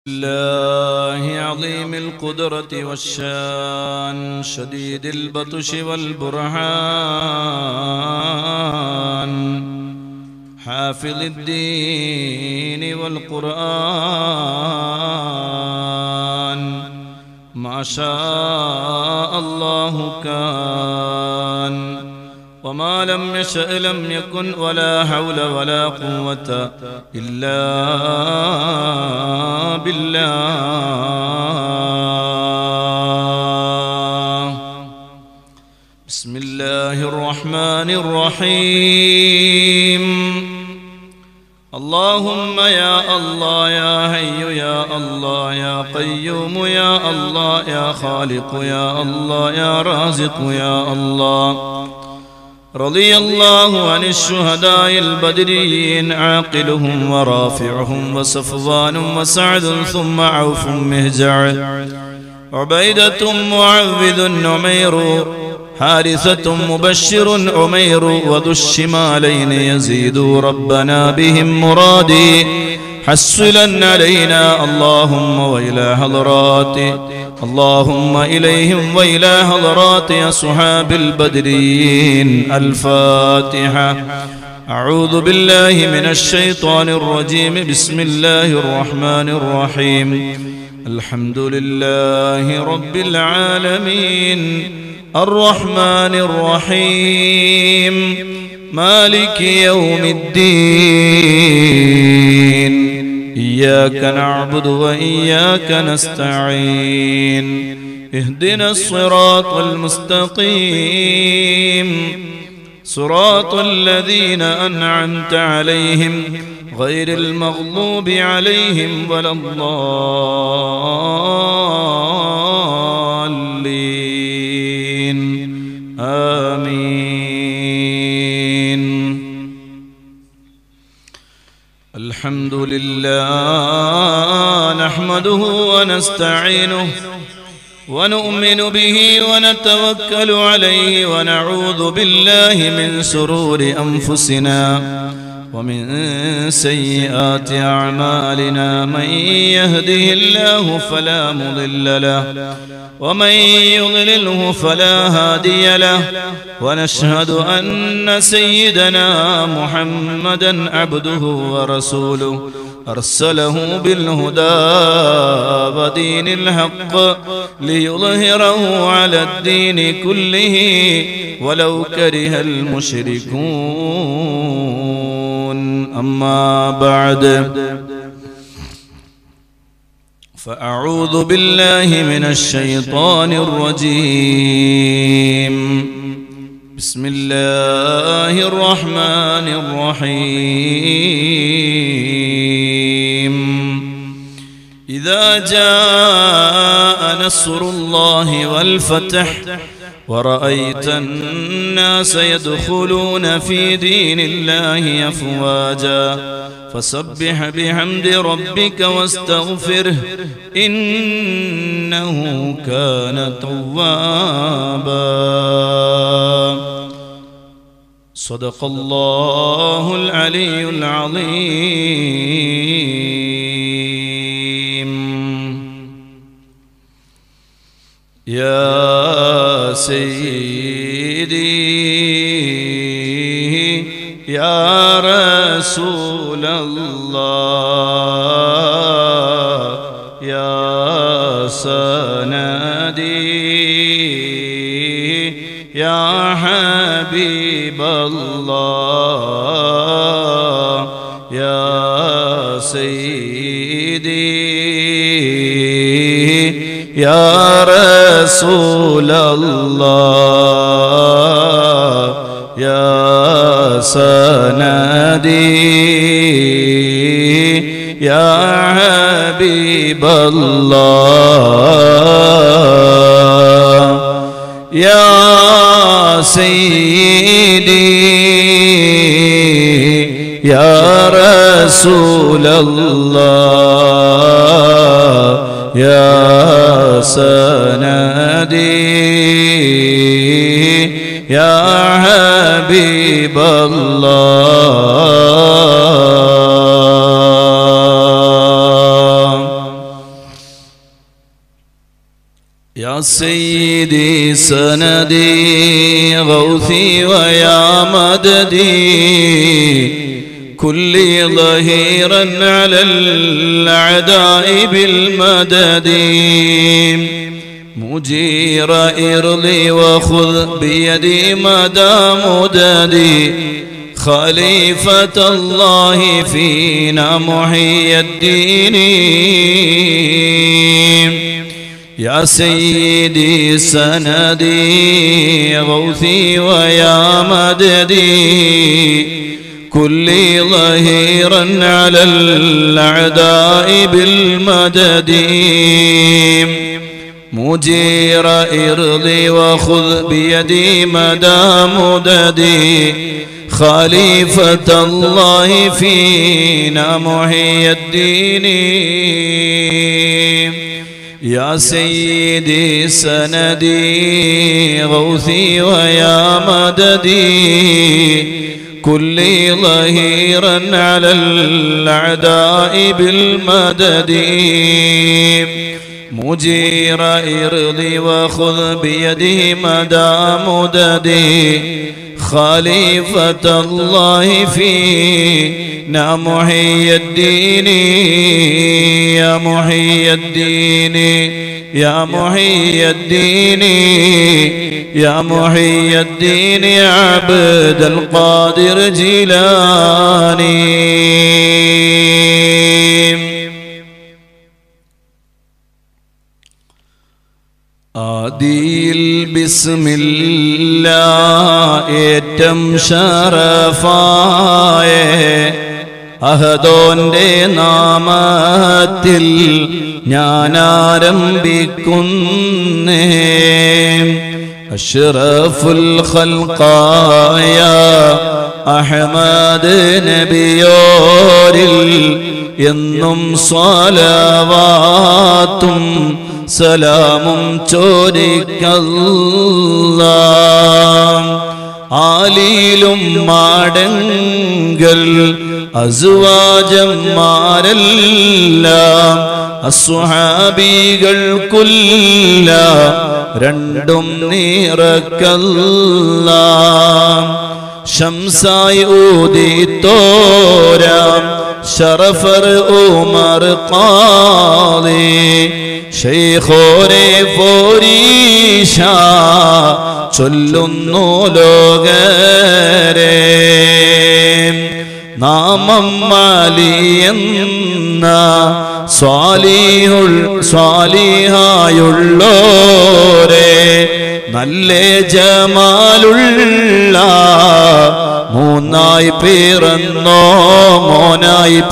الله عظيم القدرة والشان شديد البطش والبرهان حافظ الدين والقرآن ما شاء الله كان وما لم يشأ لم يكن ولا حول ولا قوة إلا بالله بسم الله الرحمن الرحيم اللهم يا الله يا حي يا الله يا قيوم يا الله يا خالق يا الله يا رازق يا الله رضي الله عن الشهداء البدريين عاقلهم ورافعهم وصفوان وسعد ثم عوف مهجع عبيدة معوذ عمير حارثة مبشر عمير وذو الشمالين يزيد ربنا بهم مرادي حسلا علينا اللهم وإلى حضرات اللهم إليهم وإلى حضرات أصحاب البدريين الفاتحة أعوذ بالله من الشيطان الرجيم بسم الله الرحمن الرحيم الحمد لله رب العالمين الرحمن الرحيم مالك يوم الدين إياك نعبد وإياك نستعين اهدنا الصراط المستقيم صراط الذين أنعمت عليهم غير المغضوب عليهم ولا الضالين آمين الحمد لله نحمده ونستعينه ونؤمن به ونتوكل عليه ونعوذ بالله من سرور أنفسنا ومن سيئات أعمالنا من يهده الله فلا مضل له ومن يضلله فلا هادي له ونشهد أن سيدنا محمدا عبده ورسوله أرسله بالهدى ودين الحق ليظهره على الدين كله ولو كره المشركون أما بعد فأعوذ بالله من الشيطان الرجيم بسم الله الرحمن الرحيم إذا جاء نصر الله والفتح ورأيت الناس يدخلون في دين الله أفواجا فسبح بحمد ربك واستغفره إنه كان توابا صدق الله العلي العظيم يا سيدي يا رسول الله يا سندي يا حبيب الله يا سيدي يا رسول الله يا سندي يا حبيب الله يا سيدي يا رسول الله يا سندي يا حبيب الله يا سيدي سندي غوثي ويا مددي كلي ظهيرا على الأعداء بالمدد مجير إرضي وخذ بيدي مدى مددي خليفة الله فينا محيي الدين يا سيدي سندي غوثي ويا مددي كلي ظهيرا على الأعداء بالمدد مجير إرضي وخذ بيدي مدى مددي خليفة الله فينا محيي الدين يا سيدي سندي غوثي ويا مددي كلي ظهيرا على الأعداء بالمدد مجير إرضي وخذ بيدي مدى مددي خليفة الله فينا محيي الدين يا محيي الدين يا محيي الدين يا محيي الدين يا عبد القادر جيلاني ആദിയിൽ ബിസ്മില്ല ഏറ്റം ഷറഫായ അഹദോന്റെ നാമത്തിൽ ഞാൻ ആരംഭിക്കുന്നേ അഷ്റഫുൽ ഖൽഖായ അഹമ്മദ് നബിയോരിൽ എന്നും സ്വലവാത്തും സലാമും ചോദിക്കല്ല ആലിയിലും മാടങ്കൽ അസുവാജന്മാരെല്ലാം അസ്വഹാബികൾക്കുല്ല രണ്ടും നിറക്കല്ല ഷംസായി ഊതിത്തോരാം ഷറഫർ ഉമർ ഖാദി ഷെയ്ഖോരെ ഫോരീഷ ചൊല്ലുന്നു ലോകരെ നാമം മാലിയെന്ന സ്വാലിഹുൾ സ്വാലിഹായുള്ളോരെ നല്ല ജമാലുള്ള മൂന്നായി പിറന്നോ മോനായി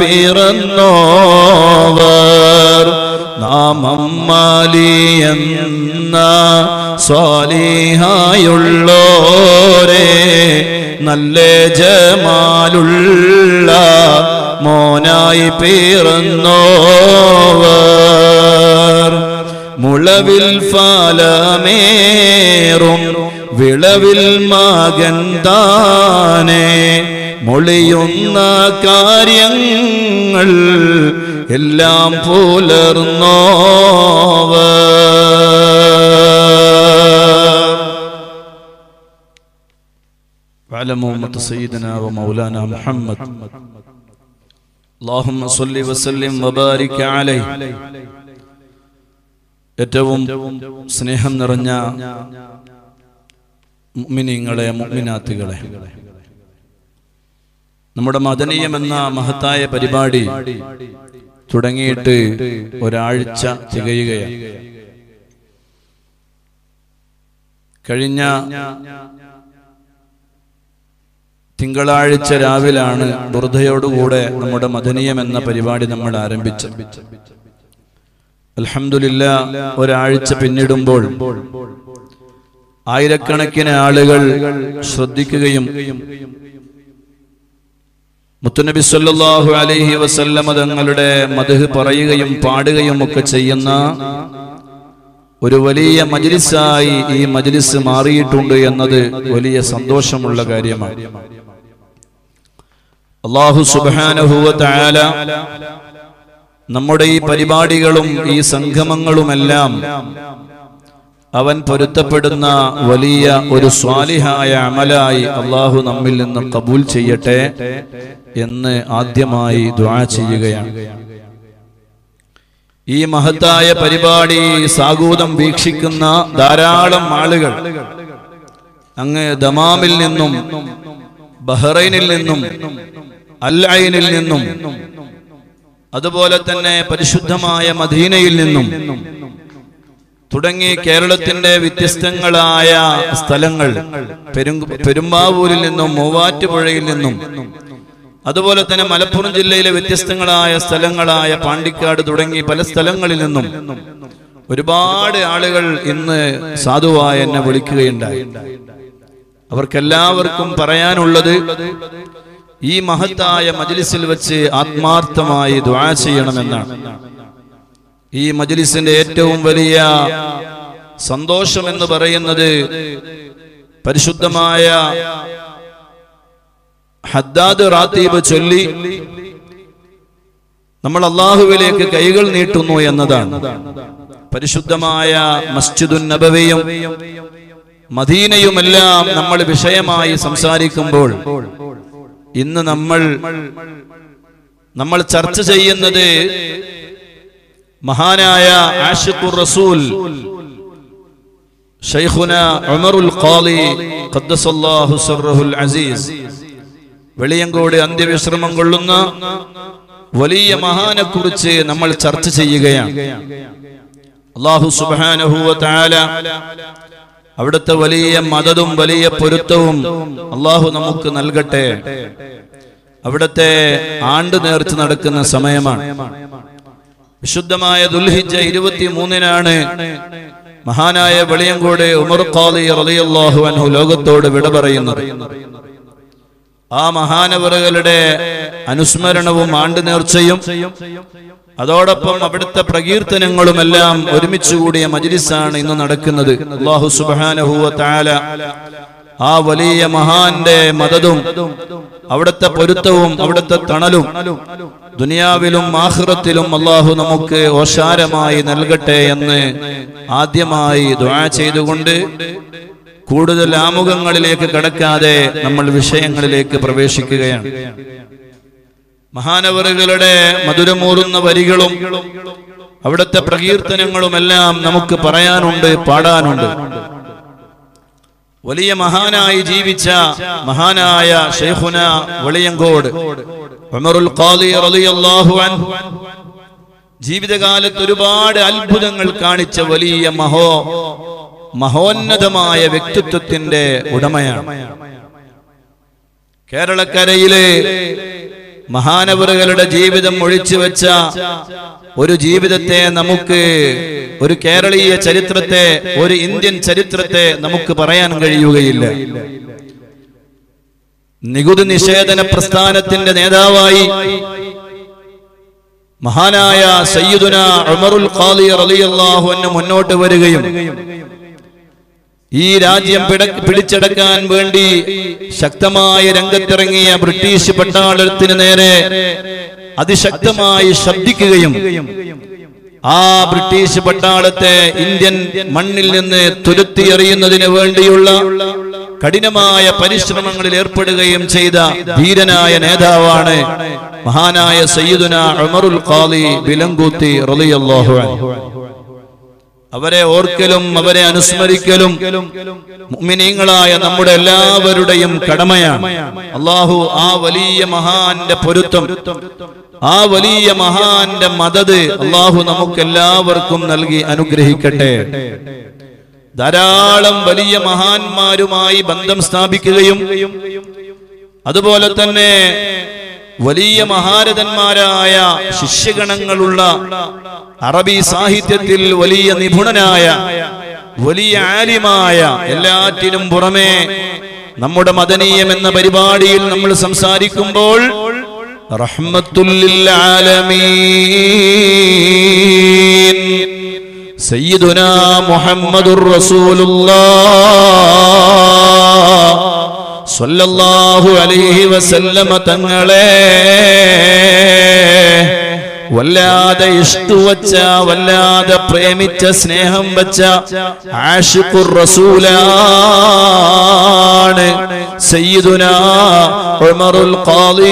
പിറന്നോവർ നാമം മാലിയെന്ന സ്വാലിഹായുള്ളോരെ നല്ല ജമാലുള്ള മോനായി പിറന്നോവർ മുളവിൽ ഫലമേറും വിളവിൽ മകൻ താനേ മൊളിയുന്ന കാര്യങ്ങൾ എല്ലാം പുലർന്നോവർ وعلى أمة سيدنا ومولانا محمد اللهم صل وسلم وبارك عليه ഏറ്റവും സ്നേഹം നിറഞ്ഞ മുഅ്മിനീങ്ങളെ മുഅ്മിനാത്തുകളെ നമ്മുടെ മദനീയം എന്ന മഹത്തായ പരിപാടി തുടങ്ങിയിട്ട് ഒരാഴ്ച തികയുകയാണ് കഴിഞ്ഞ തിങ്കളാഴ്ച രാവിലാണ് ബുർധയോടുകൂടെ നമ്മുടെ മദനീയം എന്ന പരിപാടി നമ്മൾ ആരംഭിച്ചത് അൽഹംദുലില്ല ഒരാഴ്ച പിന്നിടുമ്പോൾ ആയിരക്കണക്കിന് ആളുകൾ ശ്രദ്ധിക്കുകയും മുത്തുനബി സല്ലല്ലാഹു അലൈഹി വസല്ലമ തങ്ങളുടെ മദ്ഹ് പറയുകയും പാടുകയും ഒക്കെ ചെയ്യുന്ന ഒരു വലിയ മജ്ലിസായി ഈ മജ്ലിസ് മാറിയിട്ടുണ്ട് എന്നത് വലിയ സന്തോഷമുള്ള കാര്യമാണ് അള്ളാഹു സുബ്ഹാനഹു വ തആല നമ്മുടെ ഈ പരിപാടികളും ഈ സംഗമങ്ങളുമെല്ലാം അവൻ പൊരുത്തപ്പെടുന്ന വലിയ ഒരു സ്വാലിഹായ അമലായി അള്ളാഹു നമ്മിൽ നിന്ന് കബൂൽ ചെയ്യട്ടെ എന്ന് ആദ്യമായി ദ്വാ ചെയ്യുകയാണ് ഈ മഹത്തായ പരിപാടി സാഗൂതം വീക്ഷിക്കുന്ന ധാരാളം ആളുകൾ അങ്ങ് ദമാമിൽ നിന്നും ബഹ്റൈനിൽ നിന്നും അല്ലൈനിൽ നിന്നും അതുപോലെ തന്നെ പരിശുദ്ധമായ മദീനയിൽ നിന്നും തുടങ്ങി കേരളത്തിന്റെ വ്യത്യസ്തങ്ങളായ സ്ഥലങ്ങൾ പെരും പെരുമ്പാവൂരിൽ നിന്നും മൂവാറ്റുപുഴയിൽ നിന്നും അതുപോലെ തന്നെ മലപ്പുറം ജില്ലയിലെ വ്യത്യസ്തങ്ങളായ സ്ഥലങ്ങളായ പാണ്ടിക്കാട് തുടങ്ങി പല സ്ഥലങ്ങളിൽ നിന്നും ഒരുപാട് ആളുകൾ ഇന്ന് സാധുവായ എന്നെ വിളിക്കുകയുണ്ടായി അവർക്കെല്ലാവർക്കും പറയാനുള്ളത് ഈ മഹത്തായ മജ്ലിസിൽ വെച്ച് ആത്മാർത്ഥമായി ദ്വാ ചെയ്യണമെന്നാണ് ഈ മജ്ലിസിന്റെ ഏറ്റവും വലിയ സന്തോഷം എന്ന് പറയുന്നത് പരിശുദ്ധമായ ഹദ്ദാദ് റാത്തീബ് ചൊല്ലി നമ്മൾ അള്ളാഹുവിലേക്ക് കൈകൾ നീട്ടുന്നു എന്നതാണ് പരിശുദ്ധമായ മസ്ജിദുൻ നബവിയും മദീനയുമെല്ലാം നമ്മൾ വിഷയമായി സംസാരിക്കുമ്പോൾ ഇന്ന് നമ്മൾ നമ്മൾ ചർച്ച ചെയ്യുന്നത് മഹാനായ ആഷിഖുർ റസൂൽ ഷൈഖുന ഉമറുൽ ഖാലി ഖദ്ദസല്ലാഹു സർറഹുൽ അസീസ് വെളിയങ്കോട് അന്ത്യവിശ്രമം കൊള്ളുന്ന വലിയ മഹാനെ കുറിച്ച് നമ്മൾ ചർച്ച ചെയ്യുകയാണ് അള്ളാഹു സുബ്ഹാനഹു വ തആല അവിടുത്തെ വലിയ മതതും വലിയ പൊരുത്തവും അള്ളാഹു നമുക്ക് നൽകട്ടെ അവിടുത്തെ ആണ്ട് നേർച്ച് നടക്കുന്ന സമയമാണ് വിശുദ്ധമായ ദുൽഹിജ ഇരുപത്തി മൂന്നിനാണ് മഹാനായ വെളിയങ്കോട് ഉമർ ഖാലി റളിയല്ലാഹു അൻഹു ലോകത്തോട് വിട പറയുന്നത് ആ മഹാനവറുകളുടെ അനുസ്മരണവും ആണ്ട് നേർച്ചയും അതോടൊപ്പം അവിടുത്തെ പ്രകീർത്തനങ്ങളുമെല്ലാം ഒരുമിച്ച് കൂടിയ മജ്ലിസാണ് ഇന്ന് നടക്കുന്നത് അള്ളാഹു സുബ്ഹാനഹു വ തആല ആ വലിയ മഹാന്റെ മദതും അവിടുത്തെ പൊരുത്തവും അവിടുത്തെ തണലും ദുനിയാവിലും ആഖിറത്തിലും അള്ളാഹു നമുക്ക് ഓശാരമായി നൽകട്ടെ എന്ന് ആദ്യമായി ദുആ ചെയ്തുകൊണ്ട് കൂടുതൽ ആമുഖങ്ങളിലേക്ക് കടക്കാതെ നമ്മൾ വിഷയങ്ങളിലേക്ക് പ്രവേശിക്കുകയാണ് മഹാനവറുകളുടെ മധുരമൂറുന്ന വരികളും അവിടുത്തെ പ്രകീർത്തനങ്ങളുമെല്ലാം നമുക്ക് പറയാനുണ്ട് പാടാനുണ്ട് വലിയ മഹാനായി ജീവിച്ച മഹാനായ ഷെയ്ഖുന വെളിയങ്കോട് ഉമറുൽ ഖാദി റളിയല്ലാഹു അൻഹു ജീവിതകാലത്ത് ഒരുപാട് അത്ഭുതങ്ങൾ കാണിച്ച വലിയ മഹോ മഹോന്നതമായ വ്യക്തിത്വത്തിന്റെ ഉടമയാണ് കേരളക്കരയിലെ മഹാനവറുകളുടെ ജീവിതം ഒഴിച്ചു വെച്ച ഒരു ജീവിതത്തെ നമുക്ക് ഒരു കേരളീയ ചരിത്രത്തെ ഒരു ഇന്ത്യൻ ചരിത്രത്തെ നമുക്ക് പറയാൻ കഴിയുകയില്ല നികുതി നിഷേധന പ്രസ്ഥാനത്തിന്റെ നേതാവായി മഹാനായ സയ്യിദുന ഉമറുൽ ഖാദി റളിയല്ലാഹു അൻഹു മുന്നോട്ട് വരികയും ഈ രാജ്യം പിട- പിടിച്ചടക്കാൻ വേണ്ടി ശക്തമായ രംഗത്തിറങ്ങിയ ബ്രിട്ടീഷ് പട്ടാളത്തിന് നേരെ അതിശക്തമായി ശബ്ദിക്കുകയും ആ ബ്രിട്ടീഷ് പട്ടാളത്തെ ഇന്ത്യൻ മണ്ണിൽ നിന്ന് തുരുത്തിയെറിയുന്നതിന് വേണ്ടിയുള്ള കഠിനമായ പരിശ്രമങ്ങളിൽ ഏർപ്പെടുകയും ചെയ്ത ധീരനായ നേതാവാണ് മഹാനായ സയ്യിദുന ഉമറുൽ ഖാദി ബിലങ്കൂത്തി റളിയല്ലാഹു അൻഹു അവരെ ഓർക്കലും അവരെ അനുസ്മരിക്കലും മുഅ്മിനീങ്ങളായ നമ്മുടെ എല്ലാവരുടെയും കടമയാണ് അള്ളാഹു ആ വലിയ മഹാന്റെ പൊരുത്തം ആ വലിയ മഹാന്റെ മദത് അള്ളാഹു നമുക്ക് എല്ലാവർക്കും നൽകി അനുഗ്രഹിക്കട്ടെ ധാരാളം വലിയ മഹാന്മാരുമായി ബന്ധം സ്ഥാപിക്കുകയും അതുപോലെ തന്നെ വലിയ മഹാരഥന്മാരായ ശിഷ്യഗണങ്ങളുള്ള അറബി സാഹിത്യത്തിൽ വലിയ നിപുണനായ വലിയ ആലിമായ എല്ലാറ്റിനും പുറമെ നമ്മുടെ മദനീയം എന്ന പരിപാടിയിൽ നമ്മൾ സംസാരിക്കുമ്പോൾ റഹ്മത്തുല്ലിൽ ആലമീൻ സയ്യിദുനാ മുഹമ്മദുർ റസൂലുള്ളാഹ് സ്വല്ലല്ലാഹു അലൈഹി വസല്ലമ തങ്ങളെ വല്ലാതെ ഇഷ്ടവച്ച വല്ലാതെ പ്രേമിച്ച സ്നേഹം വെച്ച ആഷിഖുർ റസൂലാണ് സയ്യിദുന ഉമറുൽ ഖാദി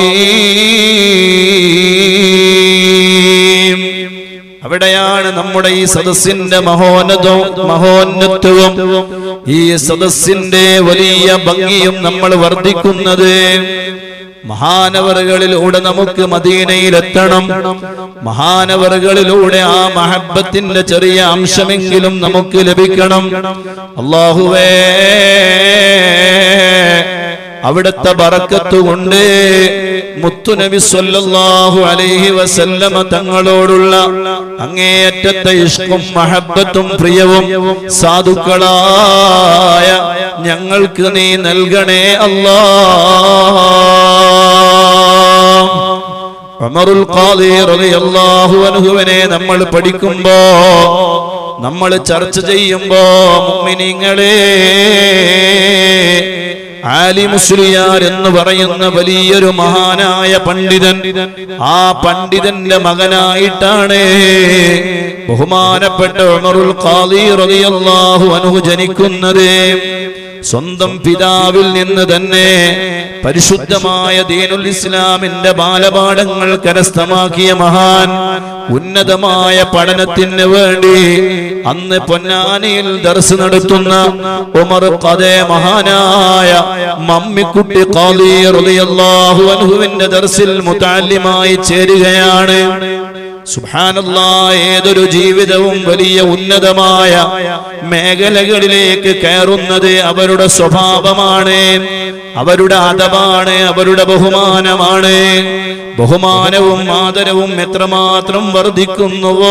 അവിടെയാണ് നമ്മുടെ ഈ സദസ്സിന്റെ മഹോന്നതവും മഹോന്നത്വവും ഈ സദസ്സിന്റെ വലിയ ഭംഗിയും നമ്മൾ വർദ്ധിക്കുന്നത് മഹാനവറുകളിലൂടെ നമുക്ക് മദീനയിലെത്തണം മഹാനവറുകളിലൂടെ ആ മഹബത്തിന്റെ ചെറിയ അംശമെങ്കിലും നമുക്ക് ലഭിക്കണം അള്ളാഹുവേ അവിടുത്തെ ബറക്കത്ത് കൊണ്ട് മുത്തുനബി സല്ലല്ലാഹു അലൈഹി വസല്ലമ തങ്ങളോടുള്ള അങ്ങേയറ്റത്തെ ഇഷ്കും മഹബത്തും പ്രിയവും സാധുക്കളായ ഞങ്ങൾക്ക് നീ നൽകണേ അല്ലാ ഉമറുൽ ഖാദി റളിയല്ലാഹു അൻഹുവിനെ നമ്മൾ പഠിക്കുമ്പോ നമ്മൾ ചർച്ച ചെയ്യുമ്പോ മുഅ്മിനീങ്ങളെ ആലി മുസ്ലിയാർ എന്ന് പറയുന്ന വലിയൊരു മഹാനായ പണ്ഡിതൻ ആ പണ്ഡിതന്റെ മകനായിട്ടാണ് ബഹുമാനപ്പെട്ട ഉമറുൽ ഖാദി റളിയല്ലാഹു അൻഹു ജനിക്കുന്നത് സ്വന്തം പിതാവിൽ നിന്ന് തന്നെ പരിശുദ്ധമായ ദീനുൽ ഇസ്ലാമിന്റെ ബാലപാഠങ്ങൾ കരസ്ഥമാക്കിയ മഹാൻ ഉന്നതമായ പഠനത്തിന് വേണ്ടി അന്ന് പൊന്നാനിയിൽ ദർസ് നടത്തുന്ന ഉമർ കഥേ മഹാനായ മമ്മിക്കുട്ടി ഖാദി റളിയല്ലാഹു അൻഹുവിന്റെ ദർസിൽ മുതല്ലിമായി ചേരുകയാണ് സുബ്ഹാനല്ലാ ഏതൊരു ജീവിതവും വലിയ ഉന്നതമായ മേഖലകളിലേക്ക് കയറുന്നത് അവരുടെ സ്വഭാവമാണ് അവരുടെ അതവാണ് അവരുടെ ബഹുമാനമാണ് ബഹുമാനവും ആദരവും എത്രമാത്രം വർദ്ധിക്കുന്നുവോ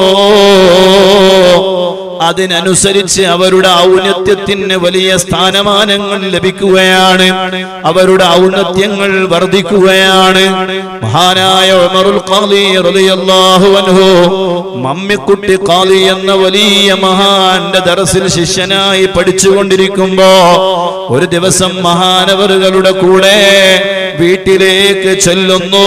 അതിനനുസരിച്ച് അവരുടെ ഔന്നത്യത്തിന് വലിയ സ്ഥാനമാനങ്ങൾ ലഭിക്കുകയാണ് അവരുടെ ഔന്നത്യങ്ങൾ വർദ്ധിക്കുകയാണ് മഹാനായ ഉമറുൽ ഖാദി റളിയല്ലാഹു അൻഹു മമ്മിക്കുട്ടി ഖാദി എന്ന വലിയ മഹാന്റെ ദർസിൽ ശിഷ്യനായി പഠിച്ചുകൊണ്ടിരിക്കുമ്പോ ഒരു ദിവസം മഹാനവറുകളുടെ കൂടെ വീട്ടിലേക്ക് ചെല്ലുന്നു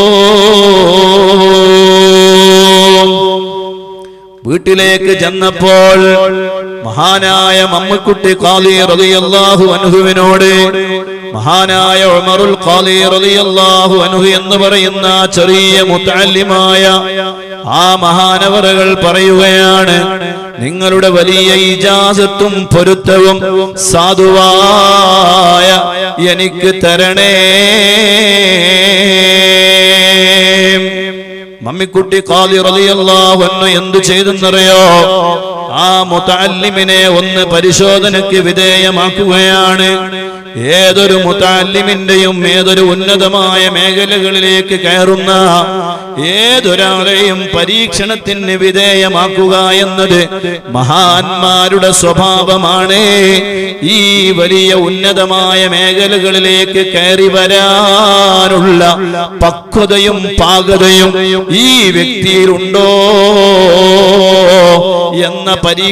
വീട്ടിലേക്ക് ചെന്നപ്പോൾ മഹാനായ മമ്മക്കുട്ടി ഖാലി റളിയല്ലാഹു അൻഹുവിനോട് മഹാനായ ഉമറുൽ ഖാലി റളിയല്ലാഹു അൻഹു എന്ന് പറയുന്ന ചെറിയ മുത്തല്ലിമായ ആ മഹാനവറുകൾ പറയുകയാണ് നിങ്ങളുടെ വലിയ ഇജാസത്തും പൊരുത്തവും സാധുവായ എനിക്ക് തരണേ മമ്മിക്കുട്ടി കാലി റളിയല്ലാഹു അൻഹു എന്തു ചെയ്തെന്നറിയോ ആ മുതല്ലിമിനെ ഒന്ന് പരിശോധനയ്ക്ക് വിധേയമാക്കുകയാണ് ഏതൊരു മുതാലിമിന്റെയും ഏതൊരു ഉന്നതമായ മേഖലകളിലേക്ക് കയറുന്ന ഏതൊരാളെയും പരീക്ഷണത്തിന് വിധേയമാക്കുക എന്നത് മഹാന്മാരുടെ സ്വഭാവമാണ് ഈ വലിയ ഉന്നതമായ മേഖലകളിലേക്ക് കയറി വരാനുള്ള പക്വതയും പാകതയും ഈ വ്യക്തിയിലുണ്ടോ എന്ന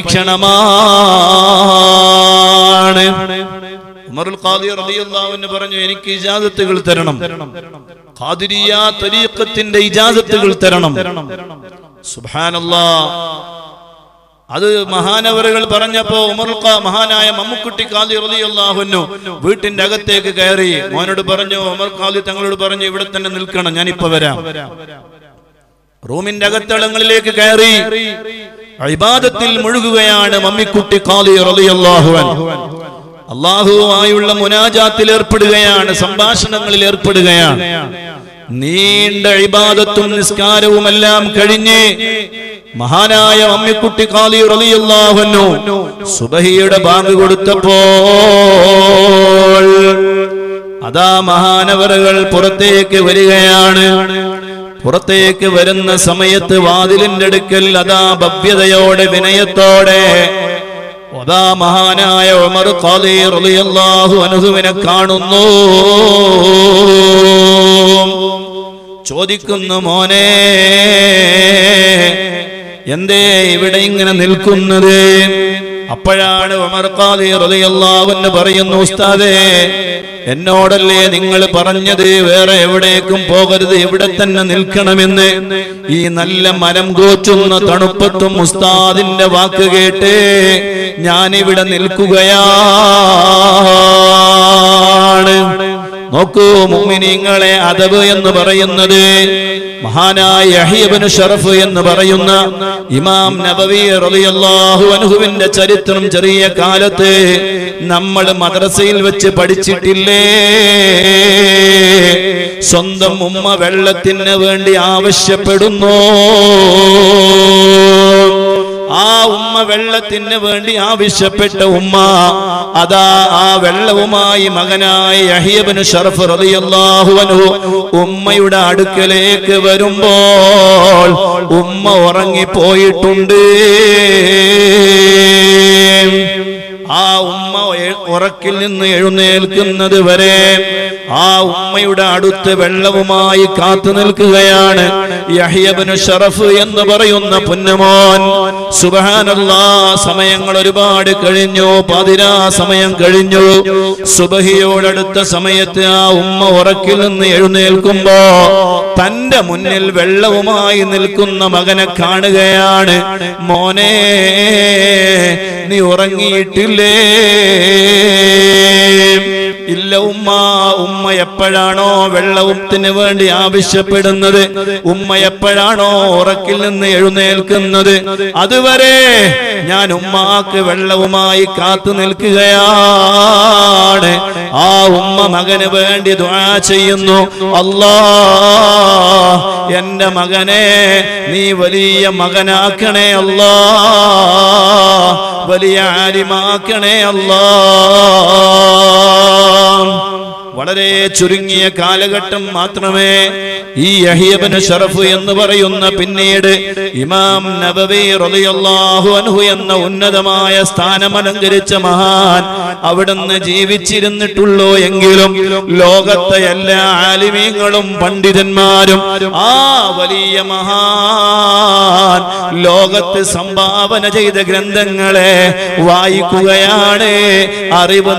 പരീക്ഷണമാണ് ഉമറുൽ ഖാദി റളിയല്ലാഹു അൻഹു പറഞ്ഞു എനിക്ക് ഇജാസത്തുകൾ തരണം ഖാദിരിയ തരീഖത്തിന്റെ ഇജാസത്തുകൾ തരണം സുബ്ഹാനല്ലാഹ് അത് മഹാനവറുകൾ പറഞ്ഞപ്പോ ഉമറുൽ ഖാ മഹാനായ മമ്മുക്കുട്ടി ഖാദി റളിയല്ലാഹു അൻഹു വീട്ടിന്റെ അകത്തേക്ക് കയറി മോനോട് പറഞ്ഞു ഉമർ ഖാദി തങ്ങളോട് പറഞ്ഞു ഇവിടെ തന്നെ നിൽക്കണം ഞാൻ ഇപ്പൊ വരാം റൂമിന്റെ അകത്തളങ്ങളിലേക്ക് കയറി ഇബാദത്തിൽ മുഴുകുകയാണ് മമ്മിക്കുട്ടി ഖാദി റളിയല്ലാഹു അൻഹു അള്ളാഹുവുമായുള്ള മുനാജാത്തിൽ ഏർപ്പെടുകയാണ് സംഭാഷണങ്ങളിൽ ഏർപ്പെടുകയാണ് നീണ്ട ഇബാദത്തും നിസ്കാരവും എല്ലാം കഴിഞ്ഞ് മഹാനായ അമ്മിക്കുട്ടി കാലി റളിയല്ലാഹുന്നു സുബഹിയുടെ ബാങ്ക് കൊടുത്തപ്പോൾ അതാ മഹാനവറുകൾ പുറത്തേക്ക് വരികയാണ് പുറത്തേക്ക് വരുന്ന സമയത്ത് വാതിലിന്റെ അടുക്കൽ അതാ ഭവ്യതയോടെ വിനയത്തോടെ അതാ മഹാനായ ഉമർ ഖാദി റളിയല്ലാഹു അൻഹുവിനെ കാണുന്നു ചോദിക്കുന്നു മോനെ എന്തേ ഇവിടെ ഇങ്ങനെ നിൽക്കുന്നത് അപ്പോഴാണ് ഉമർ ഖാദി റളിയല്ലാഹു അൻഹു പറയുന്നു ഉസ്താദേ എന്നോടല്ലേ നിങ്ങൾ പറഞ്ഞത് വേറെ എവിടേക്കും പോകരുത് ഇവിടെ തന്നെ നിൽക്കണമെന്ന് ഈ നല്ല മരം കോച്ചുന്ന തണുപ്പത്തും ഉസ്താദിന്റെ വാക്ക് കേട്ട് ഞാനിവിടെ നിൽക്കുകയാണ് നോക്കൂ മുഅ്മിനീങ്ങളെ അദബ് എന്ന് പറയുന്നത് മഹാനായ യഹ്യബ്നു ഷറഫ് എന്ന് പറയുന്ന ഇമാം നബവി റളിയല്ലാഹു അൻഹുവിന്റെ ചരിത്രം ചെറിയ കാലത്ത് നമ്മൾ മദ്രസയിൽ വെച്ച് പഠിച്ചിട്ടില്ലേ സ്വന്തം ഉമ്മ വെള്ളത്തിന് വേണ്ടി ആവശ്യപ്പെടുന്നു ആ ഉമ്മ വെള്ളത്തിന് വേണ്ടി ആവശ്യപ്പെട്ട ഉമ്മ അതാ ആ വെള്ളവുമായി മകനായ യഹ്യബ്നു ഷറഫ് റളിയല്ലാഹു അൻഹു ഉമ്മയുടെ അടുക്കലേക്ക് വരുമ്പോൾ ഉമ്മ ഉറങ്ങിപ്പോയിട്ടുണ്ട് ആ ഉമ്മ എ- ഉറക്കിൽ നിന്ന് എഴുന്നേൽക്കുന്നത് വരെ ആ ഉമ്മയുടെ അടുത്ത് വെള്ളവുമായി കാത്തു നിൽക്കുകയാണ് യഹ്യബ്നു ഷറഫ് എന്ന് പറയുന്ന പുന്നമോൻ സുബഹാനല്ലാ സമയങ്ങൾ ഒരുപാട് കഴിഞ്ഞു പതിനാ സമയം കഴിഞ്ഞു സുബഹിയോടടുത്ത സമയത്ത് ആ ഉമ്മ ഉറക്കിൽ നിന്ന് എഴുന്നേൽക്കുമ്പോ തന്റെ മുന്നിൽ വെള്ളവുമായി നിൽക്കുന്ന മകനെ കാണുകയാണ് മോനെ നീ ഉറങ്ങിയിട്ടില്ലേ ഇല്ല ഉമ്മ ഉമ്മ എപ്പോഴാണോ വെള്ളത്തിന് വേണ്ടി ആവശ്യപ്പെടുന്നത് ഉമ്മ എപ്പോഴാണോ ഉറക്കിൽ നിന്ന് എഴുന്നേൽക്കുന്നത് അതുവരെ ഞാൻ ഉമ്മാക്ക് വെള്ളവുമായി കാത്തു നിൽക്കുകയാണ് ആ ഉമ്മ മകന് വേണ്ടി ദുആ ചെയ്യുന്നു അല്ലാ എന്റെ മകനെ നീ വലിയ മകനാക്കണേ അല്ലാ വലിയ ആലിമാക്കണേ അല്ലാ വളരെ ചുരുങ്ങിയ കാലഘട്ടം മാത്രമേ ഈ യഹിയബന് ഷറഫ് എന്ന് പറയുന്ന പിന്നീട് ഇമാം നബവി റളിയല്ലാഹു അൻഹു എന്ന ഉന്നതമായ സ്ഥാനം അലങ്കരിച്ച മഹാൻ അവിടുന്ന് ജീവിച്ചിരുന്നിട്ടുള്ളൂ എങ്കിലും ലോകത്തെ എല്ലാ ആലിമീങ്ങളും പണ്ഡിതന്മാരും ആ വലിയ മഹാൻ ലോകത്ത് സംഭാവന ചെയ്ത ഗ്രന്ഥങ്ങളെ വായിക്കുകയാണ് അറിവ്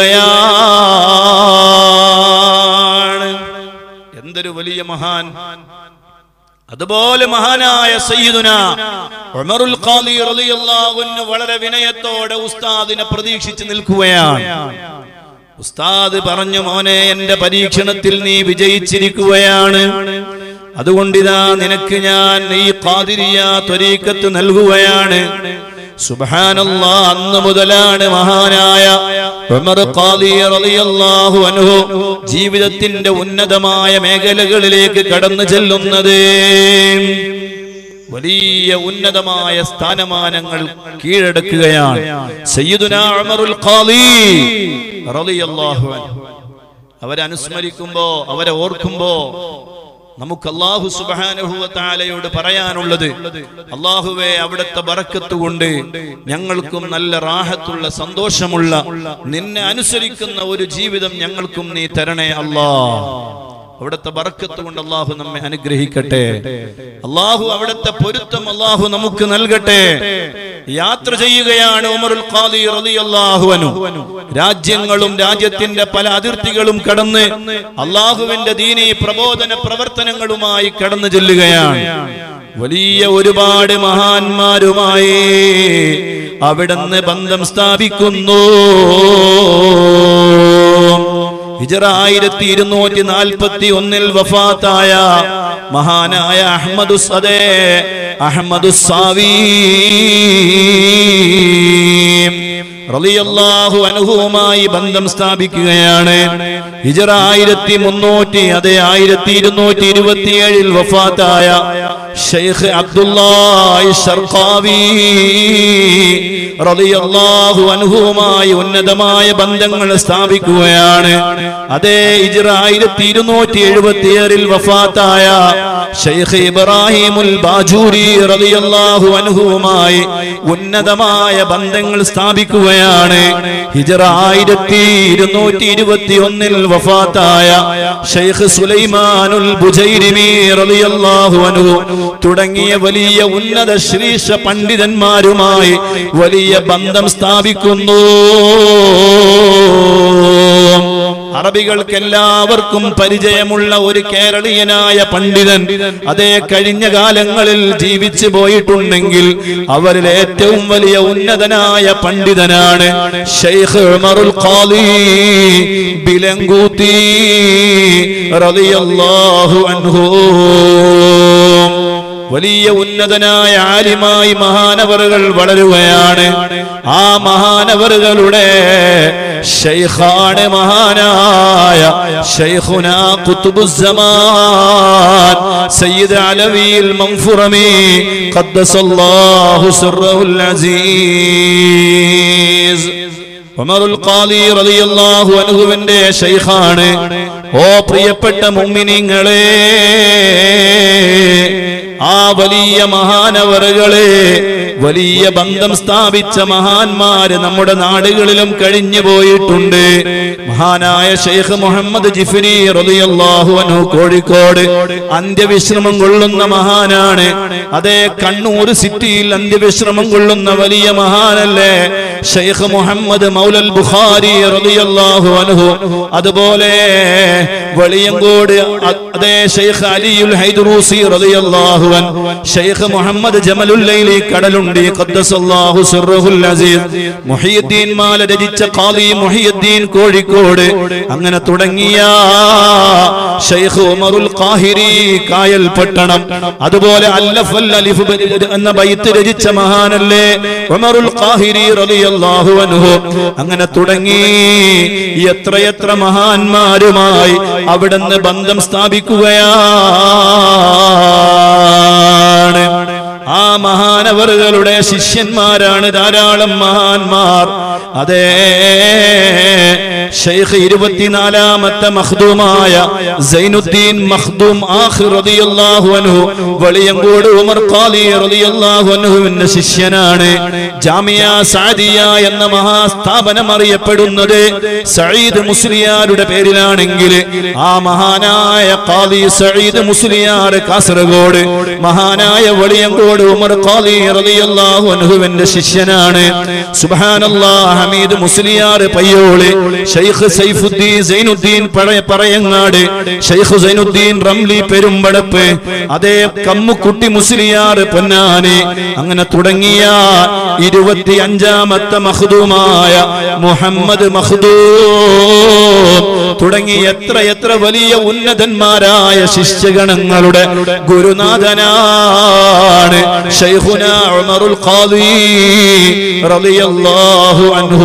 നേടുകയാണ് എന്തൊരു വലിയ മഹാൻ അതുപോലെ മഹാനായ സയ്യിദുന ഉമറുൽ ഖാദി റളിയല്ലാഹു അൻഹു വളരെ വിനയത്തോടെ ഉസ്താദിനെ പ്രതീക്ഷിച്ച് നിൽക്കുകയാണ് ഉസ്താദ് പറഞ്ഞു മോനെ എന്റെ പരീക്ഷണത്തിൽ നീ വിജയിച്ചിരിക്കുകയാണ് അതുകൊണ്ടിതാ നിനക്ക് ഞാൻ ഈ ഖാദിരിയ ത്വരീക്കത്ത് നൽകുകയാണ് സുബ്ഹാനല്ലാ അന്ന് മുതലാണ് മഹാനായ ഉമർ ഖാദി റളിയല്ലാഹു അൻഹു ജീവിതത്തിന്റെ ഉന്നതമായ മേഖലകളിലേക്ക് കടന്നു ചെല്ലുന്നത് വലിയ ഉന്നതമായ സ്ഥാനമാനങ്ങൾ കീഴടക്കുകയാണ് സയ്യിദുന ഉമറുൽ ഖാദി റളിയല്ലാഹു അൻഹു അവരെ അനുസ്മരിക്കുമ്പോ അവരെ ഓർക്കുമ്പോ നമുക്ക് അള്ളാഹു സുബാനുഭവത്താലയോട് പറയാനുള്ളത് അള്ളാഹുവെ അവിടുത്തെ ബറക്കത്ത് കൊണ്ട് ഞങ്ങൾക്കും നല്ല റാഹത്തുള്ള സന്തോഷമുള്ള നിന്നെ അനുസരിക്കുന്ന ഒരു ജീവിതം ഞങ്ങൾക്കും നീ തരണേ അല്ലാ അവിടുത്തെ ബറക്കത്ത് കൊണ്ട് അള്ളാഹു നമ്മെ അനുഗ്രഹിക്കട്ടെ അള്ളാഹു അവിടുത്തെ പൊരുത്തം അള്ളാഹു നമുക്ക് നൽകട്ടെ യാത്ര ചെയ്യുകയാണ് ഉമറുൽ ഖാദി റളിയല്ലാഹു അൻഹു രാജ്യങ്ങളും രാജ്യത്തിന്റെ പല അതിർത്തികളും കടന്ന് അള്ളാഹുവിന്റെ ദീനി പ്രബോധന പ്രവർത്തനങ്ങളുമായി കടന്നു ചെല്ലുകയാണ് വലിയ ഒരുപാട് മഹാന്മാരുമായി അവിടുന്ന് ബന്ധം സ്ഥാപിക്കുന്നു ഹിജറ ആയിരത്തി ഇരുന്നൂറ്റി നാൽപ്പത്തി ഒന്നിൽ വഫാത്തായ മഹാനായ അഹമ്മദു സദേ അഹമ്മദു സാവി റളിയല്ലാഹു അൻഹുവുമായി ബന്ധം സ്ഥാപിക്കുകയാണ് ഹിജറ ആയിരത്തി മുന്നൂറ്റി അതെ ആയിരത്തി ഇരുന്നൂറ്റി ഇരുപത്തിയേഴിൽ വഫാത്തായ ഷെയ്ഖ് അബ്ദുല്ലാഹി ഷർഖാവി റളിയല്ലാഹു അൻഹുവുമായി ഉന്നതമായ ബന്ധങ്ങൾ സ്ഥാപിക്കുകയാണ് അതേ ഹിജ്റ ആയിരത്തി ഇരുന്നൂറ്റി എഴുപത്തിയേഴിൽ വഫാത്തായ ഷെയ്ഖ് ഇബ്രാഹിമുൽ ബാജൂരി റളിയല്ലാഹു അൻഹുവുമായി ഉന്നതമായ ബന്ധങ്ങൾ സ്ഥാപിക്കുകയാണ് ഹിജ്റ ആയിരത്തി ഇരുന്നൂറ്റി ഇരുപത്തി ഒന്നിൽ വഫാത്തായ ഷെയ്ഖ് സുലൈമാനുൽ ബുജൈരിമി റളിയല്ലാഹു അൻഹു തുടങ്ങിയ വലിയ ഉന്നത ശ്രീഷ പണ്ഡിതന്മാരുമായി വലിയ ബന്ധം സ്ഥാപിക്കുന്നു അറബികൾക്ക് എല്ലാവർക്കും പരിചയമുള്ള ഒരു കേരളീയനായ പണ്ഡിതൻ അതേ കഴിഞ്ഞ കാലങ്ങളിൽ ജീവിച്ചു പോയിട്ടുണ്ടെങ്കിൽ അവരിൽ ഏറ്റവും വലിയ ഉന്നതനായ പണ്ഡിതനാണ് ഷെയ്ഖ് ഉമറുൽ ഖാലി ബിലങ്കൂത്തി റളിയല്ലാഹു അൻഹു വലിയ ഉന്നതനായ ആലിമായി മഹാനവറുകൾ വളരുകയാണ് ആ മഹാനവറുകളുടെ ഷെയ്ഖാണ് മഹാനായ ഷെയ്ഖുന ഖുത്ബുസ്സമാൻ സയ്യിദ് അലവിയിൽ മൻഫുറമി ഖദ്ദസല്ലാഹു സിർറഹുൽ അസീസ് ഉമറുൽ ഖാലി റളിയല്ലാഹു അൻഹുവിന്റെ ഷെയ്ഖാണ് ഓ പ്രിയപ്പെട്ട മുഅ്മിനീങ്ങളെ ആ വലിയ മഹാനവറുകളെ വലിയ ബന്ധം സ്ഥാപിച്ച മഹാന്മാര് നമ്മുടെ നാടുകളിലും കഴിഞ്ഞു പോയിട്ടുണ്ട് മഹാനായ ഷെയ്ഖ് മുഹമ്മദ് ജിഫിനി റളിയല്ലാഹു അൻഹു കോഴിക്കോട് അന്ത്യവിശ്രമം കൊള്ളുന്ന മഹാനാണ് അതേ കണ്ണൂർ സിറ്റിയിൽ അന്ത്യവിശ്രമം കൊള്ളുന്ന വലിയ മഹാനല്ലേ ഷെയ്ഖ് മുഹമ്മദ് മൗലൽ ബുഖാരി റളിയല്ലാഹു അൻഹു അതുപോലെ വെളിയങ്കോട് അതേ ഷെയ്ഖ് അലിയുൽ ഹൈദറൂസി റളിയല്ലാഹു അൻ ഷെയ്ഖ് മുഹമ്മദ് ജമലുൽ ലൈലി കടലുണ്ടി ഖദ്ദസല്ലാഹു സിർറുൽ അസീസ് മുഹിയുദ്ദീൻ മാല രചിച്ച ഖാദി മുഹിയുദ്ദീൻ കോഴിക്കോട് അങ്ങനെ തുടങ്ങിയ ഷെയ്ഖ് ഉമറുൽ ഖാഹിരി കായൽ പട്ടണം അതുപോലെ അല്ലഫൽ അലിഫ് എന്ന ബൈത്ത് രചിച്ച മഹാനല്ലേ ഉമറുൽ ഖാഹിരി റളിയല്ലാഹു അൻഹു അങ്ങനെ തുടങ്ങി എത്രയെത്ര മഹാന്മാരുമായി അവിടുന്ന് ബന്ധം സ്ഥാപിക്കുകയാണ് ആ മഹാനവറുകളുടെ ശിഷ്യന്മാരാണ് ധാരാളം മഹാന്മാർ അതേ ഷെയ്ഖ് ഇരുപത്തിനാലാമത്തെ മഖ്ദൂമായ സൈനുദ്ദീൻ മഖ്ദൂം ആഖിർ റളിയല്ലാഹു അൻഹു വെളിയങ്കോട് ഉമർ ഖാലി റളിയല്ലാഹു അൻഹുവിന്റെ ശിഷ്യനാണ് ജാമിയ സാദിയ എന്ന മഹാസ്ഥാപനം അറിയപ്പെടുന്നത് സഈദ് മുസ്ലിയാരുടെ പേരിലാണെങ്കിൽ ആ മഹാനായ ഖാലി സഈദ് മുസ്ലിയാർ കാസർഗോഡ് മഹാനായ വെളിയങ്കോട് ഉമർ ഖാലി റളിയല്ലാഹു അൻഹുവിന്റെ ശിഷ്യനാണ് സുബ്ഹാനല്ലാഹ് ഹമീദ് മുസ്ലിയാർ പയ്യോളി ഷെയ്ഖ് സൈഫുദ്ദീൻ സൈനുദ്ദീൻ പഴയ പറയങ്ങാട് ഷെയ്ഖ് സൈനുദ്ദീൻ റംലി പെരുമ്പടപ്പ് അതേ കമ്മുക്കുട്ടി മുസ്ലിയാർ പൊന്നാനി അങ്ങനെ തുടങ്ങിയ ഇരുപത്തി അഞ്ചാമത്തെ മഖ്ദൂമായ മുഹമ്മദ് മഖ്ദൂം തുടങ്ങി എത്ര എത്ര വലിയ ഉന്നതന്മാരായ ശിഷ്യഗണങ്ങളുടെ ഗുരുനാഥനാണ് ഷൈഖുന ഉമറുൽ ഖാദി റളിയല്ലാഹു അൻഹു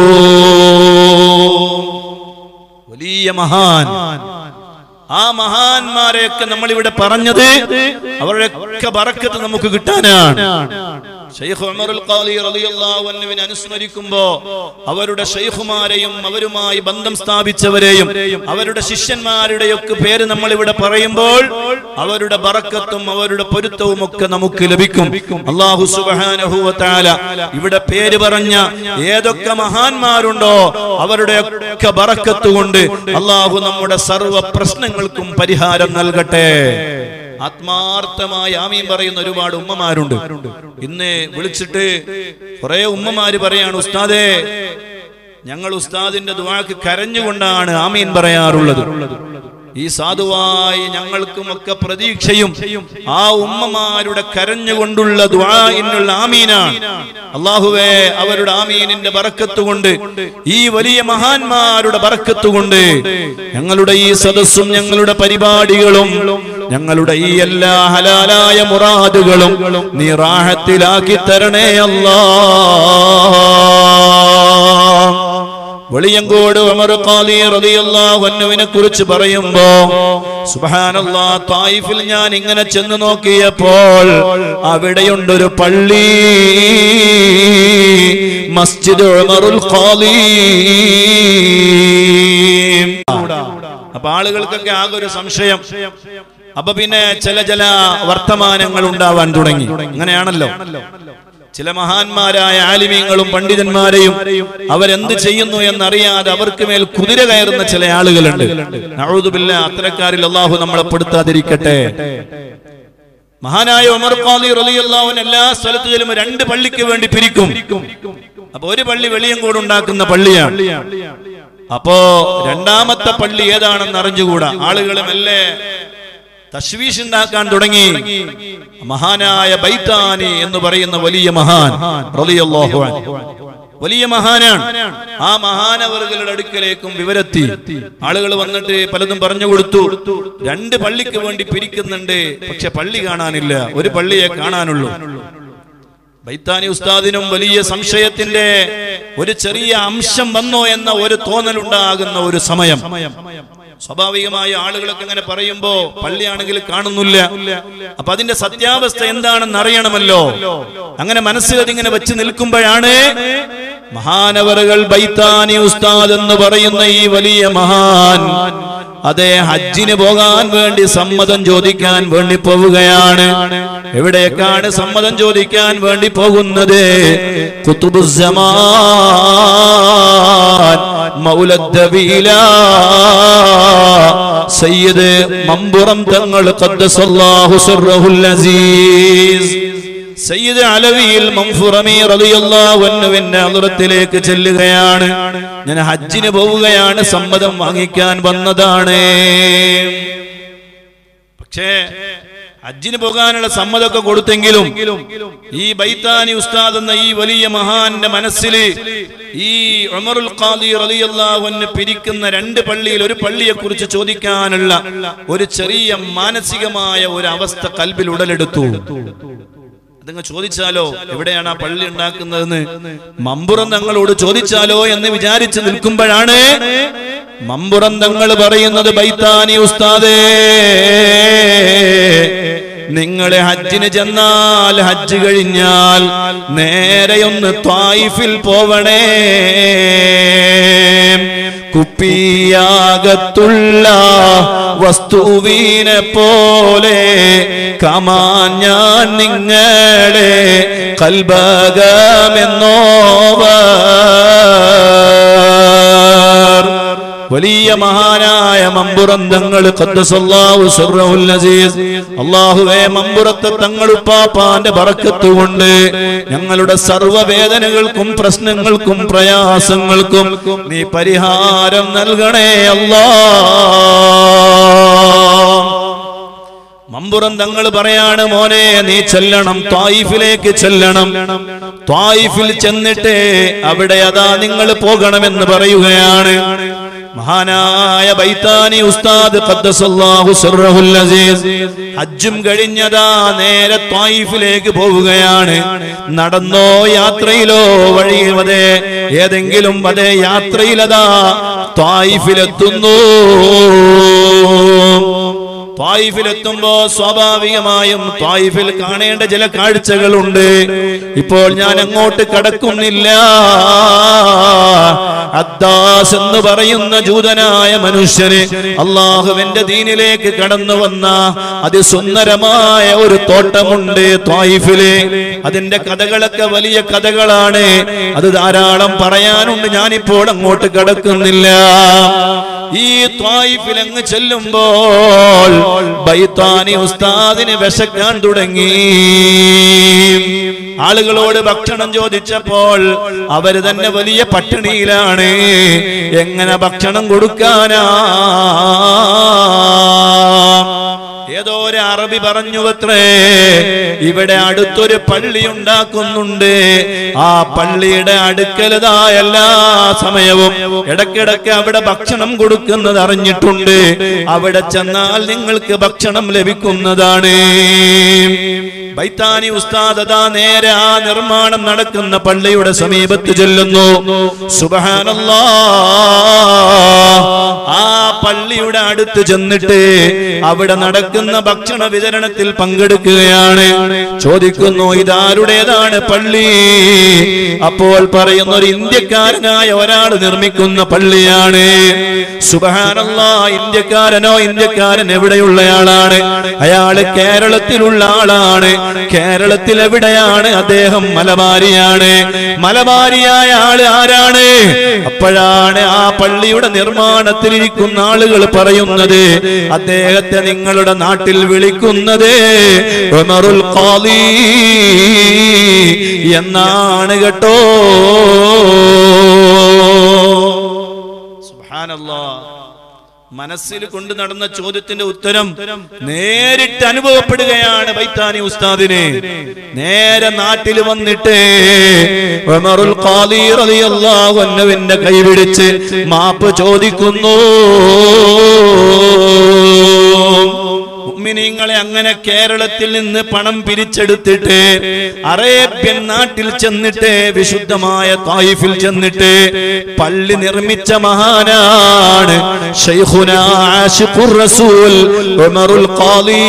വലിയ മഹാൻ ആ മഹാന്മാരെയൊക്കെ നമ്മൾ ഇവിടെ പറഞ്ഞത് അവരുടെ ഒക്കെ ബറക്കത്ത് നമുക്ക് കിട്ടാനാണ് ഷെയ്ഖ് ഉമറുൽ ഖാലി റളിയല്ലാഹു അൻഹുവിനെ അനുസ്മരിക്കുമ്പോ അവരുടെ ഷെയ്ഖുമാരെയും അവരുമായി ബന്ധം സ്ഥാപിച്ചവരെയും അവരുടെ ശിഷ്യന്മാരുടെയൊക്കെ പേര് നമ്മൾ ഇവിടെ പറയുമ്പോൾ അവരുടെ ബറക്കത്തും അവരുടെ പൊരുത്തവും ഒക്കെ നമുക്ക് ലഭിക്കും അള്ളാഹു സുബ്ഹാനഹു വ തആല ഇവിടെ പേര് പറഞ്ഞ ഏതൊക്കെ മഹാന്മാരുണ്ടോ അവരുടെ ഒക്കെ ബറക്കത്ത് കൊണ്ട് അള്ളാഹു നമ്മുടെ സർവ്വ പ്രശ്നങ്ങൾക്കും പരിഹാരം നൽകട്ടെ ആത്മാർത്ഥമായി ആമീൻ പറയുന്ന ഒരുപാട് ഉമ്മമാരുണ്ട് ഇന്ന് വിളിച്ചിട്ട് കുറെ ഉമ്മമാര് പറയാണ് ഉസ്താദേ ഞങ്ങൾ ഉസ്താദിന്റെ ദുവാക്ക് കരഞ്ഞുകൊണ്ടാണ് ആമീൻ പറയാറുള്ളത് ഈ സാധുവായി ഞങ്ങൾക്കുമൊക്കെ പ്രതീക്ഷയും ആ ഉമ്മമാരുടെ കരഞ്ഞുകൊണ്ടുള്ള ദുആഇനുള്ള ആമീനാണ് അള്ളാഹുവേ അവരുടെ ആമീനിന്റെ ബറക്കത്ത് കൊണ്ട് ഈ വലിയ മഹാന്മാരുടെ ബറക്കത്ത് കൊണ്ട് ഞങ്ങളുടെ ഈ സദസ്സും ഞങ്ങളുടെ പരിപാടികളും ഞങ്ങളുടെ ഈ എല്ലാ ഹലാലായ മുറാദുകളും നീ റാഹത്തിലാക്കി തരണേ അല്ലാ വെളിയങ്കോട് ഉമർ ഖാലി റളിയല്ലാഹു അൻഹുവിനെ കുറിച്ച് പറയുമ്പോ സുബ്ഹാനല്ലാഹ് തായിഫിൽ ഞാൻ ഇങ്ങനെ ചെന്ന് നോക്കിയപ്പോൾ അവിടെയുണ്ടൊരു പള്ളി മസ്ജിദ് ഉമറുൽ ഖാലി അപ്പൊ ആളുകൾക്കൊക്കെ ആകെ ഒരു സംശയം അപ്പൊ പിന്നെ ചില ചില വർത്തമാനങ്ങൾ ഉണ്ടാവാൻ തുടങ്ങി അങ്ങനെയാണല്ലോ ചില മഹാന്മാരായ ആലിമീങ്ങളും പണ്ഡിതന്മാരെയും അവരെന്ത് ചെയ്യുന്നു എന്നറിയാതെ അവർക്ക് മേൽ കുതിര കയറുന്ന ചില ആളുകളുണ്ട് നഴുതുമില്ല അത്തരക്കാരിൽ അള്ളാഹു നമ്മളെ പെടുത്താതിരിക്കട്ടെ മഹാനായ ഉമർ ഖാദി റളിയല്ലാഹു അൻഹു എല്ലാ സ്ഥലത്തു ചെല്ലുമ്പോൾ രണ്ട് പള്ളിക്ക് വേണ്ടി പിരിക്കും അപ്പൊ ഒരു പള്ളി വെളിയങ്കോട് ഉണ്ടാക്കുന്ന പള്ളിയാണ് അപ്പോ രണ്ടാമത്തെ പള്ളി ഏതാണെന്ന് അറിഞ്ഞുകൂടാ ആളുകൾ മെല്ലെ തശ്വീഷ് ഉണ്ടാക്കാൻ തുടങ്ങി മഹാനായ ബൈത്താനി എന്ന് പറയുന്ന വലിയ മഹാൻ റളിയല്ലാഹു അൻഹു. വലിയ മഹാനാണ് ആ മഹാനവറുകളുടെ അടുക്കലേക്കും വിവരത്തി ആളുകൾ വന്നിട്ട് പലതും പറഞ്ഞു കൊടുത്തു രണ്ട് പള്ളിക്ക് വേണ്ടി പിരിക്കുന്നുണ്ട് പക്ഷെ പള്ളി കാണാനില്ല ഒരു പള്ളിയെ കാണാനുള്ളൂ ബൈത്താനി ഉസ്താദിനും വലിയ സംശയത്തിന്റെ ഒരു ചെറിയ അംശം വന്നോ എന്ന ഒരു തോന്നലുണ്ടാകുന്ന ഒരു സമയം സ്വാഭാവികമായി ആളുകളൊക്കെ ഇങ്ങനെ പറയുമ്പോ പള്ളിയാണെങ്കിൽ കാണുന്നില്ല അപ്പൊ അതിന്റെ സത്യാവസ്ഥ എന്താണെന്ന് അറിയണമല്ലോ അങ്ങനെ മനസ്സിൽ അതിങ്ങനെ വെച്ച് നിൽക്കുമ്പോഴാണ് മഹാനവറുകൾ ബൈത്താനി ഉസ്താദ് എന്ന് പറയുന്ന ഈ വലിയ മഹാൻ അതെ ഹജ്ജിന് പോകാൻ വേണ്ടി സമ്മതം ചോദിക്കാൻ വേണ്ടി പോവുകയാണ് എവിടേക്കാണ് സമ്മതം ചോദിക്കാൻ വേണ്ടി പോകുന്നത് കുത്തുബുസമാൻ മൗലദ്ദബീല സയ്യിദ് മമ്പുറം തങ്ങൾ ഖദ്ദസല്ലാഹു സിർറഹുൽ അസീസ് സയ്യിദ് അലവിയിൽ മംഫുറമി റളിയല്ലാഹു അൻഹുവിന്റെ ഹദ്റത്തിലേക്ക് ചെല്ലുകയാണ് ഞാൻ ഹജ്ജിന് പോവുകയാണ് സമ്മതം വാങ്ങിക്കാൻ വന്നതാണ് പക്ഷേ ഹജ്ജിന് പോകാനുള്ള സമ്മതമൊക്കെ കൊടുത്തെങ്കിലും ഈ ബൈത്താനി ഉസ്താദ് എന്ന ഈ വലിയ മഹാന്റെ മനസ്സിൽ ഈ ഉമറുൽ ഖാദി റളിയല്ലാഹു അൻഹു പിരിക്കുന്ന രണ്ട് പള്ളിയിൽ ഒരു പള്ളിയെ കുറിച്ച് ചോദിക്കാനുള്ള ഒരു ചെറിയ മാനസികമായ ഒരു അവസ്ഥ കൽബിൽ ഉടലെടുത്തു അതങ്ങ് ചോദിച്ചാലോ എവിടെയാണ് ആ പള്ളി ഉണ്ടാക്കുന്നതെന്ന് മമ്പുറം തങ്ങളോട് ചോദിച്ചാലോ എന്ന് വിചാരിച്ച് നിൽക്കുമ്പോഴാണ് മമ്പുറം തങ്ങൾ പറയുന്നത് ബൈത്താനി ഉസ്താദേ നിങ്ങളെ ഹജ്ജിന് ചെന്നാൽ ഹജ്ജ് കഴിഞ്ഞാൽ നേരെയൊന്ന് ത്വായിഫിൽ പോവണേ കുപ്പിയാകത്തുള്ള വസ്തുവിനെ പോലെ കമാൻ ഞാൻ നിങ്ങളെ കൽബകമെന്നോവർ വലിയ മഹാനായ മമ്പുറം തങ്ങൾ അള്ളാഹുവേ മമ്പുറത്തെ തങ്ങളുപ്പാപ്പാന്റെ ബറക്കത്ത് കൊണ്ട് ഞങ്ങളുടെ സർവവേദനകൾക്കും പ്രശ്നങ്ങൾക്കും പ്രയാസങ്ങൾക്കും നീ പരിഹാരം നൽകണേ അല്ലാ മമ്പുറം തങ്ങൾ പറയാണ് മോനെ നീ ചെല്ലണം ത്വായിഫിലേക്ക് ചെല്ലണം ത്വായിഫിൽ ചെന്നിട്ട് അവിടെ അതാ നിങ്ങൾ പോകണമെന്ന് പറയുകയാണ് മഹാനായ ബൈത്താനി ഉസ്താദ് ഖദ്ദസല്ലാഹു സിർറഹുൽ അസീസ് ഹജ്ജും കഴിഞ്ഞതാ നേരെ ത്വായിഫിലേക്ക് പോവുകയാണ് നടന്നോ യാത്രയിലോ വഴിയിൽ അതേ ഏതെങ്കിലും അതേ യാത്രയിലതാ ത്വായിഫിലെത്തുന്നു ത്വായിഫിലെത്തുമ്പോ സ്വാഭാവികമായും ത്വായിഫിൽ കാണേണ്ട ചില കാഴ്ചകളുണ്ട് ഇപ്പോൾ ഞാൻ അങ്ങോട്ട് കടക്കുന്നില്ല അദ്ദാസ് എന്ന് പറയുന്ന ജൂതനായ മനുഷ്യന് അള്ളാഹുവിന്റെ ദീനിലേക്ക് കടന്നു വന്ന അതിസുന്ദരമായ ഒരു തോട്ടമുണ്ട് ത്വായിഫില് അതിന്റെ കഥകളൊക്കെ വലിയ കഥകളാണ് അത് ധാരാളം പറയാനുണ്ട് ഞാനിപ്പോൾ അങ്ങോട്ട് കടക്കുന്നില്ല ഈ ത്വായിഫിൽ അങ്ങ് ചെല്ലുമ്പോൾ ബൈത്താനി ഉസ്താദിന് വിശക്കാൻ തുടങ്ങി ആളുകളോട് ഭക്ഷണം ചോദിച്ചപ്പോൾ അവര് തന്നെ വലിയ പട്ടിണിയിലാണ് എങ്ങനെ ഭക്ഷണം കൊടുക്കാനാ ഏതോ ഒരു അറബി പറഞ്ഞുവത്രേ ഇവിടെ അടുത്തൊരു പള്ളി ഉണ്ടാക്കുന്നുണ്ട് ആ പള്ളിയുടെ അടുക്കലതാ എല്ലാ സമയവും ഇടക്കിടക്ക് അവിടെ ഭക്ഷണം കൊടുക്കുന്നത് അറിഞ്ഞിട്ടുണ്ട് അവിടെ ചെന്നാൽ നിങ്ങൾക്ക് ഭക്ഷണം ലഭിക്കുന്നതാണ് ബൈത്താനി ഉസ്താദ് അതാ നേരെ ആ നിർമ്മാണം നടക്കുന്ന പള്ളിയുടെ സമീപത്ത് ചെല്ലുന്നു സുബഹാനല്ലാ ആ പള്ളിയുടെ അടുത്ത് ചെന്നിട്ട് അവിടെ നടക്കുന്ന ഭക്ഷണ വിതരണത്തിൽ പങ്കെടുക്കുകയാണ് ചോദിക്കുന്നു ഇതാരുടേതാണ് പള്ളി അപ്പോൾ പറയുന്ന ഒരു ഇന്ത്യക്കാരനായ ഒരാൾ നിർമ്മിക്കുന്ന പള്ളിയാണ് സുബഹാനല്ലാ ഇന്ത്യക്കാരനോ ഇന്ത്യക്കാരൻ എവിടെയുള്ളയാളാണ് അയാള് കേരളത്തിലുള്ള ആളാണ് കേരളത്തിൽ എവിടെയാണ് അദ്ദേഹം മലബാരിയാണ് മലബാരിയായ ആള് ആരാണ് അപ്പോഴാണ് ആ പള്ളിയുടെ നിർമ്മാണത്തിലിരിക്കുന്ന ആളുകൾ പറയുന്നത് അദ്ദേഹത്തെ നിങ്ങളുടെ നാട്ടിൽ വിളിക്കുന്നത് ഉമറുൽ ഖാദി എന്നാണ് കേട്ടോ സുബ്ഹാനല്ലാ മനസ്സിൽ കൊണ്ടു നടന്ന ചോദ്യത്തിന്റെ ഉത്തരം നേരിട്ട് അനുഭവപ്പെടുകയാണ് ബൈത്താനി ഉസ്താദിന് നേരെ നാട്ടിൽ വന്നിട്ട് ഉമറുൽ ഖാദി റളിയല്ലാഹു അൻഹുവിന്റെ കൈപിടിച്ച് മാപ്പ് ചോദിക്കുന്നു മുഅ്മിനീങ്ങളെ അങ്ങനെ കേരളത്തിൽ നിന്ന് പണം പിരിച്ചെടുത്തിട്ട് അറേബ്യൻ നാട്ടിൽ ചെന്നിട്ട് വിശുദ്ധമായ തായിഫിൽ ചെന്നിട്ട് പള്ളി നിർമ്മിച്ച മഹാനാണ് ശൈഖുന ആശിഖുർ റസൂൽ ഉമറുൽ ഖാദി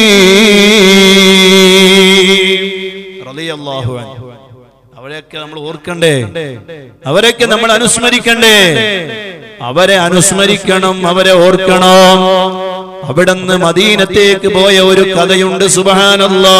റളിയല്ലാഹു അൻഹു അവരെയൊക്കെ നമ്മൾ ഓർക്കണ്ടേ അവരെയൊക്കെ നമ്മൾ അനുസ്മരിക്കണ്ടേ അവരെ അനുസ്മരിക്കണം അവരെ ഓർക്കണം അവിടുന്ന് മദീനത്തേക്ക് പോയ ഒരു കഥയുണ്ട് സുബഹാനല്ലാ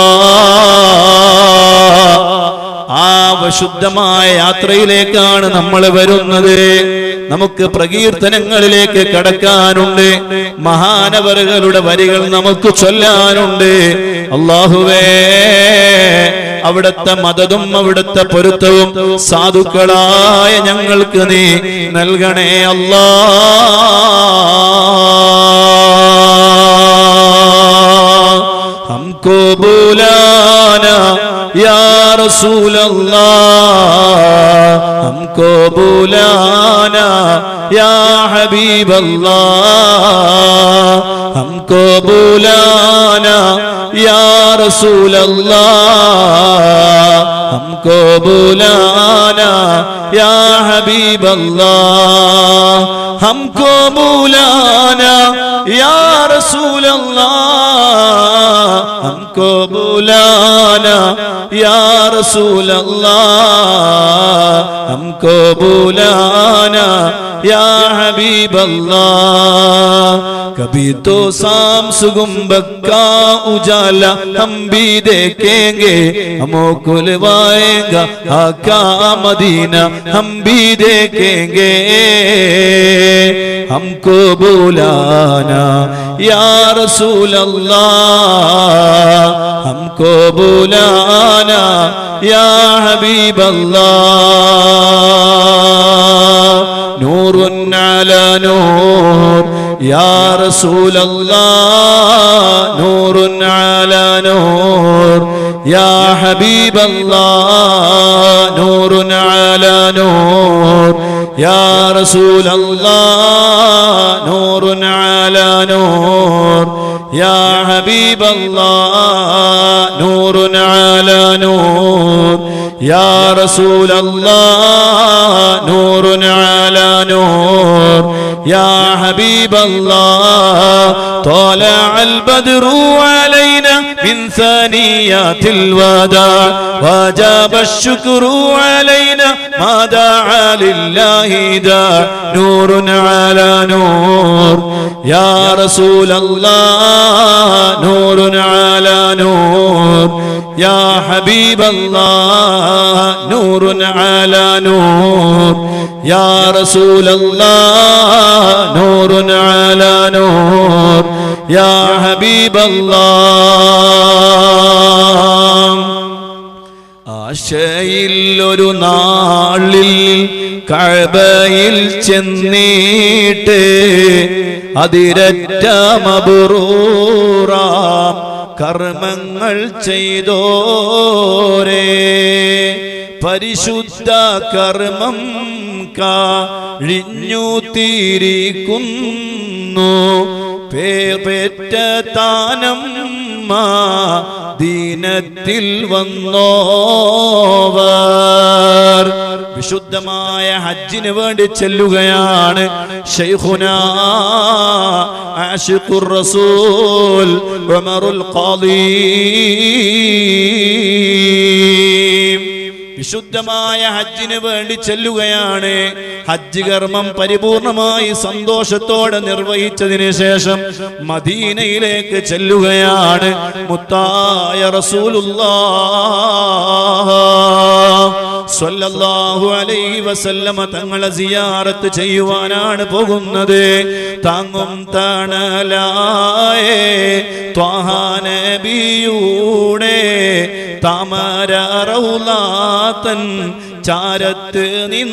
ആ വിശുദ്ധമായ യാത്രയിലേക്കാണ് നമ്മൾ വരുന്നത് നമുക്ക് പ്രകീർത്തനങ്ങളിലേക്ക് കടക്കാനുണ്ട് മഹാനവറുകളുടെ വരികൾ നമുക്ക് ചൊല്ലാനുണ്ട് അള്ളാഹുവേ അവിടുത്തെ മതതും അവിടുത്തെ പൊരുത്തവും സാധുക്കളായ ഞങ്ങൾക്ക് നീ നൽകണേ അല്ലാ हमको बुलाना या रसूल अल्लाह हमको बुलाना या हबीब अल्लाह हमको बुलाना या रसूल अल्लाह हमको बुलाना या हबीब अल्लाह हमको बुलाना या रसूल अल्लाह हमको बुलाना या रसूल अल्लाह हमको बुलाना या हबीब अल्लाह कभी तो शाम सुगुम्बक का उजाला हम भी देखेंगे हमो खुलवाएगा आका मदीना हम भी देखेंगे हमको बुलाना या रसूल अल्लाह हमको बुलाना या हबीब अल्लाह नूर على نور يا رسول الله نور على نور يا حبيب الله نور على نور يا رسول الله نور على نور يا حبيب الله نور على نور يا رسول الله نور على نور يا حبيب الله طلع البدر علينا من ثنيات الوداع وجاب الشكر علينا ما دعا لله داع نور على نور يا رسول الله نور على نور يا حبيب الله نور على نور يا رسول الله نور على نور يا حبيب الله ആശയിൽ ഒരു നാളിൽ കഴബയിൽ ചെന്നീട്ട് അതിരറ്റ മബുറൂറാം കർമ്മങ്ങൾ ചെയ്തോരേ പരിശുദ്ധ കർമ്മം കഴിഞ്ഞു തീരിക്കുന്നു പേർപെറ്റ താനം ദീനത്തിൽ വന്നോവർ വിശുദ്ധമായ ഹജ്ജിന് വേണ്ടി ചെല്ലുകയാണ് ഷൈഖുന ആഷിഖുർ റസൂൽ ഉമറുൽ ഖാദി വിശുദ്ധമായ ഹജ്ജിന് വേണ്ടി ചെല്ലുകയാണ് ഹജ്ജ് കർമ്മം പരിപൂർണമായി സന്തോഷത്തോടെ നിർവഹിച്ചതിന് ശേഷം മദീനയിലേക്ക് ചെല്ലുകയാണ് മുത്തായ റസൂലുള്ളാ സ്വല്ലല്ലാഹു അലൈഹി വസല്ലമ തങ്ങളെ സിയാറത്ത് ചെയ്യുവാനാണ് പോകുന്നത് താങ്ങും തണലായേ ത്വാഹാനബിയൂടെ താമര റൗലാത്തൻ ചാരത്ത്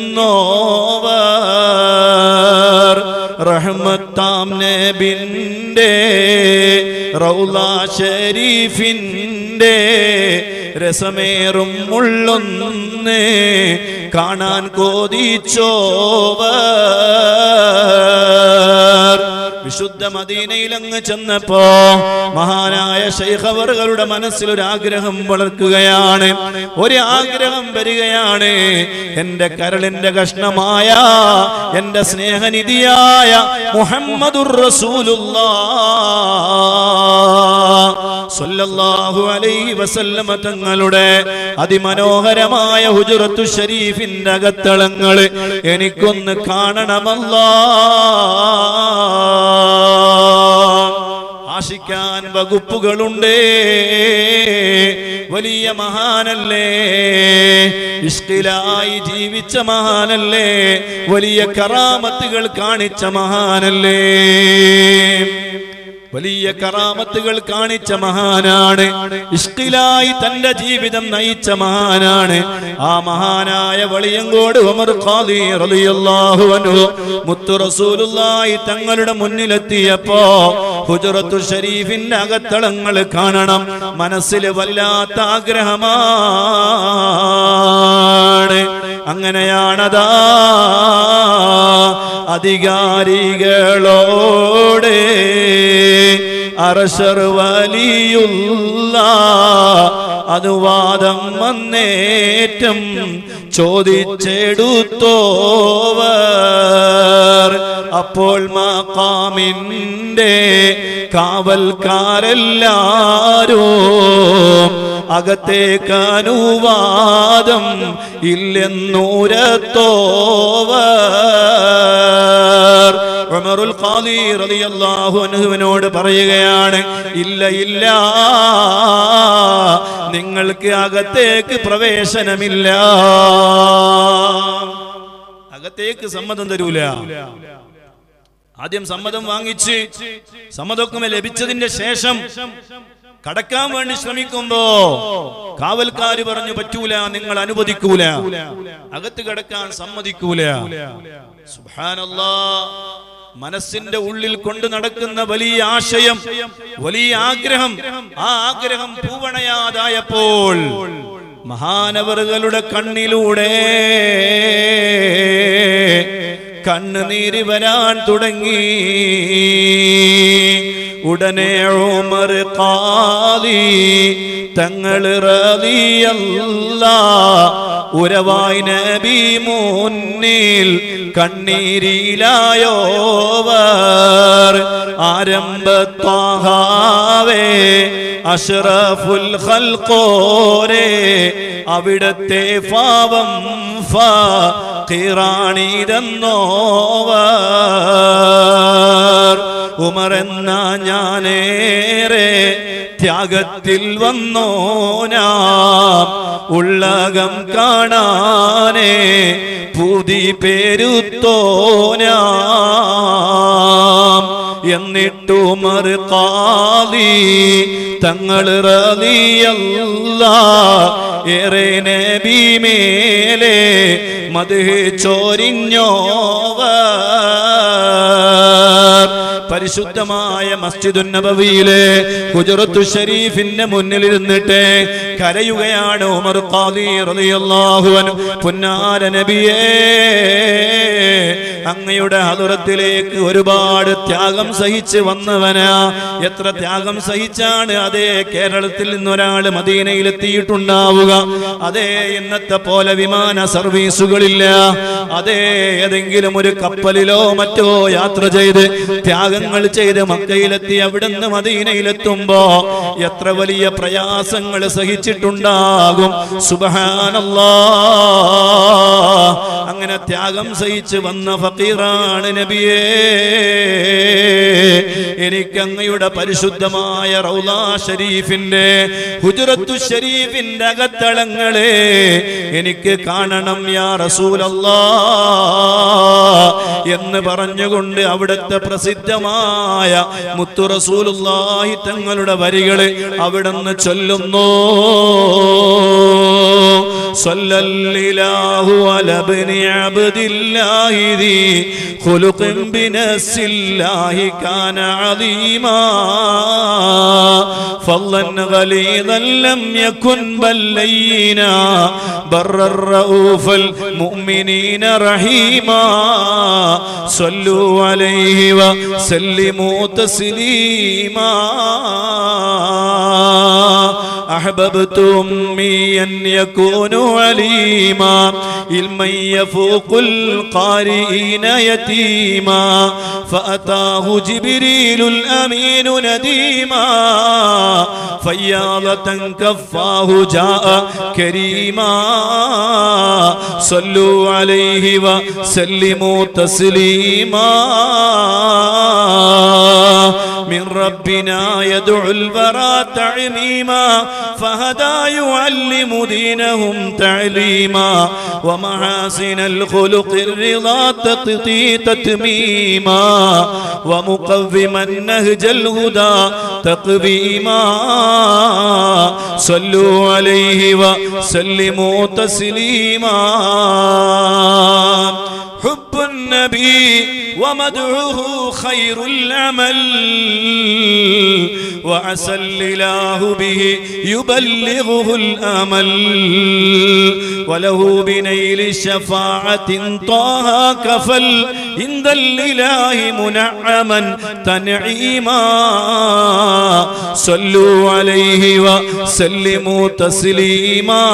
നിന്നോവർ റഹ്മത്താം നബിൻ്റെ റൗല ഷരീഫിൻ്റെ രസമേറും ഉള്ളൊന്ന് കാണാൻ കോതിച്ചോവർ വിശുദ്ധ മദീനയിൽ അങ്ങ് ചെന്നപ്പോ മഹാനായ ശൈഖവറുകളുടെ മനസ്സിൽ ഒരു ആഗ്രഹം വളർക്കുകയാണ് ഒരു ആഗ്രഹം വരികയാണ് എന്റെ കരളിന്റെ കഷ്ണമായ എന്റെ സ്നേഹനിധിയായ മുഹമ്മദുർ റസൂലുള്ളാഹു അലൈഹി വസല്ലമ തങ്ങളുടെ അതിമനോഹരമായ ഹുജറത്തു ഷരീഫിന്റെ അകത്തളങ്ങള് എനിക്കൊന്ന് കാണണമല്ലാ ആശിക്കാൻ വകുപ്പുകളുണ്ട് വലിയ മഹാനല്ലേ ഇഷ്കിലായി ജീവിച്ച മഹാനല്ലേ വലിയ കറാമത്തുകൾ കാണിച്ച മഹാനല്ലേ വലിയ കറാമത്തുകൾ കാണിച്ച മഹാനാണ് ഇഷ്കിലായി തന്റെ ജീവിതം നയിച്ച മഹാനാണ് ആ മഹാനായ വളിയങ്കോട് ഉമർ ഖാദി റളിയല്ലാഹു അൻഹു മുത്തു റസൂലുള്ളാഹി തങ്ങളുടെ മുന്നിലെത്തിയപ്പോ ഹുജറത്തു ഷരീഫിന്റെ അകത്തളങ്ങൾ കാണണം മനസ്സിൽ വല്ലാത്ത ആഗ്രഹമാണ് അങ്ങനെയാണതാ അധികാരികളോട് അറശർ വലിയുള്ള അനുവാദം വന്നേറ്റം ചോദിച്ചെടുത്തോവർ അപ്പോൾ മാക്കാമിൻ്റെ കാവൽക്കാരെല്ലാരും അകത്തേക്ക് അനുവാദം ഇല്ലെന്നൂരത്തോവർ ഉമറുൽ ഖാദി റളിയല്ലാഹു അൻഹുവിനോട് പറയുകയാണ് ഇല്ല ഇല്ല നിങ്ങൾക്ക് അകത്തേക്ക് പ്രവേശനമില്ല അകത്തേക്ക് സമ്മതം തരൂല ആദ്യം സമ്മതം വാങ്ങിച്ച് സമ്മതമൊക്കെ ലഭിച്ചതിന്റെ ശേഷം കടക്കാൻ വേണ്ടി ശ്രമിക്കുമ്പോ കാവൽക്കാര് പറഞ്ഞു പറ്റൂല നിങ്ങൾ അനുവദിക്കൂല അകത്ത് കിടക്കാൻ സമ്മതിക്കൂല സുബ്ഹാനല്ലാ മനസ്സിന്റെ ഉള്ളിൽ കൊണ്ട് നടക്കുന്ന വലിയ ആശയം വലിയ ആഗ്രഹം ആ ആഗ്രഹം പൂവണയാതായപ്പോൾ മഹാനവറുകളുടെ കണ്ണിലൂടെ കണ്ണുനീര് വരാൻ തുടങ്ങി ഉടനെ ഉമർ ഖാദി തങ്ങൾ റളിയല്ല ഉരവായി നബി മുന്നിൽ കണ്ണീരിലായോവർ ആരംഭത്താഹാവേ അഷ്റഫുൽ ഖൽഖോരേ അവിടത്തെ പാവം ഫീറാണിതെന്നോവർ ഉമർ എന്ന ഞാനേറെ ത്യാഗത്തിൽ വന്നോനാം ഉള്ളകം കാണാനേ പുതി പേരുത്തോനാം എന്നിട്ടു മറുകാലി തങ്ങൾ റളിയല്ല ഏറെ നബി മേലെ മത് ചോരിഞ്ഞോവർ പരിശുദ്ധമായ മസ്ജിദുൻ നബവിയിലെ ഗുജറത്തു ഷരീഫിന്റെ മുന്നിൽ ഇരുന്നിട്ട് കരയുകയാണ് ഉമർ ഖാദി റളിയല്ലാഹു അൻഹു പുന്നാര നബിയേ അങ്ങയുടെ ഹതുറത്തിലേക്ക് ഒരുപാട് ത്യാഗം സഹിച്ച് വന്നവനാ എത്ര ത്യാഗം സഹിച്ചാണ് അതേ കേരളത്തിൽ നിന്നൊരാള് മദീനയിൽ എത്തിയിട്ടുണ്ടാവുക അതേ ഇന്നത്തെ പോലെ വിമാന സർവീസുകളില്ല അതേ ഏതെങ്കിലും ഒരു കപ്പലിലോ മറ്റോ യാത്ര ചെയ്ത് ത്യാഗങ്ങൾ ചെയ്ത് മക്കയിലെത്തി അവിടുന്ന് മദീനയിലെത്തുമ്പോ എത്ര വലിയ പ്രയാസങ്ങൾ സഹിച്ചിട്ടുണ്ടാകും സുബഹാനല്ലാ അങ്ങനെ ത്യാഗം സഹിച്ച് വന്ന ഫക്കീറാണ് നബിയേ എനിക്ക് അങ്ങയുടെ പരിശുദ്ധമായ റൗലാ ഷരീഫിന്റെ ഹുജറത്തു ഷരീഫിന്റെ അകത്തളങ്ങളെ എനിക്ക് കാണണം യാ റസൂലല്ലാ എന്ന് പറഞ്ഞുകൊണ്ട് അവിടുത്തെ പ്രസിദ്ധമായ മുത്തു റസൂലുള്ളാഹി തങ്ങളുടെ വരികള് അവിടുന്ന് ചൊല്ലുന്നു صلى الإله على ابن عبد الله ذي خلق بنس الله كان عظيما فضلا غليظا لم يكن بل لينا بر الرؤوف المؤمنين رحيما صلوا عليه وسلموا تسليما أحببت أمي أن يكون عليما علما يفوق القارئين يتيما فأتاه جبريل الأمين نديما فياضة كفاه جاء كريما صلوا عليه وسلموا تسليما من ربنا يدعو البرى تعميما فهدى يعلم دينهم تعليما ومحاسن الخلق الرضا تقضي تتميما ومقوما نهج الهدى تقويما صلوا عليه وسلموا تسليما حب النبي ومدعوه خير العمل وعسى الإله به يبلغه الأمل وله بنيل الشفاعة طه كفل عند الإله منعما تنعيما صلوا عليه وسلموا تسليما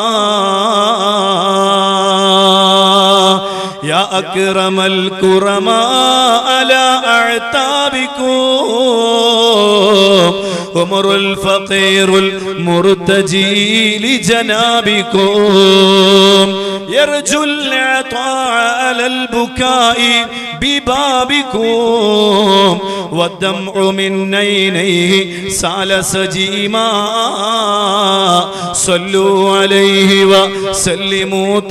يا أكرم الكرماء على أعتابكم عمر الفقير المرتجي لجنابكم يرجو العطاء على البكاء ببابكم والدمع من عينيه سال سجيما صلوا عليه وسلموا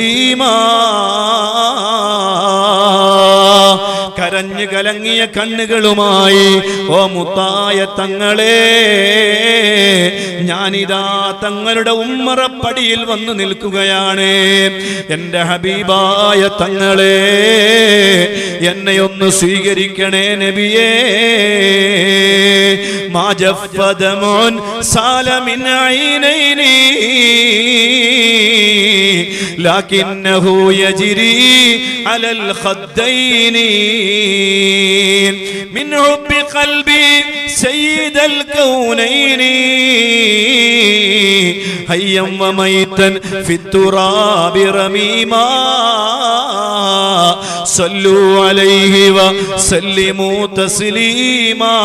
تسليما കരഞ്ഞു കലങ്ങിയ കണ്ണുകളുമായി ഓ മുത്തായ തങ്ങളെ ഞാനിതാ തങ്ങളുടെ ഉമ്മറപ്പടിയിൽ വന്നു നിൽക്കുകയാണ് എന്റെ ഹബീബായ തങ്ങളെ എന്നെ ഒന്ന് സ്വീകരിക്കണേ നബിയേ മാജഫദമുൻ സാലമിൻ ഐനൈനി لكنه يجري على الخدين من حب قلبي سيد الكونين هيا وميتا في التراب رميما صلوا عليه وسلموا تسليما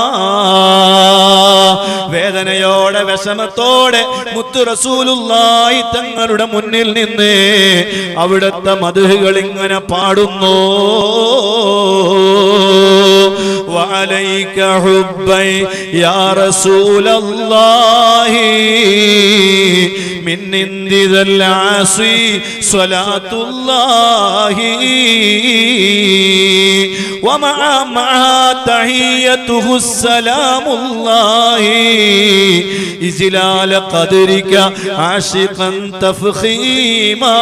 വേദനയോടെ വിഷമത്തോടെ മുത്തു റസൂലുള്ളാഹി തങ്ങളുടെ മുന്നിൽ നിന്ന് അവിടുത്തെ മധുകൾ ഇങ്ങനെ പാടുന്നു وعليك حبي يا رسول الله من عند ذا العاصي صلاة الله ومع مع تحيته السلام الله إجلال قدرك عاشقا تفخيما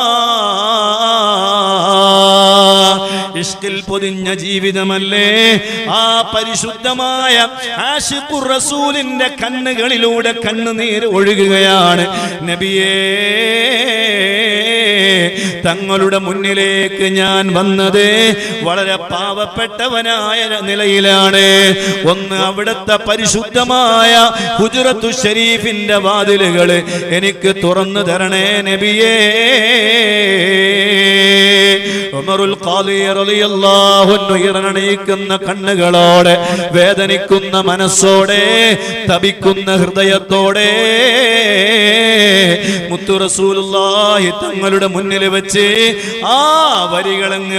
ഇഷ്കിൽ പൊതിഞ്ഞ ജീവിതമല്ലേ ആ പരിശുദ്ധമായ ആഷിഖുർ റസൂലിന്റെ കണ്ണുകളിലൂടെ കണ്ണുനീർ ഒഴുകുകയാണ് നബിയേ തങ്ങളുടെ മുന്നിലേക്ക് ഞാൻ വന്നത് വളരെ പാവപ്പെട്ടവനായ നിലയിലാണ് ഒന്ന് അവിടുത്തെ പരിശുദ്ധമായ ഹുജറത്തു ഷരീഫിന്റെ വാതിലുകൾ എനിക്ക് തുറന്നു തരണേ നബിയേ ഉമറുൽ ഖാദി റളിയല്ലാഹു അൻഹു ഇറണണിയിക്കുന്ന കണ്ണുകളോടെ വേദനിക്കുന്ന മനസ്സോടെ തപിക്കുന്ന ഹൃദയത്തോടെ മുത്തു റസൂലുള്ളാഹി തങ്ങളുടെ മുന്നിൽ വെച്ച് ആ വരികളങ്ങ്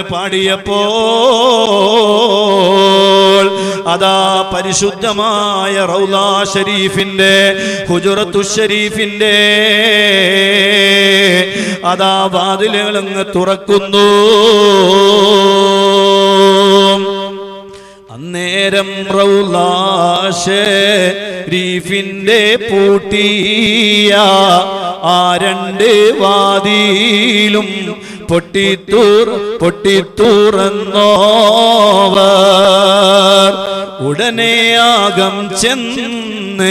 പാടിയപ്പോൾ അതാ പരിശുദ്ധമായ റൗലാ ഷരീഫിന്റെ ഹുജറത്തു ഷരീഫിന്റെ അതാ വാതിലുകളങ്ങ് തുറക്കുന്നു അന്നേരം റൗലാഷരീഫിന്റെ പൂട്ടിയ ആ രണ്ട് വാതിയിലും പൊട്ടിത്തൂർ പൊട്ടിത്തൂറന്നോവർ ഉടനെയാകം ചെന്ന്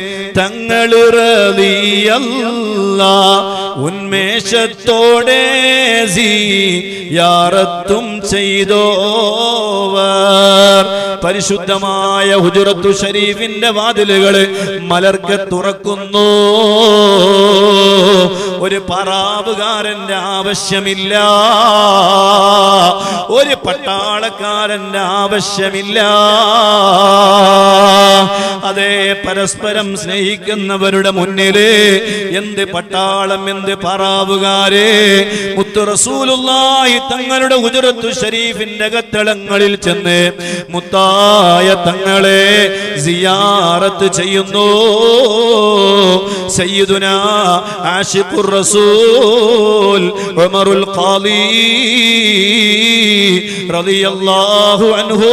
തങ്ങളിറലിയല്ല ഉന്മേഷത്തോടെ യാറത്തും ചെയ്തോവർ പരിശുദ്ധമായ ഹുജുറത്തു ഷരീഫിന്റെ വാതിലുകൾ മലർക്കെ തുറക്കുന്നു ഒരു പറാവുകാരന്റെ ആവശ്യമില്ല ഒരു പട്ടാളക്കാരന്റെ ആവശ്യമില്ല അതെ പരസ്പരം സ്നേഹിക്കുന്നവരുടെ മുന്നില് എന്ത് പട്ടാളം എന്ത് പറാവുകാരെ മുത്തു റസൂലുള്ളാഹി തങ്ങളുടെ ഉജറത്തു ഷരീഫിന്റെ കത്തളങ്ങളിൽ ചെന്ന് മുത്തായ തങ്ങളെ സിയാറത്ത് ചെയ്യുന്നു സയ്യിദുന ആഷിഖുർ റസൂൽ ഉമറുൽ ഖാദി റളിയല്ലാഹു അൻഹു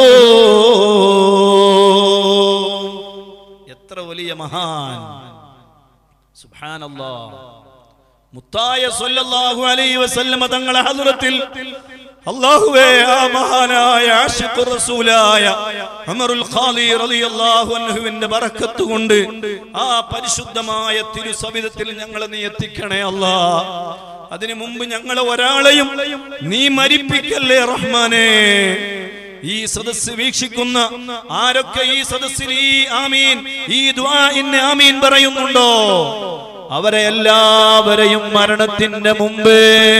എത്ര വലിയ മഹാൻ സുബ്ഹാനല്ലാഹ് മുത്തായ സല്ലല്ലാഹു അലൈഹി വസല്ലമ തങ്ങളെ ഹദ്റത്തിൽ അല്ലാഹുവേ ആ മഹാനായ ആശിഖുർ റസൂലായ ഉമറുൽ ഖാദി റളിയല്ലാഹു അൻഹുവിന്റെ ബറക്കത്ത് കൊണ്ട് ആ പരിശുദ്ധമായ തിരുസവിധത്തിൽ ഞങ്ങളെ നീ എത്തിക്കണേ അല്ലാ അതിനു മുമ്പ് ഞങ്ങളെ ഒരാളെയും നീ മരിപ്പിക്കല്ലേ റഹ്മാനേ ഈ സദസ് വീക്ഷിക്കുന്ന ആരൊക്കെ ഈ സദസ്സിൽ ഈ ആമീൻ ഈ ദ്വാഇന് ആമീൻ പറയുന്നുണ്ടോ അവരെ എല്ലാവരെയും മരണത്തിന്റെ മുമ്പ്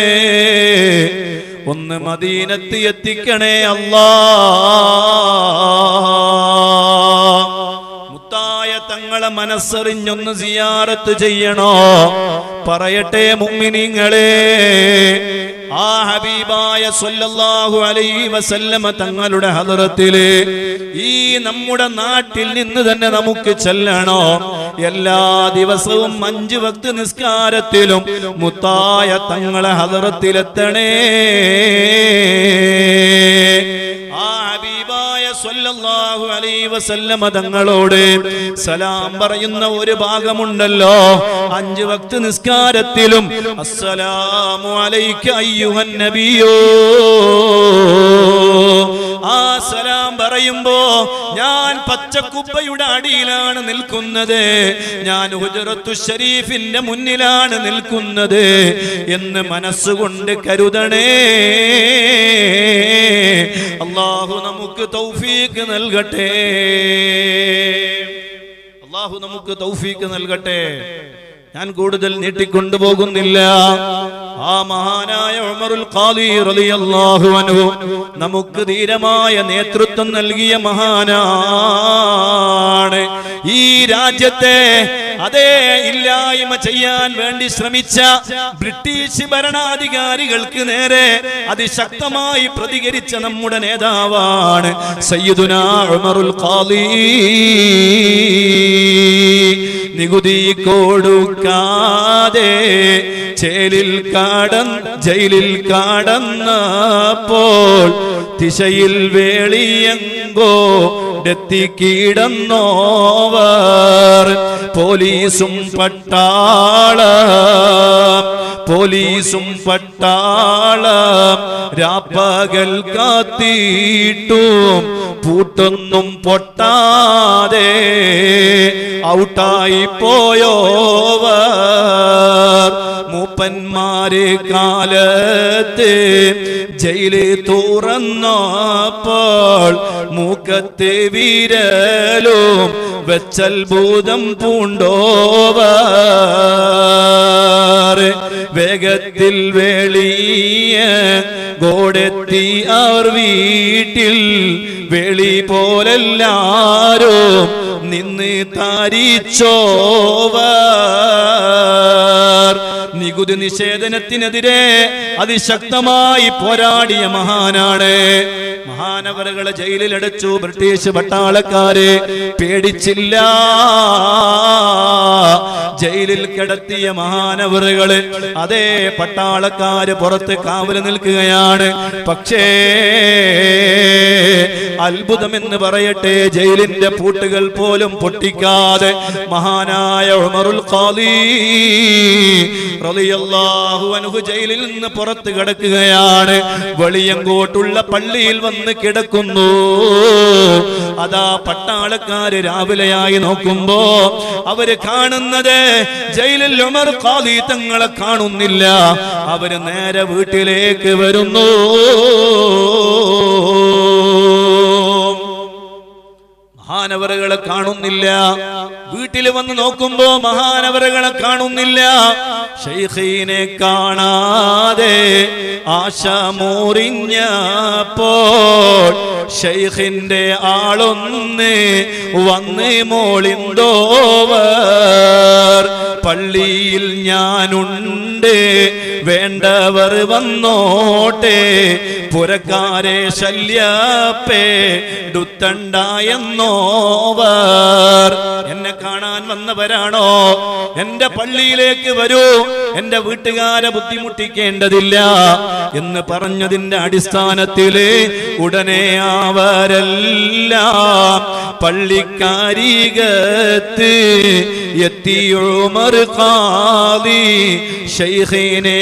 ഒന്ന് മദീനത്ത് എത്തിക്കണേ അല്ലാ മുത്തായ തങ്ങളെ മനസ്സറിഞ്ഞൊന്ന് സിയാറത്ത് ചെയ്യണോ പറയട്ടെ മുമ്മിനിങ്ങളെ ആ ഹബീബായ സല്ലല്ലാഹു അലൈഹി വസല്ലമ തങ്ങളുടെ ഹദറത്തില് ഈ നമ്മുടെ നാട്ടിൽ നിന്ന് തന്നെ നമുക്ക് ചെല്ലണോ എല്ലാ ദിവസവും അഞ്ചു വക്ത് നിസ്കാരത്തിലും മുത്തായ തങ്ങളെ ഹദറത്തിലെത്തണേ ആ ഹബീബായ സ്വല്ലല്ലാഹു അലൈഹി വസല്ലമ തങ്ങളോട് സലാം പറയുന്ന ഒരു ഭാഗമുണ്ടല്ലോ അഞ്ച് വക്ത് നിസ്കാരത്തിലും അസ്സലാമു അലൈക അയ്യുഹൻ നബിയോ ആ സലാം പറയുമ്പോ ഞാൻ പച്ചക്കുപ്പയുടെ അടിയിലാണ് നിൽക്കുന്നത് ഞാൻ ഹുജറത്തു ഷരീഫിന്റെ മുന്നിലാണ് നിൽക്കുന്നത് എന്ന് മനസ്സുകൊണ്ട് കരുതണേ അള്ളാഹു നമുക്ക് തൗഫീക്ക് നൽകട്ടെ അള്ളാഹു നമുക്ക് തൗഫീക്ക് നൽകട്ടെ ഞാൻ കൂടുതൽ നീട്ടിക്കൊണ്ടുപോകുന്നില്ല ആ മഹാനായ ഉമറുൽ ഖാദി റളിയല്ലാഹു അൻഹു നമുക്ക് ധീരമായ നേതൃത്വം നൽകിയ മഹാനാണ് ഈ രാജ്യത്തെ അതേ ഇല്ലായ്മ ചെയ്യാൻ വേണ്ടി ശ്രമിച്ച ബ്രിട്ടീഷ് ഭരണാധികാരികൾക്ക് നേരെ അതിശക്തമായി പ്രതികരിച്ച നമ്മുടെ നേതാവാണ് സയ്യിദുന ഉമറുൽ ഖാദി നികുതി കൊടുക്കാതെ ചേലിൽ കാടൻ ജയിലിൽ കാടന്നപ്പോൾ ദിശയിൽ വേളിയങ്കോ എത്തിക്കിടന്നോവർ പോലീസും പട്ടാളം പോലീസും പട്ടാളം രാപ്പകൽ കാത്തിട്ടും പൂട്ടൊന്നും പൊട്ടാതെ ഔട്ടായി പോയോവർ മൂപ്പന്മാരെ കാലത്ത് ജയില് തുറന്നപ്പോൾ മൂക്കത്തെ വീരലും വെച്ചത്ഭുതം പൂണ്ടോവർ വേഗത്തിൽ വെളിയ ഗോടെത്തി അവർ വീട്ടിൽ വെളി പോലെല്ലാരും നിന്ന് താരിച്ചോവർ നികുതി നിഷേധനത്തിനെതിരെ അതിശക്തമായി പോരാടിയ മഹാനാണ് മഹാനവറുകളെ ജയിലിലടച്ചു ബ്രിട്ടീഷ് പട്ടാളക്കാരെ പേടിച്ചില്ല ജയിലിൽ കിടത്തിയ മഹാനവറുകള് അതേ പട്ടാളക്കാര് പുറത്ത് കാവല് നിൽക്കുകയാണ് പക്ഷേ അത്ഭുതമെന്ന് പറയട്ടെ ജയിലിന്റെ പൂട്ടുകൾ പോലും പൊട്ടിക്കാതെ മഹാനായ ഉമറുൽ ഖാദി റളിയല്ലാഹു അൻഹു ജയിലിൽ നിന്ന് പുറത്ത് കിടക്കുകയാണ് വെളിയങ്കോട്ടുള്ള പള്ളിയിൽ വന്ന് കിടക്കുന്നു അതാ പട്ടാളക്കാര് രാവിലെയായി നോക്കുമ്പോ അവര് കാണുന്നത് ജയിലിൽ ഉമർ ഖാദി തങ്ങളെ കാണുന്നില്ല അവര് നേരെ വീട്ടിലേക്ക് വരുന്നു മഹാനവറുകളെ കാണുന്നില്ല വീട്ടിൽ വന്ന് നോക്കുമ്പോ മഹാനവറുകളെ കാണുന്നില്ല ഷെയ്ഖീനെ കാണാതെ ആശ മുറിഞ്ഞപ്പോൾ ഷെയ്ഖിന്റെ ആളൊന്ന് വന്ന് മോളിന്തോവർ പള്ളിയിൽ ഞാനുണ്ട് വേണ്ടവർ വന്നോട്ടെ പുരക്കാരെ ശല്യപ്പേടുത്തണ്ടായെന്നോവർ എന്നെ കാണാൻ വന്നവരാണോ എന്റെ പള്ളിയിലേക്ക് വരൂ എന്റെ വീട്ടുകാരെ ബുദ്ധിമുട്ടിക്കേണ്ടതില്ല എന്ന് പറഞ്ഞതിന്റെ അടിസ്ഥാനത്തില് ഉടനെ അവരെല്ലാം പള്ളിക്കാരികത്ത് എത്തിയുമർ ഖാദി ഷെയ്ഖിനെ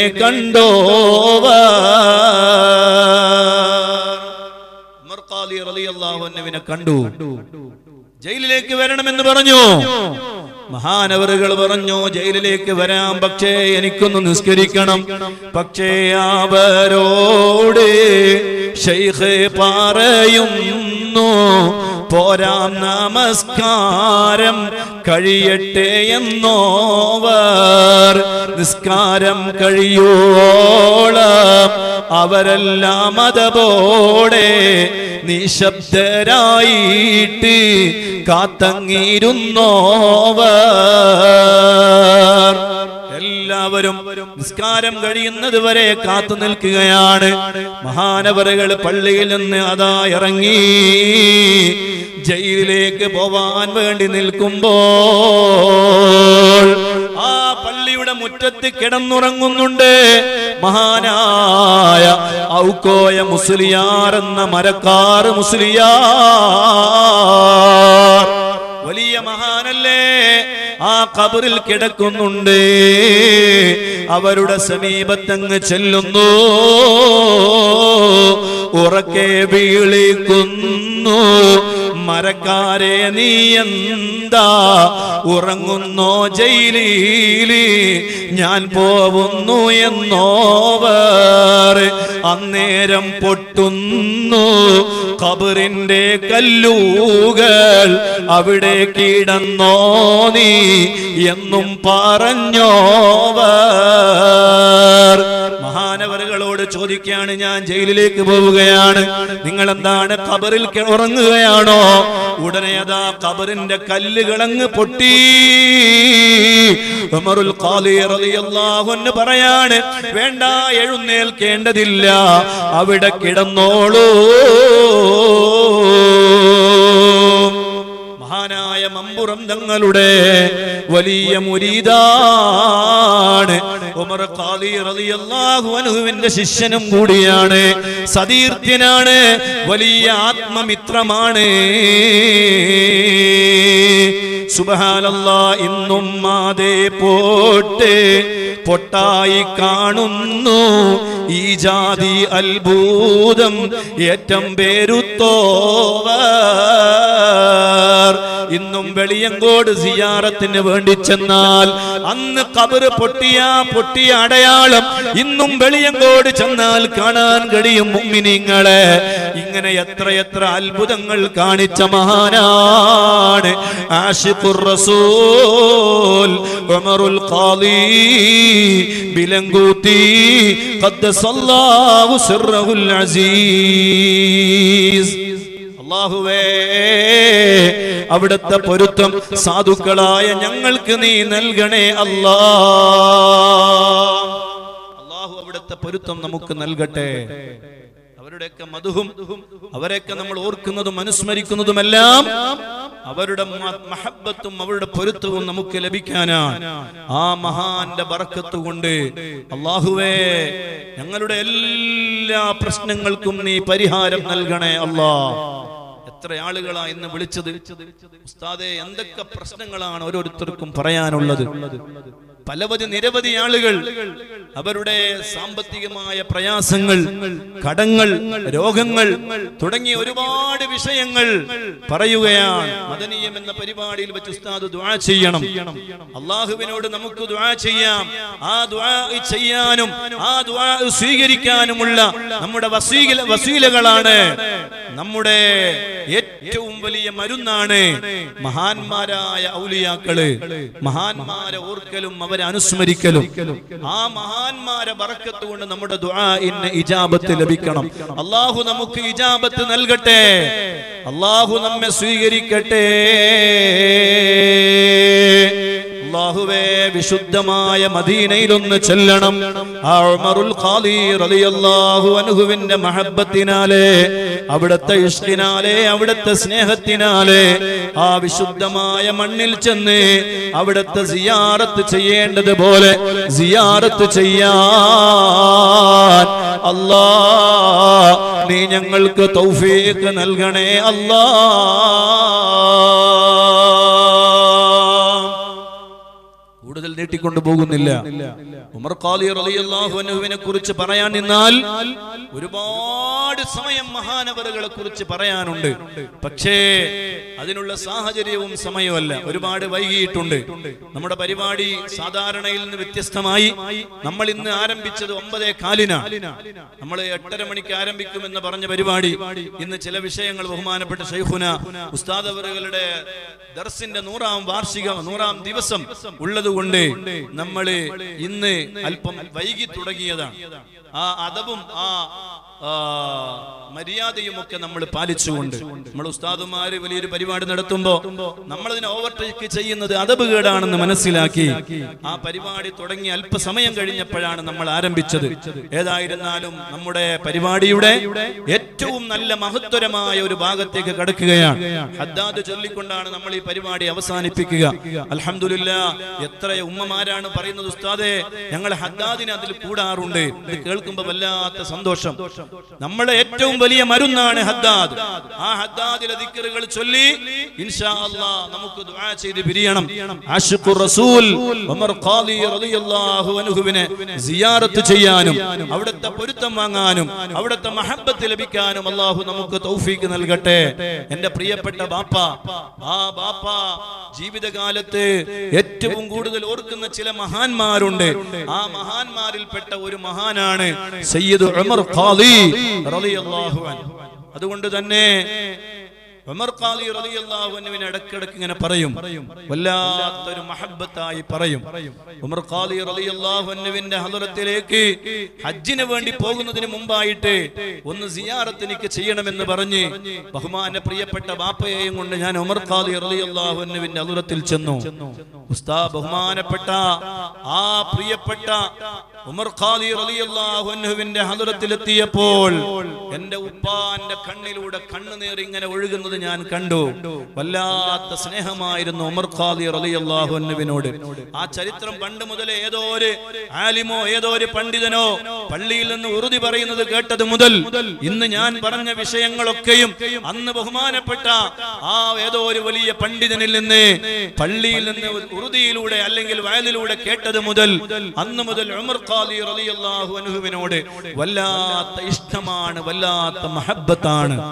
കണ്ടോവനെ കണ്ടു ജയിലിലേക്ക് വരണമെന്ന് പറഞ്ഞു മഹാനവറുകൾ പറഞ്ഞു ജയിലിലേക്ക് വരാം പക്ഷേ എനിക്കൊന്ന് നിസ്കരിക്കണം പക്ഷേ അവരോട് ഷെയ്ഖ് പറയുന്നു പോരാം നമസ്കാരം കഴിയട്ടെ എന്നോവർ നിസ്കാരം കഴിയോളം അവരെല്ലാം അതപോടെ നിശബ്ദരായിട്ട് കാത്തങ്ങിരുന്നോവർ എല്ലാവരും നിസ്കാരം കഴിയുന്നത് വരെ കാത്തു നിൽക്കുകയാണ് മഹാനവറുകൾ പള്ളിയിൽ നിന്ന് അതാ ഇറങ്ങി ജയിലിലേക്ക് പോവാൻ വേണ്ടി നിൽക്കുമ്പോൾ ആ പള്ളിയുടെ മുറ്റത്ത് കിടന്നുറങ്ങുന്നുണ്ട് മഹാനായ ഔക്കോയ മുസ്ലിയാർ എന്ന മരക്കാർ മുസ്ലിയാർ വലിയ മഹാനല്ലേ ആ കബറിൽ കിടക്കുന്നുണ്ട് അവരുടെ സമീപത്തങ്ങ് ചെല്ലുന്നു ഉറക്കെ വീളിക്കുന്നു മരക്കാരെ നീ എന്താ ഉറങ്ങുന്നോ ജയിലീലി ഞാൻ പോവുന്നു എന്നോവർ അന്നേരം പൊട്ടുന്നു ഖബറിന്റെ കല്ലൂകൾ അവിടെ കിടന്നോ നീ എന്നും പറഞ്ഞോവർ മഹാനവറുകളോട് ചോദിക്കുകയാണ് ഞാൻ ജയിലിലേക്ക് പോവുകയാണ് നിങ്ങൾ എന്താണ് ഖബറിൽ കി- ഉറങ്ങുകയാണോ ഉടനെ അതാ ഖബറിന്റെ കല്ലുകളങ്ങ് പൊട്ടി ഉമറുൽ ഖാദി റളിയല്ലാഹു അൻഹു പറയാണ് വേണ്ട എഴുന്നേൽക്കേണ്ടതില്ല അവിടെ കിടന്നോളൂ മഹാനായ മമ്പുറം തങ്ങളുടെ വലിയ മുരീദാണ് ഉമർ ഖാദി റളിയല്ലാഹു അൻഹുവിന്റെ ശിഷ്യനും കൂടിയാണ് സതീർത്ഥ്യനാണ് വലിയ ആത്മമിത്രമാണ് സുബഹാനല്ലാ ഇന്നും മാതേ പോട്ട് പൊട്ടായി കാണുന്നു ഈ ജാതി അത്ഭുതം ഏറ്റം പേരുത്തോവർ ഇന്നും വെളിയങ്കോട് സിയാറത്തിന് വേണ്ടി ചെന്നാൽ അന്ന് കബറ് പൊട്ടിയ പൊട്ടിയ അടയാളം ഇന്നും വെളിയങ്കോട് ചെന്നാൽ കാണാൻ കഴിയും മുമ്മിനിങ്ങളെ ഇങ്ങനെ എത്രയെത്ര അത്ഭുതങ്ങൾ കാണിച്ച മഹാനാണ് ആഷിഖുർ റസൂൽ ഉമറുൽ ഖാദി ബിലങ്കൂത്തി ഖദ്ദസല്ലാഹു സിർറഹുൽ അസീസ് അള്ളാഹുവേ അവിടുത്തെ പൊരുത്തം സാധുക്കളായ ഞങ്ങൾക്ക് നീ നൽകണേ അല്ലാ അള്ളാഹു അവിടുത്തെ പൊരുത്തം നമുക്ക് നൽകട്ടെ അവരുടെയൊക്കെ മധുഹും അവരെയൊക്കെ നമ്മൾ ഓർക്കുന്നതും അനുസ്മരിക്കുന്നതുമെല്ലാം അവരുടെ മ- മഹബത്തും അവരുടെ പൊരുത്തവും നമുക്ക് ലഭിക്കാനാണ് ആ മഹാന്റെ ബറക്കത്ത് കൊണ്ട് അള്ളാഹുവേ ഞങ്ങളുടെ എല്ലാ പ്രശ്നങ്ങൾക്കും നീ പരിഹാരം നൽകണേ അല്ലാ എത്ര ആളുകളാ ഇന്ന് വിളിച്ചത് ഉസ്താദെ എന്തൊക്കെ പ്രശ്നങ്ങളാണ് ഓരോരുത്തർക്കും പറയാനുള്ളത് പലവധി നിരവധി ആളുകൾ അവരുടെ സാമ്പത്തികമായ പ്രയാസങ്ങൾ കടങ്ങൾ രോഗങ്ങൾ തുടങ്ങിയ ഒരുപാട് വിഷയങ്ങൾ പറയുകയാണ് മദനീയം എന്ന പരിപാടിയിൽ വെച്ച് ഉസ്താദ് ദുആ ചെയ്യണം അള്ളാഹുവിനോട് നമുക്ക് ദുആ ചെയ്യാം ആ ദുആ ചെയ്യാനും ആ ദുആ സ്വീകരിക്കാനുമുള്ള നമ്മുടെ വസീല വസീലകളാണ് നമ്മുടെ ഏറ്റവും വലിയ മരുന്നാണ് മഹാന്മാരായ ഔലിയാക്കള് മഹാന്മാരെ ഓർക്കലും അവരെ അനുസ്മരിക്കലും ആ മഹാന്മാരെ ബറക്കത്ത് കൊണ്ട് നമ്മുടെ ദുആഇന് ഇജാബത്ത് ലഭിക്കണം അള്ളാഹു നമുക്ക് ഇജാബത്ത് നൽകട്ടെ അള്ളാഹു നമ്മെ സ്വീകരിക്കട്ടെ അള്ളാഹുവേ വിശുദ്ധമായ മദീനയിലൊന്ന് ചെല്ലണം ആ ഉമറുൽ ഖാദി റളിയല്ലാഹു അൻഹുവിന്റെ മഹബ്ബത്തിനാലെ അവിടുത്തെ ഇഷ്കിനാലെ അവിടുത്തെ സ്നേഹത്തിനാലെ ആ വിശുദ്ധമായ മണ്ണിൽ ചെന്ന് അവിടുത്തെ സിയാറത്ത് ചെയ്യേണ്ടതുപോലെ സിയാറത്ത് ചെയ്യാൻ അല്ലാ നീ ഞങ്ങൾക്ക് തൗഫീഖ് നൽകണേ അല്ലാ കൂടുതൽ നീട്ടിക്കൊണ്ടു പോകുന്നില്ല ഉമർ ഖാലി റളിയല്ലാഹു അൻഹുവിനെ കുറിച്ച് പറയാൻ നിന്നാൽ ഒരുപാട് സമയം മഹാനവറുകളെ കുറിച്ച് പറയാനുണ്ട് പക്ഷേ അതിനുള്ള സാഹചര്യവും സമയമല്ല ഒരുപാട് വൈകിയിട്ടുണ്ട് നമ്മുടെ പരിപാടി സാധാരണയിൽ നിന്ന് വ്യത്യസ്തമായി നമ്മൾ ഇന്ന് ആരംഭിച്ചത് ഒമ്പതേ കാലിനാണ് നമ്മൾ എട്ടര മണിക്ക് ആരംഭിക്കുമെന്ന് പറഞ്ഞ പരിപാടി ഇന്ന് ചില വിഷയങ്ങൾ ബഹുമാനപ്പെട്ട ഷെയ്ഖുന ഉസ്താദ് അവറുകളുടെ ദർസിന്റെ നൂറാം വാർഷികം നൂറാം ദിവസം ഉള്ളതുകൊണ്ട് നമ്മൾ ഇന്ന് അല്പം വൈകി തുടങ്ങിയതാണ് ആ അതവും ആ ആ, മര്യാദയും ഒക്കെ നമ്മൾ പാലിച്ചുകൊണ്ട് നമ്മൾ ഉസ്താദുമാര് വലിയൊരു പരിപാടി നടത്തുമ്പോ നമ്മളതിനെ ഓവർടേക്ക് ചെയ്യുന്നത് അതബ് കേടാണെന്ന് മനസ്സിലാക്കി ആ പരിപാടി തുടങ്ങി അല്പസമയം കഴിഞ്ഞപ്പോഴാണ് നമ്മൾ ആരംഭിച്ചത് ഏതായിരുന്നാലും നമ്മുടെ പരിപാടിയുടെ ഏറ്റവും നല്ല മഹത്വരമായ ഒരു ഭാഗത്തേക്ക് കടക്കുകയാണ് ഹദ്ദാദ് ചൊല്ലിക്കൊണ്ടാണ് നമ്മൾ ഈ പരിപാടി അവസാനിപ്പിക്കുക അൽഹംദുലില്ല എത്ര ഉമ്മമാരാണ് പറയുന്നത് ഉസ്താദെ ഞങ്ങൾ ഹദ്ദാദിനെ അതിൽ കൂടാറുണ്ട് ഇത് കേൾക്കുമ്പോ വല്ലാത്ത സന്തോഷം നമ്മളെ ഏറ്റവും വലിയ മരുന്നാണ് ഹദ്ദാദ് ആ ഹദ്ദാദിലെ ദിക്കറുകൾ ചൊല്ലി ഇൻഷാ അല്ലാ നമുക്ക് ദുആ ചെയ്ത് പിരിയണം ആഷിഖുർ റസൂൽ ഉമർ ഖാദി റളിയല്ലാഹു അൻഹുവിനെ സിയാറത്ത് ചെയ്യാനും അവിടുത്തെ പൊരുത്തം വാങ്ങാനും അവിടുത്തെ മഹബ്ബത്ത് ലഭിക്കാനും അള്ളാഹു നമുക്ക് തൗഫീക്ക് നൽകട്ടെ എന്റെ പ്രിയപ്പെട്ട ബാപ്പ ആ ബാപ്പ ജീവിതകാലത്ത് ഏറ്റവും കൂടുതൽ ഓർക്കുന്ന ചില മഹാന്മാരുണ്ട് ആ മഹാന്മാരിൽപ്പെട്ട ഒരു മഹാനാണ് സയ്യിദ് ഉമർ ഖാദി റളിയല്ലാഹു അൻഹു അതുകൊണ്ട് തന്നെ ഉമർ ഖാദി റളിയല്ലാഹു അൻഹുവിനെ ഇടക്കിടക്ക് ഇങ്ങനെ പറയും വല്ലാത്തൊരു മഹബ്ബത്തായി പറയും ഉമർ ഖാദി റളിയല്ലാഹു അൻഹുവിന്റെ ഹദറത്തിലേക്ക് ഹജ്ജിന് വേണ്ടി പോകുന്നതിന് മുമ്പായിട്ട് ഒന്ന് സിയാറത്ത് എനിക്ക് ചെയ്യണമെന്ന് പറഞ്ഞ് ബഹുമാന പ്രിയപ്പെട്ട ബാപ്പയെയും കൊണ്ട് ഞാൻ ഉമർ ഖാദി റളിയല്ലാഹു അൻഹുവിന്റെ ഹദറത്തിൽ ചെന്നു ഉസ്താ ബഹുമാനപ്പെട്ട ആ പ്രിയപ്പെട്ട ഉമർ ഖാദി റളിയല്ലാഹു അൻഹുവിന്റെ ഹദറത്തിലെത്തിയപ്പോൾ എന്റെ ഉപ്പാന്റെ കണ്ണിലൂടെ കണ്ണുനീർ ഇങ്ങനെ ഒഴുകുന്നത് ഞാൻ കണ്ടു വല്ലാത്ത സ്നേഹമായിരുന്നു ഉമർ ഖാദി റളിയല്ലാഹു അൻഹുവിനോട് ആ ചരിത്രം പണ്ട് മുതലേ ഏതോ ഒരു ആലിമോ ഏതോ ഒരു പണ്ഡിതനോ പള്ളിയിൽ നിന്ന് ഉറുതി പറയുന്നത് കേട്ടത് മുതൽ ഇന്ന് ഞാൻ പറഞ്ഞ വിഷയങ്ങളൊക്കെയും അന്ന് ബഹുമാനപ്പെട്ട ആ ഏതോ ഒരു വലിയ പണ്ഡിതനിൽ നിന്ന് പള്ളിയിൽ നിന്ന് ഉറുതിയിലൂടെ അല്ലെങ്കിൽ വയലിലൂടെ കേട്ടത് മുതൽ അന്ന് മുതൽ ഉമർ ഖാദി റളിയല്ലാഹു അൻഹുവിനോട് വല്ലാത്ത ഇഷ്ടമാണ് വല്ലാത്ത മഹബ്ബത്താണ്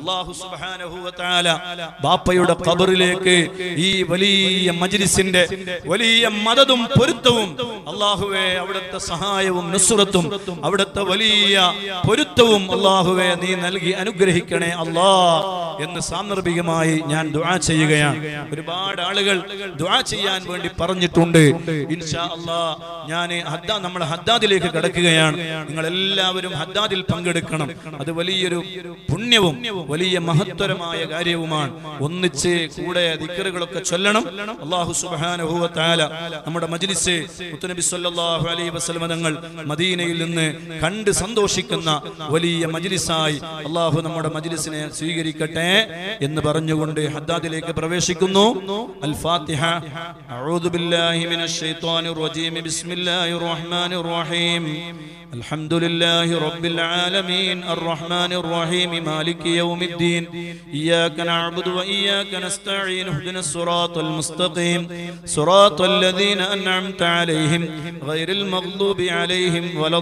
അള്ളാഹു സുബ്ഹാനഹു വ തആല ബാപ്പയുടെ ഖബറിലേക്ക് ഈ വലിയ മജ്ലിസിന്റെ വലിയ മദതും പൊരുത്തവും അള്ളാഹുവെ അവിടുത്തെ സഹായവും നുസ്രത്തും അവിടുത്തെ വലിയ പൊരുത്തവും അള്ളാഹുവെ നീ നൽകി അനുഗ്രഹിക്കണേ അല്ലാ എന്ന് സാന്ദർഭികമായി ഞാൻ ദുആ ചെയ്യുകയാണ് ഒരുപാട് ആളുകൾ ദുആ ചെയ്യാൻ വേണ്ടി പറഞ്ഞിട്ടുണ്ട് ഇൻഷാ അല്ലാ ഞാൻ ഹദ്ദാ നമ്മൾ ഹദ്ദാദിലേക്ക് കടക്കുകയാണ് നിങ്ങൾ എല്ലാവരും ഹദ്ദാദിൽ പങ്കെടുക്കണം അത് വലിയൊരു പുണ്യവും വലിയ മഹത്വരമായ കാര്യവുമാണ് ഒന്നിച്ച് കൂടെ ദിക്കറുകളൊക്കെ ചൊല്ലണം അള്ളാഹു സുബ്ഹാനഹു വ തആല നമ്മുടെ മജ്ലിസ് മുത്തുനബി സല്ലല്ലാഹു അലൈഹി വസല്ലം തങ്ങൾ മദീനയിൽ നിന്ന് കണ്ട് സന്തോഷിക്കുന്ന വലിയ മജ്ലിസായി അള്ളാഹു നമ്മുടെ മജ്ലിസിനെ സ്വീകരിക്കട്ടെ എന്ന് പറഞ്ഞുകൊണ്ട് ഹദ്ദാദിലേക്ക് പ്രവേശിക്കുന്നു അൽ ഫാത്തിഹ അഊദു ബില്ലാഹി മിനശ് ശൈത്വാനിർ റജീം ബിസ്മില്ലാഹിർ റഹ്മാനിർ റഹീം الحمد لله رب العالمين الرحمن الرحيم مالك يوم الدين إياك نعبد وإياك نستعين اهدنا الصراط المستقيم صراط الذين أنعمت عليهم غير المغضوب عليهم ولا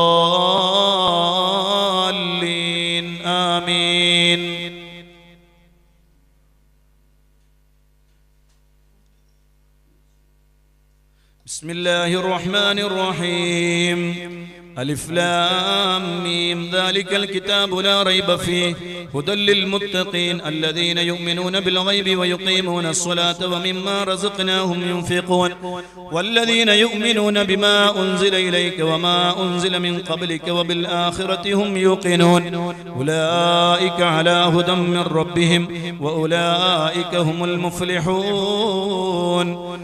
الضالين آمين بسم الله الرحمن الرحيم ألف لام ميم ذلك الكتاب لا ريب فيه هدى للمتقين الذين يؤمنون بالغيب ويقيمون الصلاة ومما رزقناهم ينفقون والذين يؤمنون بما أنزل إليك وما أنزل من قبلك وبالآخرة هم يوقنون أولئك على هدى من ربهم وأولئك هم المفلحون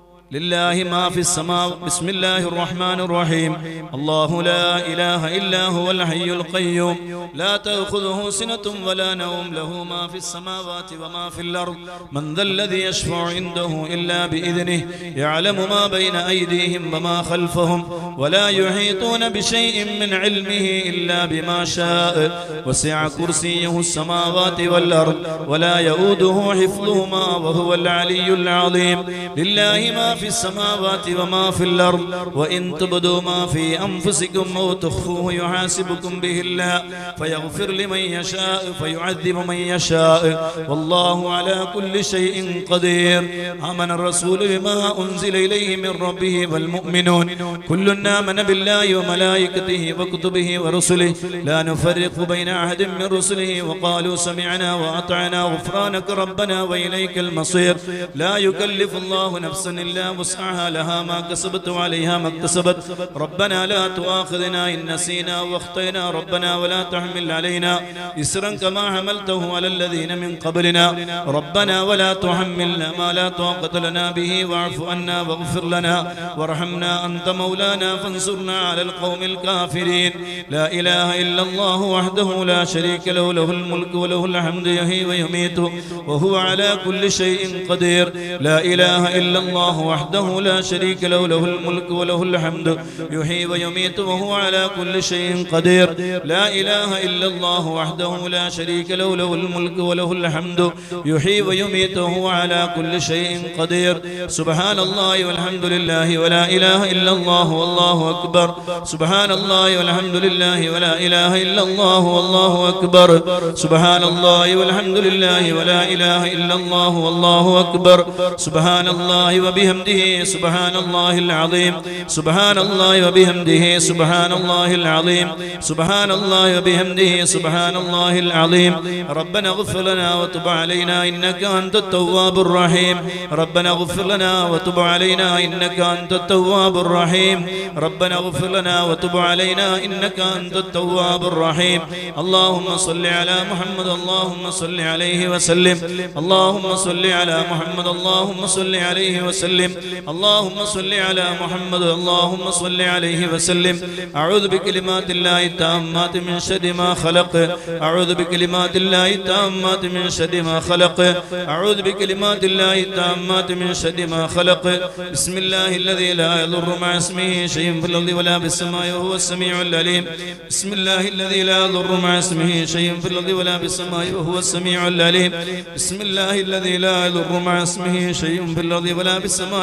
لله ما في السماء بسم الله الرحمن الرحيم الله لا إله إلا هو الحي القيوم لا تأخذه سنة ولا نوم له ما في السماوات وما في الأرض من ذا الذي يشفع عنده إلا بإذنه يعلم ما بين أيديهم وما خلفهم ولا يحيطون بشيء من علمه إلا بما شاء وسع كرسيه السماوات والأرض ولا يؤوده حفظهما وهو العلي العظيم لله ما في السماوات وما في الأرض وإن تبدوا ما في أنفسكم أو تخفوه يحاسبكم به الله فيغفر لمن يشاء فيعذب من يشاء والله على كل شيء قدير آمن الرسول بما أنزل إليه من ربه والمؤمنون كل آمن بالله وملائكته وكتبه ورسله لا نفرق بين أحد من رسله وقالوا سمعنا وأطعنا غفرانك ربنا وإليك المصير لا يكلف الله نفسا إلا وسعها لها ما كسبت وعليها ما اكتسبت ربنا لا تؤاخذنا إن نسينا واخطينا ربنا ولا تحمل علينا إسرا كما حملته على الذين من قبلنا ربنا ولا تحملنا ما لا طاقة لنا به واعف عنا واغفر لنا وارحمنا أنت مولانا فانصرنا على القوم الكافرين لا إله إلا الله وحده لا شريك له له الملك وله الحمد يحيي ويميت وهو على كل شيء قدير لا إله إلا الله وحده لا شريك له له الملك وله الحمد يحيي ويميت وهو على كل شيء قدير لا إله إلا الله وحده لا شريك له له الملك وله الحمد يحيي ويميت وهو على كل شيء قدير سبحان الله والحمد لله ولا إله إلا الله والله أكبر سبحان الله والحمد لله ولا إله إلا الله والله أكبر سبحان الله والحمد لله ولا إله إلا الله والله أكبر سبحان الله وبحمده سبحان الله العظيم سبحان الله وبحمده سبحان الله العظيم سبحان الله وبحمده سبحان الله العظيم ربنا اغفر لنا وتب علينا إنك أنت التواب الرحيم ربنا اغفر لنا وتب علينا إنك أنت التواب الرحيم ربنا اغفر لنا وتب علينا إنك أنت التواب الرحيم اللهم صل على محمد اللهم صل عليه وسلم اللهم صل على محمد اللهم صل عليه وسلم اللهم صل على محمد اللهم صل عليه وسلم أعوذ بكلمات الله التامات من شر ما خلق أعوذ بكلمات الله التامات من شر ما خلق أعوذ بكلمات الله التامات من شر ما خلق بسم الله الذي لا يضر مع اسمه شيء في الأرض ولا في السماء وهو السميع العليم بسم الله الذي لا يضر مع اسمه شيء في الأرض ولا في السماء وهو السميع العليم بسم الله الذي لا يضر مع اسمه شيء في الأرض ولا في السماء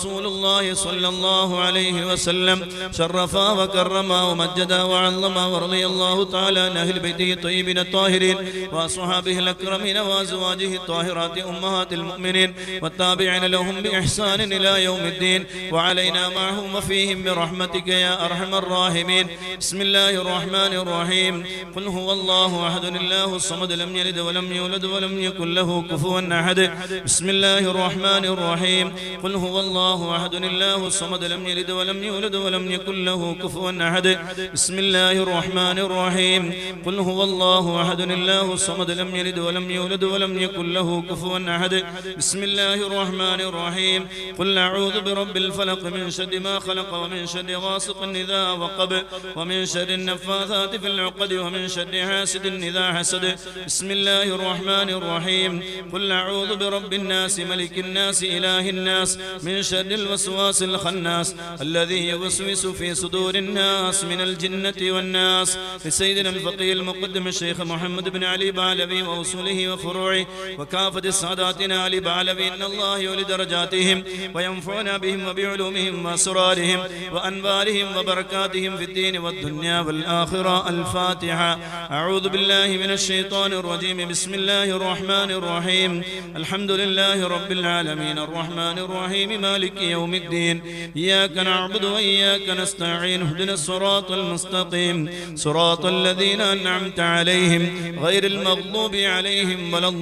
رسول الله صلى الله عليه وسلم شرفا وكرما ومجدا وعظما ورضي الله تعالى عن أهل بيته الطيبين الطاهرين وأصحابه الأكرمين وأزواجه الطاهرات أمهات المؤمنين والتابعين لهم بإحسان إلى يوم الدين وعلينا معهم وفيهم برحمتك يا أرحم الراحمين بسم الله الرحمن الرحيم قل هو الله أحد الله الصمد لم يلد ولم يولد ولم يكن له كفوا أحد بسم الله الرحمن الرحيم قل هو الله أحد الله الصمد لم يلد ولم يولد ولم يكن له كفوا أحد بسم الله الرحمن الرحيم قل هو الله أحد الله الصمد لم يلد ولم يولد ولم يكن له كفوا أحد بسم الله الرحمن الرحيم قل أعوذ برب الفلق من شر ما خلق ومن شر غاسق إذا وقب ومن شر النفاثات في العقد ومن شر حاسد إذا حسد بسم الله الرحمن الرحيم قل أعوذ برب الناس ملك الناس إله الناس من شر الوسواس الخناس الذي يوسوس في صدور الناس من الجنة والناس لسيدنا الفقيه المقدم الشيخ محمد بن علي بعلوي وأصوله وفروعه وكافة ساداتنا علي بعلوي إن الله يولي درجاتهم وينفعنا بهم وبعلومهم وأسرارهم وأنوارهم وبركاتهم في الدين والدنيا والآخرة الفاتحة أعوذ بالله من الشيطان الرجيم بسم الله الرحمن الرحيم الحمد لله رب العالمين الرحمن الرحيم مالك يوم الدين إياك نعبد وإياك نستعين اهدنا الصراط المستقيم صراط الذين أنعمت عليهم غير المغضوب عليهم ولا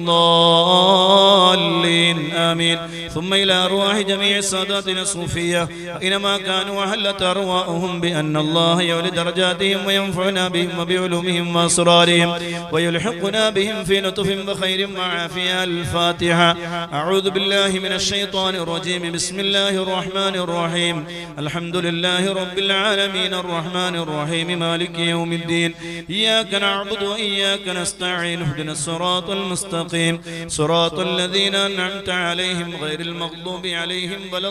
الضالين آمين ثم إلى أرواح جميع ساداتنا الصوفية إنما كانوا أهلت أرواحهم بأن الله يولي درجاتهم وينفعنا بهم وبعلومهم وأسرارهم ويلحقنا بهم في لطف وخير وعافية الفاتحة أعوذ بالله من الشيطان الرجيم بسم الله الرحمن الرحيم الحمد لله رب العالمين الرحمن الرحيم مالك يوم الدين إياك نعبد وإياك نستعين اهدنا الصراط المستقيم صراط الذين أنعمت عليهم غير المغضوب عليهم ولا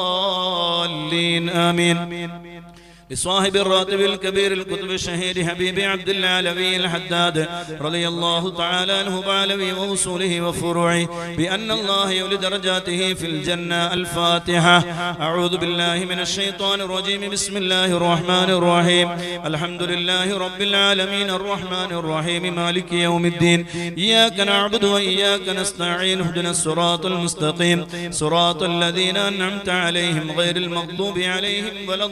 الضالين آمين لصاحب الراتب الكبير الكتب الشهير حبيب عبد العلوي الحداد رضي الله تعالى عنه بعلوي ووصوله وفروعه بأن الله يولي درجاته في الجنة الفاتحة أعوذ بالله من الشيطان الرجيم بسم الله الرحمن الرحيم الحمد لله رب العالمين الرحمن الرحيم مالك يوم الدين إياك نعبد وإياك نستعين اهدنا الصراط المستقيم صراط الذين أنعمت عليهم غير المغضوب عليهم ولا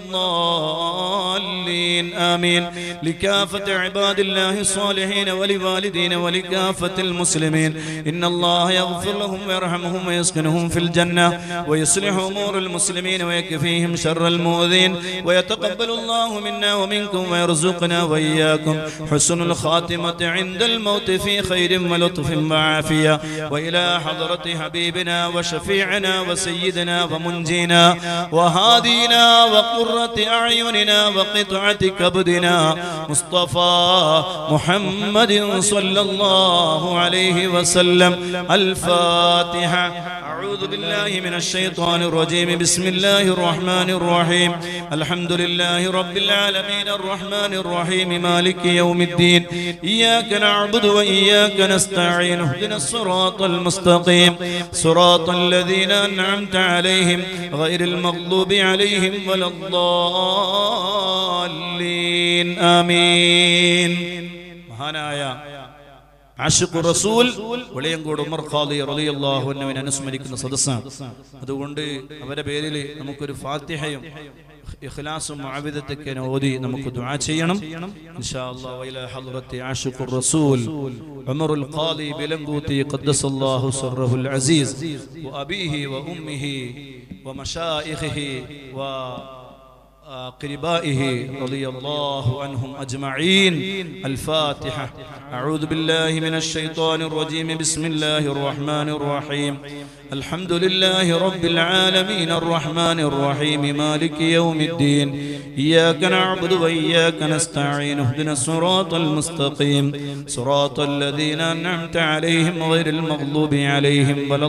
الضالين آمين لكافة عباد الله الصالحين ولوالدين ولكافة المسلمين إن الله يغفر لهم ويرحمهم ويسكنهم في الجنة ويصلح أمور المسلمين ويكفيهم شر المؤذين ويتقبل الله منا ومنكم ويرزقنا وإياكم حسن الخاتمة عند الموت في خير ولطف وعافية وإلى حضرة حبيبنا وشفيعنا وسيدنا ومنجينا وهادينا وقرة أعيننا وقطعة كبدنا مصطفى محمد صلى الله عليه وسلم الفاتحة أعوذ بالله من الشيطان الرجيم بسم الله الرحمن الرحيم الحمد لله رب العالمين الرحمن الرحيم مالك يوم الدين إياك نعبد وإياك نستعين اهدنا الصراط المستقيم صراط الذين أنعمت عليهم غير المغضوب عليهم ولا الضالين آمين മഹാനായ ആഷിഖ് റസൂൽ വെളിയങ്കോട് ഉമർ ഖാദി റളിയല്ലാഹു അൻഹുവിനെ അനുസ്മരിക്കുന്ന സദസ്സാണ് അതുകൊണ്ട് അവരുടെ പേരിൽ നമുക്കൊരു ഫാത്തിഹയും ഇഖ്ലാസും ആവിദത്തൊക്കെ ഓതി നമുക്ക് ദുആ ചെയ്യണം ഇൻഷാ അല്ലാഹ് വഇല ഹദ്റത്തി ആഷിഖ് റസൂൽ ഉമറുൽ ഖാദി ബിലംകൂത്തി ഖദ്ദസല്ലാഹു സർറഹുൽ അസീസ് വഅബീഹി വഉമ്മിഹി ومشائخه و قربائه رضي الله عنهم أجمعين الفاتحة أعوذ بالله من الشيطان الرجيم بسم الله الرحمن الرحيم الحمد لله رب العالمين الرحمن الرحيم مالك يوم الدين إياك نعبد وإياك نستعين اهدنا الصراط المستقيم صراط الذين أنعمت عليهم غير المغضوب عليهم ولا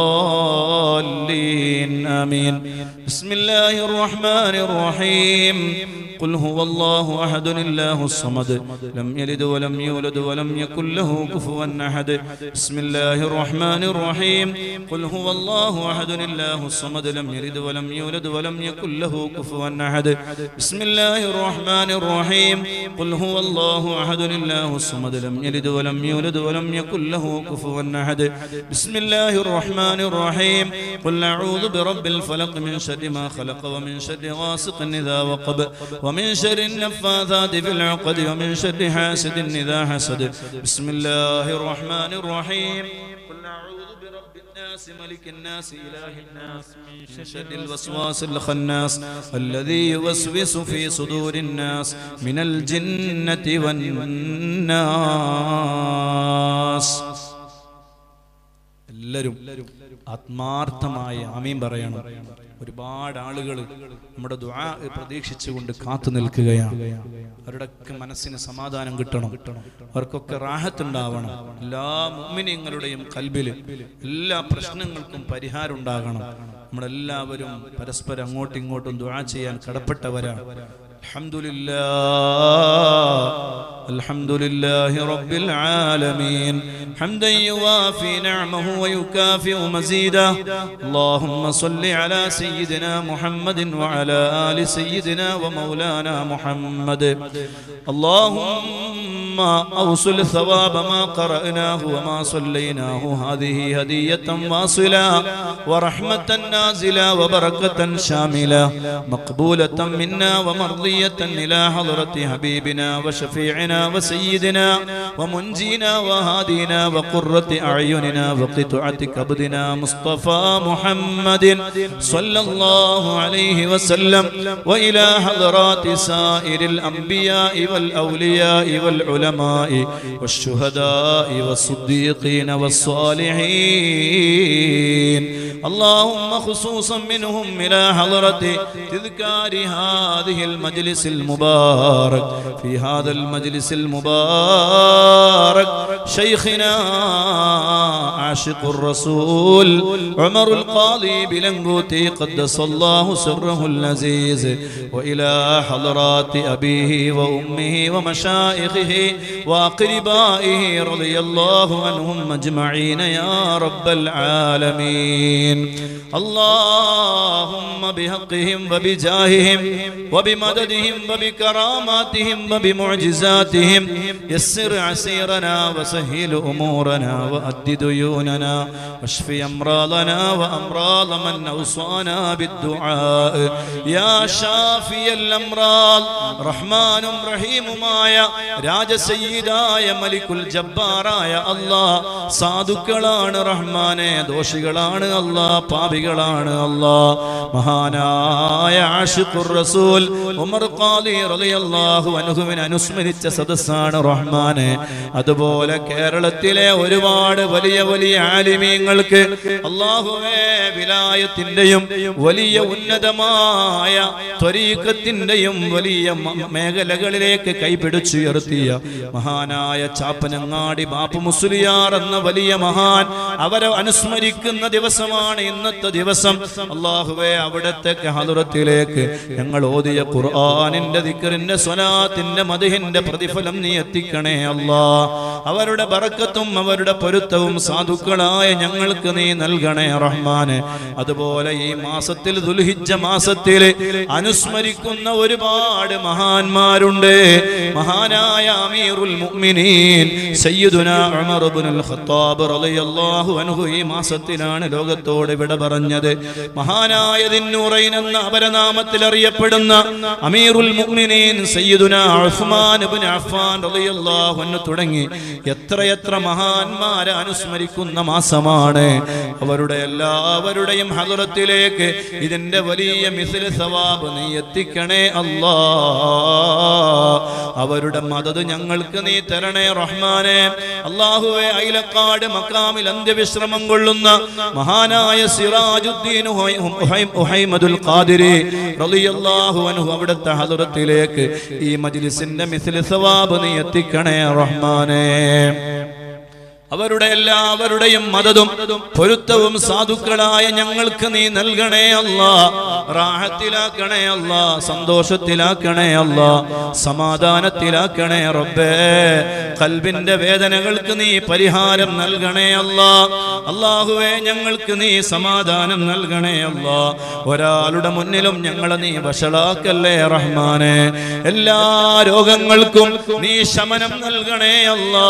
الضالين آمين بسم الله الرحمن الرحيم قل هو الله أحد الله الصمد لم يلد ولم يولد ولم يكن له كفوا أحد بسم الله الرحمن الرحيم قل هو الله أحد الله الصمد لم يلد ولم يولد ولم يكن له كفوا أحد بسم الله الرحمن الرحيم قل هو الله أحد الله الصمد لم يلد ولم يولد ولم يكن له كفوا أحد بسم الله الرحمن الرحيم قل أعوذ برب الفلق من شر ما خلق ومن شر غاسق إذا وقب ومن شر النفاثات في العقد ومن شر حاسد إذا حسد بسم الله الرحمن الرحيم قل أعوذ برب الناس ملك الناس إله الناس من شر الوسواس الخناس الذي يوسوس في صدور الناس من الجنة والناس എല്ലാവരും ആത്മാർത്ഥമായ ആമീൻ പറയണം ഒരുപാട് ആളുകൾ നമ്മുടെ ദുആ പ്രതീക്ഷിച്ചുകൊണ്ട് കാത്തു നിൽക്കുകയാണ് അവരുടെയൊക്കെ മനസ്സിന് സമാധാനം കിട്ടണം അവർക്കൊക്കെ റാഹത്തുണ്ടാവണം എല്ലാ മുമ്മിനിങ്ങളുടെയും കൽബില് എല്ലാ പ്രശ്നങ്ങൾക്കും പരിഹാരം ഉണ്ടാകണം നമ്മളെല്ലാവരും പരസ്പരം അങ്ങോട്ടും ഇങ്ങോട്ടും ദുആ ചെയ്യാൻ കടപ്പെട്ടവരാണ് الحمد لله الحمد لله رب العالمين حمدا يوافي نعمه ويكافئ مزيده اللهم صل على سيدنا محمد وعلى آل سيدنا ومولانا محمد اللهم أوصل ثواب ما قرأناه وما صليناه هذه هدية واصلة ورحمة نازلة وبركة شاملة مقبولة منا ومرضية إلى حضرة حبيبنا وشفيعنا وسيدنا ومنجينا وهادينا وقرة أعيننا وقطعة كبدنا مصطفى محمد صلى الله عليه وسلم وإلى حضرات سائر الأنبياء والأولياء والعلماء والشهداء والصديقين والصالحين اللهم خصوصا منهم إلى حضرة تذكار هذه المجلس المبارك في هذا المجلس المبارك شيخنا عاشق الرسول عمر القاضي بلنغوتي قدس الله سره اللذيذ وإلى حضرات أبيه وأمه ومشائخه وأقربائه رضي الله عنهم أجمعين يا رب العالمين اللهم بحقهم وبجاههم وبمددهم وبكراماتهم وبمعجزاتهم يسر عسيرنا وسهل أمورنا وأد ديوننا واشف أمراضنا وأمراض من أوصانا بالدعاء يا شافي الأمراض رحمن رحيم مايا രാജസയ്യിദായ മലിക്കുൽ ജബ്ബാറായ അല്ലാ സാധുക്കളാണ് റഹ്മാനെ ദോഷികളാണ് അല്ലാ പാപികളാണ് അല്ലാ മഹാനായ ആഷിഖുർ റസൂൽ ഉമർ ഖാദി റളിയല്ലാഹു അൻഹുവിനെ അനുസ്മരിച്ച സദസ്സാണ് റഹ്മാനെ അതുപോലെ കേരളത്തിലെ ഒരുപാട് വലിയ വലിയ ആലിമീങ്ങൾക്ക് അള്ളാഹുവേ വിലായത്തിന്റെയും വലിയ ഉന്നതമായ ത്വരീക്കത്തിന്റെയും വലിയ മ- മേഖലകളിലേക്ക് കൈപിടിച്ചുയർത്തിയ മഹാനായ ചാപ്പനങ്ങാടി ബാപ്പു മുസ്ലിയാർ എന്ന വലിയ മഹാൻ അവരെ അനുസ്മരിക്കുന്ന ദിവസമാണ് ഇന്നത്തെ ദിവസം അള്ളാഹുവെ അവിടത്തെ ഹലുറത്തിലേക്ക് ഞങ്ങൾ ഓതിയ ഖുർആാനിന്റെ ദിക്കറിന്റെ സ്വലാത്തിന്റെ മതിഹിന്റെ പ്രതിഫലം നീ എത്തിക്കണേ അല്ലാ അവരുടെ ബറക്കത്തും അവരുടെ പൊരുത്തവും സാധുക്കളായ ഞങ്ങൾക്ക് നീ നൽകണേ റഹ്മാന് അതുപോലെ ഈ മാസത്തിൽ ദുൽഹിജ്ജ മാസത്തിൽ അനുസ്മരിക്കുന്ന ഒരുപാട് മഹാന്മാരുണ്ട് മഹാനായ അമീറുൽ മുഅ്മിനീൻ സയ്യിദുനാ ഉമർ ഇബ്നുൽ ഖത്താബ് റളിയല്ലാഹു അൻഹു ഈ മാസത്തിലാണ് ലോകത്തോട് വിട പറഞ്ഞത് മഹാനായ ദിന്നുറൈൻ എന്ന അപരനാമത്തിൽ അറിയപ്പെടുന്ന അമീറുൽ മുഅ്മിനീൻ സയ്യിദുനാ ഉസ്മാൻ ഇബ്നു അഫ്ഫാൻ റളിയല്ലാഹു അൻഹു തുടങ്ങി എത്രയെത്ര മഹാന്മാരെ അനുസ്മരിക്കുന്ന മാസമാണ് അവരുടെ എല്ലാവരുടെയും ഹദറത്തിലേക്ക് ഇതിന്റെ വലിയ മിസിൽ സവാബ് നീ എത്തിക്കണേ അല്ലാ അവരുടെ മദത് ഞങ്ങൾക്ക് നീ തരണേ റഹ്മാനെ അള്ളാഹുവെ അയിലക്കാട് മക്കാമിൽ അന്ത്യവിശ്രമം കൊള്ളുന്ന മഹാനായ സിറാജുദ്ദീൻ ഉഹൈ- ഉഹൈ- ഉഹൈമദുൽ ഖാദിരി റളിയല്ലാഹു അൻഹു അവിടുത്തെ ഹദറത്തിലേക്ക് ഈ മജ്ലിസിന്റെ മിസിൽ സവാബ് നീ എത്തിക്കണേ റഹ്മാനെ അവരുടെ എല്ലാവരുടെയും മതതും പൊരുത്തവും സാധുക്കളായ ഞങ്ങൾക്ക് നീ നൽകണേ അല്ല റാഹത്തിലാക്കണേ അല്ല സന്തോഷത്തിലാക്കണേ അല്ല സമാധാനത്തിലാക്കണേ റബ്ബേ കൽബിന്റെ വേദനകൾക്ക് നീ പരിഹാരം നൽകണേ അല്ല അള്ളാഹുവേ ഞങ്ങൾക്ക് നീ സമാധാനം നൽകണേ അല്ല ഒരാളുടെ മുന്നിലും ഞങ്ങളെ നീ വഷളാക്കല്ലേ റഹ്മാനെ എല്ലാ രോഗങ്ങൾക്കും നീ ശമനം നൽകണേ അല്ലാ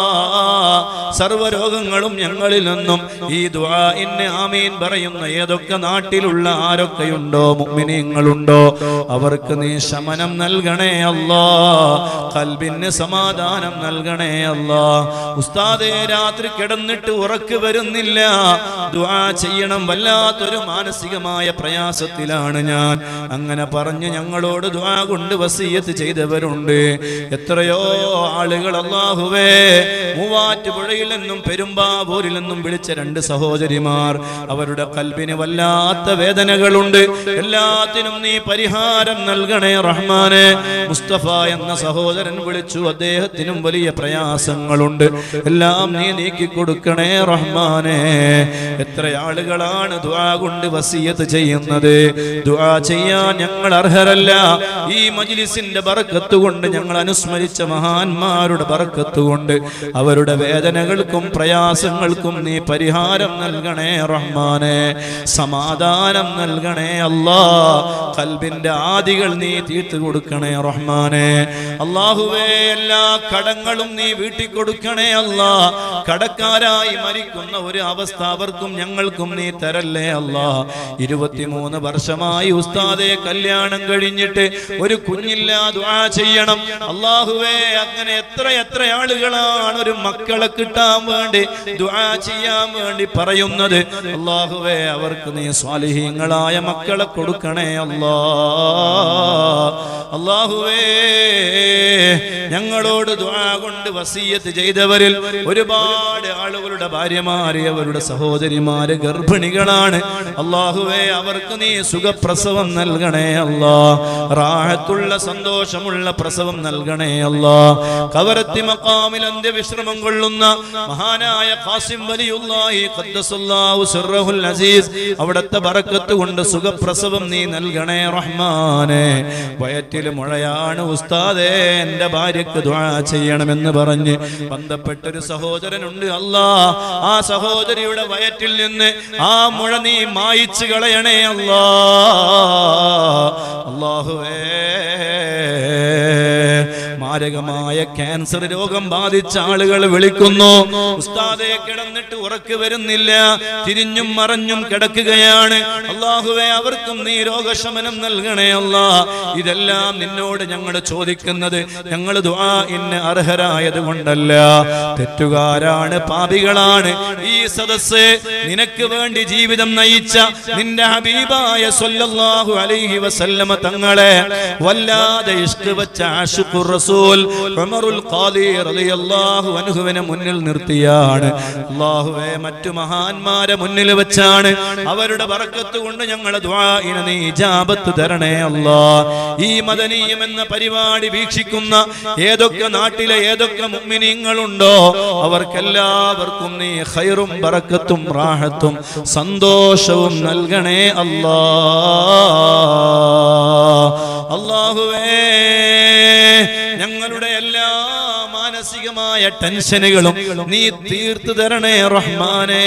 സർവരോഗങ്ങളും ഞങ്ങളിൽ നിന്നും ഈ ദുആഇന് ആമീൻ പറയുന്ന ഏതൊക്കെ നാട്ടിലുള്ള ആരൊക്കെയുണ്ടോ മുഅ്മിനീങ്ങളുണ്ടോ അവർക്ക് നീ ശമനം നൽകണേ അല്ലാ കൽബിന് സമാധാനം നൽകണേ അല്ലാ ഉസ്താദേ രാത്രി കിടന്നിട്ട് ഉറക്ക് വരുന്നില്ല ദുആ ചെയ്യണം വല്ലാത്തൊരു മാനസികമായ പ്രയാസത്തിലാണ് ഞാൻ അങ്ങനെ പറഞ്ഞ് ഞങ്ങളോട് ദുആ കൊണ്ട് വസീയത്ത് ചെയ്തവരുണ്ട് എത്രയോ ആളുകൾ അള്ളാഹുവേ മൂവാറ്റുപുഴയിൽ നിന്നും പെരുമ്പാവൂരിൽ നിന്നും വിളിച്ച രണ്ട് സഹോദരിമാർ അവരുടെ കൽബിന് വല്ലാത്ത വേദനകളുണ്ട് എല്ലാത്തിനും നീ പരിഹാരം നൽകണേ റഹ്മാനെ മുസ്തഫ എന്ന സഹോദരൻ വിളിച്ചു അദ്ദേഹത്തിനും വലിയ പ്രയാസങ്ങളുണ്ട് എല്ലാം നീ നീക്കി കൊടുക്കണേ റഹ്മാനെ എത്ര ആളുകളാണ് ദുആ കൊണ്ട് വസിയത്ത് ചെയ്യുന്നത് ദുആ ചെയ്യാൻ ഞങ്ങൾ അർഹരല്ല ഈ മജ്ലിസിന്റെ ബർക്കത്ത് കൊണ്ട് ഞങ്ങൾ അനുസ്മരിച്ച മഹാന്മാരുടെ ബർക്കത്ത് കൊണ്ട് അവരുടെ വേദനകൾക്കും പ്രയാസങ്ങൾക്കും നീ പരിഹാരം നൽകണേ റഹ്മാനെ സമാധാനം നൽകണേ അല്ലാ കൽബിന്റെ ആദികൾ നീ തീർത്തു കൊടുക്കണേ റഹ്മാനെ അള്ളാഹുവേ എല്ലാ കടങ്ങളും നീ വീട്ടിൽ കൊടുക്കണേ അല്ലാ കടക്കാരായി മരിക്കുന്ന ഒരു അവസ്ഥ അവർക്കും ഞങ്ങൾക്കും നീ തരല്ലേ അല്ലാ ഇരുപത്തിമൂന്ന് വർഷമായി ഉസ്താദെ കല്യാണം കഴിഞ്ഞിട്ട് ഒരു കുഞ്ഞില്ലാ ദുആ ചെയ്യണം അള്ളാഹുവേ അങ്ങനെ എത്ര എത്ര ആളുകളാണ് ഒരു മക്കളെ കിട്ടാൻ വേണ്ടി ദുആ ചെയ്യാൻ വേണ്ടി പറയുന്നത് അള്ളാഹുവേ അവർക്ക് നീ സ്വാലിഹീങ്ങളായ മക്കളെ കൊടുക്കണേ അല്ലാ അള്ളാഹുവേ ഞങ്ങളോട് ദുആ കൊണ്ട് വസീയത്ത് ചെയ്തവരിൽ ഒരുപാട് ആളുകളുടെ ഭാര്യമാര് അവരുടെ സഹോദരിമാര് ഗർഭിണികളാണ് അള്ളാഹുവേ അവർക്ക് നീ സുഖപ്രസവം നൽകണേ അല്ലാ റാഹത്തുള്ള സന്തോഷമുള്ള പ്രസവം നൽകണേ അല്ലാ കവരത്തി മക്കാമിൽ അന്ത്യവിശ്രമം കൊള്ളുന്ന മഹാനായ ഖാസിം വലിയുള്ളാഹി ഖദ്ദസല്ലാഹു സിർറഹുൽ അസീസ് അവിടുത്തെ ബറക്കത്ത് കൊണ്ട് സുഖപ്രസവം നീ നൽകണേ റഹ്മാനെ വയറ്റിൽ മുഴയാണ് ഉസ്താദേ എന്റെ ഭാര്യക്ക് ദുആ ചെയ്യണമെന്ന് പറഞ്ഞ് ബന്ധപ്പെട്ടൊരു സഹോദരനുണ്ട് അല്ലാ ആ സഹോദരിയുടെ വയറ്റിൽ നിന്ന് ആ മുഴ നീ മായിച്ചു കളയണേ അല്ലാ അല്ലാഹുവേ മാരകമായ ക്യാൻസർ രോഗം ബാധിച്ച ആളുകൾ വിളിക്കുന്നു ഉസ്താദെ കിടന്നിട്ട് ഉറക്ക് വരുന്നില്ല തിരിഞ്ഞും മറഞ്ഞും കിടക്കുകയാണ് അള്ളാഹുവെ അവർക്കും നീ രോഗശമനം നൽകണേ അല്ലാ ഇതെല്ലാം നിന്നോട് ഞങ്ങൾ ചോദിക്കുന്നത് ഞങ്ങൾ ദുആ ഇന്ന് അർഹരായത് കൊണ്ടല്ല തെറ്റുകാരാണ് പാപികളാണ് ഈ സദസ്സ് നിനക്ക് വേണ്ടി ജീവിതം നയിച്ച നിന്റെ ഹബീബായ സല്ലല്ലാഹു അലൈഹി വസല്ലമ തങ്ങളെ വല്ലാതെ ഇഷ്ട് വെച്ച ആശുഖുർ റസൂൽ ഉമറുൽ ഖാദി റളിയല്ലാഹു അൻഹുവിനെ മുന്നിൽ നിർത്തിയാണ് അല്ലാഹുവേ മറ്റു മഹാന്മാരെ മുന്നിൽ വെച്ചാണ് അവരുടെ ബറക്കത്ത് കൊണ്ട് ഞങ്ങളെ ദുആഇനെ നീ ഇജാബത്ത് തരണേ അല്ലാ ഈ മദനീയം എന്ന പരിപാടി വീക്ഷിക്കുന്ന ഏതൊക്കെ നാട്ടിലെ ഏതൊക്കെ മുഅ്മിനീങ്ങളുണ്ടോ അവർക്കെല്ലാവർക്കും നീ ഖൈറും ബറക്കത്തും റാഹത്തും സന്തോഷവും നൽകണേ അല്ലാ അല്ലാഹുവേ ഞങ്ങളുടെ എല്ലാ മാനസികമായ ടെൻഷനുകളും നീ തീർത്തു തരണേ റഹ്മാനേ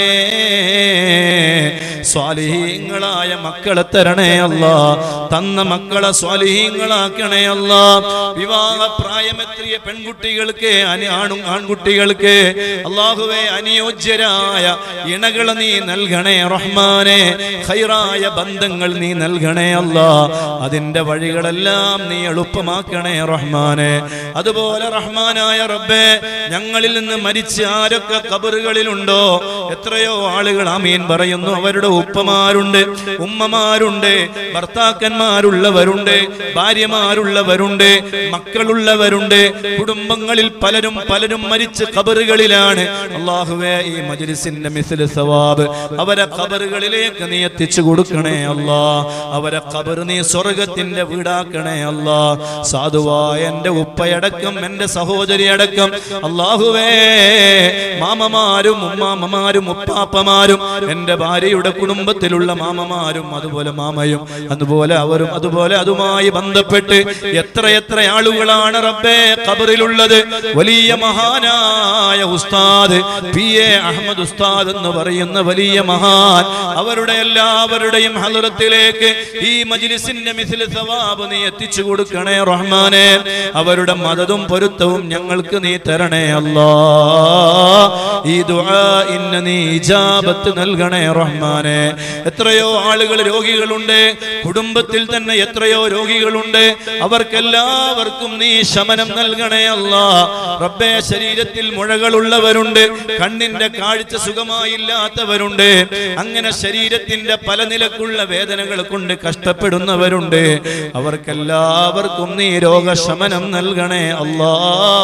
സ്വാലിഹീങ്ങളായ മക്കളെ തരണേ അല്ല തന്ന മക്കളെ സ്വാലിഹീങ്ങളാക്കണേ അല്ല വിവാഹ പ്രായമെത്തിയ പെൺകുട്ടികൾക്ക് അനി- ആണും ആൺകുട്ടികൾക്ക് അള്ളാഹുവെ അനുയോജ്യരായ ഇണകളെ നീ നൽകണേ റഹ്മാനെ ഖൈറായ ബന്ധങ്ങൾ നീ നൽകണേ അല്ല അതിന്റെ വഴികളെല്ലാം നീ എളുപ്പമാക്കണേ റഹ്മാനെ അതുപോലെ റഹ്മാനായ റബ്ബേ ഞങ്ങളിൽ നിന്ന് മരിച്ച ആരൊക്കെ കബറുകളിലുണ്ടോ എത്രയോ ആളുകൾ ആമീൻ പറയുന്നു അവരുടെ ഉപ്പമാരുണ്ട് ഉമ്മമാരുണ്ട് ഭർത്താക്കന്മാരുള്ളവരുണ്ട് ഭാര്യമാരുള്ളവരുണ്ട് മക്കളുള്ളവരുണ്ട് കുടുംബങ്ങളിൽ പലരും പലരും മരിച്ച് കബറുകളിലാണ് അള്ളാഹുവേ ഈ മജ്ലിസിന്റെ മിസ്ല സവാബ് അവരെ കബറുകളിലേക്ക് നീ എത്തിച്ചു കൊടുക്കണേ അല്ലാ അവരെ കബർ നീ സ്വർഗത്തിന്റെ വീടാക്കണേ അല്ലാ സാധുവായ എന്റെ ഉപ്പയടക്കം എന്റെ സഹോദരി അടക്കം അടക്കം അള്ളാഹുവേ മാമമാരും ഉമ്മാമ്മമാരും ഉപ്പാപ്പമാരും എന്റെ ഭാര്യയുടെ കുടുംബത്തിലുള്ള മാമമാരും അതുപോലെ മാമയും അതുപോലെ അവരും അതുപോലെ അതുമായി ബന്ധപ്പെട്ട് എത്ര എത്ര ആളുകളാണ് റബ്ബേ ഖബറിലുള്ളത് വലിയ മഹാനായ ഉസ്താദ് പി എ അഹമ്മദ് ഉസ്താദ് എന്ന് പറയുന്ന വലിയ മഹാൻ അവരുടെ എല്ലാവരുടെയും ഹലുറത്തിലേക്ക് ഈ മജ്ലിസിന്റെ മിഥിൽ സവാബ് നീ എത്തിച്ചു കൊടുക്കണേ റഹ്മാനെ അവരുടെ മതതും പൊരുത്തവും ഞങ്ങൾക്ക് നീ തരണേ അല്ലാ ഈ ദുആ ഇന്ന നീ ഇജാബത്ത് നൽകണേ റഹ്മാനെ എത്രയോ ആളുകൾ രോഗികളുണ്ട് കുടുംബത്തിൽ തന്നെ എത്രയോ രോഗികളുണ്ട് അവർക്കെല്ലാവർക്കും നീ ശമനം നൽകണേ അല്ലാ റബ്ബേ ശരീരത്തിൽ മുഴകളുള്ളവരുണ്ട് കണ്ണിന്റെ കാഴ്ച സുഖമായില്ലാത്തവരുണ്ട് അങ്ങനെ ശരീരത്തിന്റെ പല നിലക്കുള്ള വേദനകൾ കൊണ്ട് കഷ്ടപ്പെടുന്നവരുണ്ട് അവർക്കെല്ലാവർക്കും നീ രോഗശമനം നൽകണേ അല്ലാ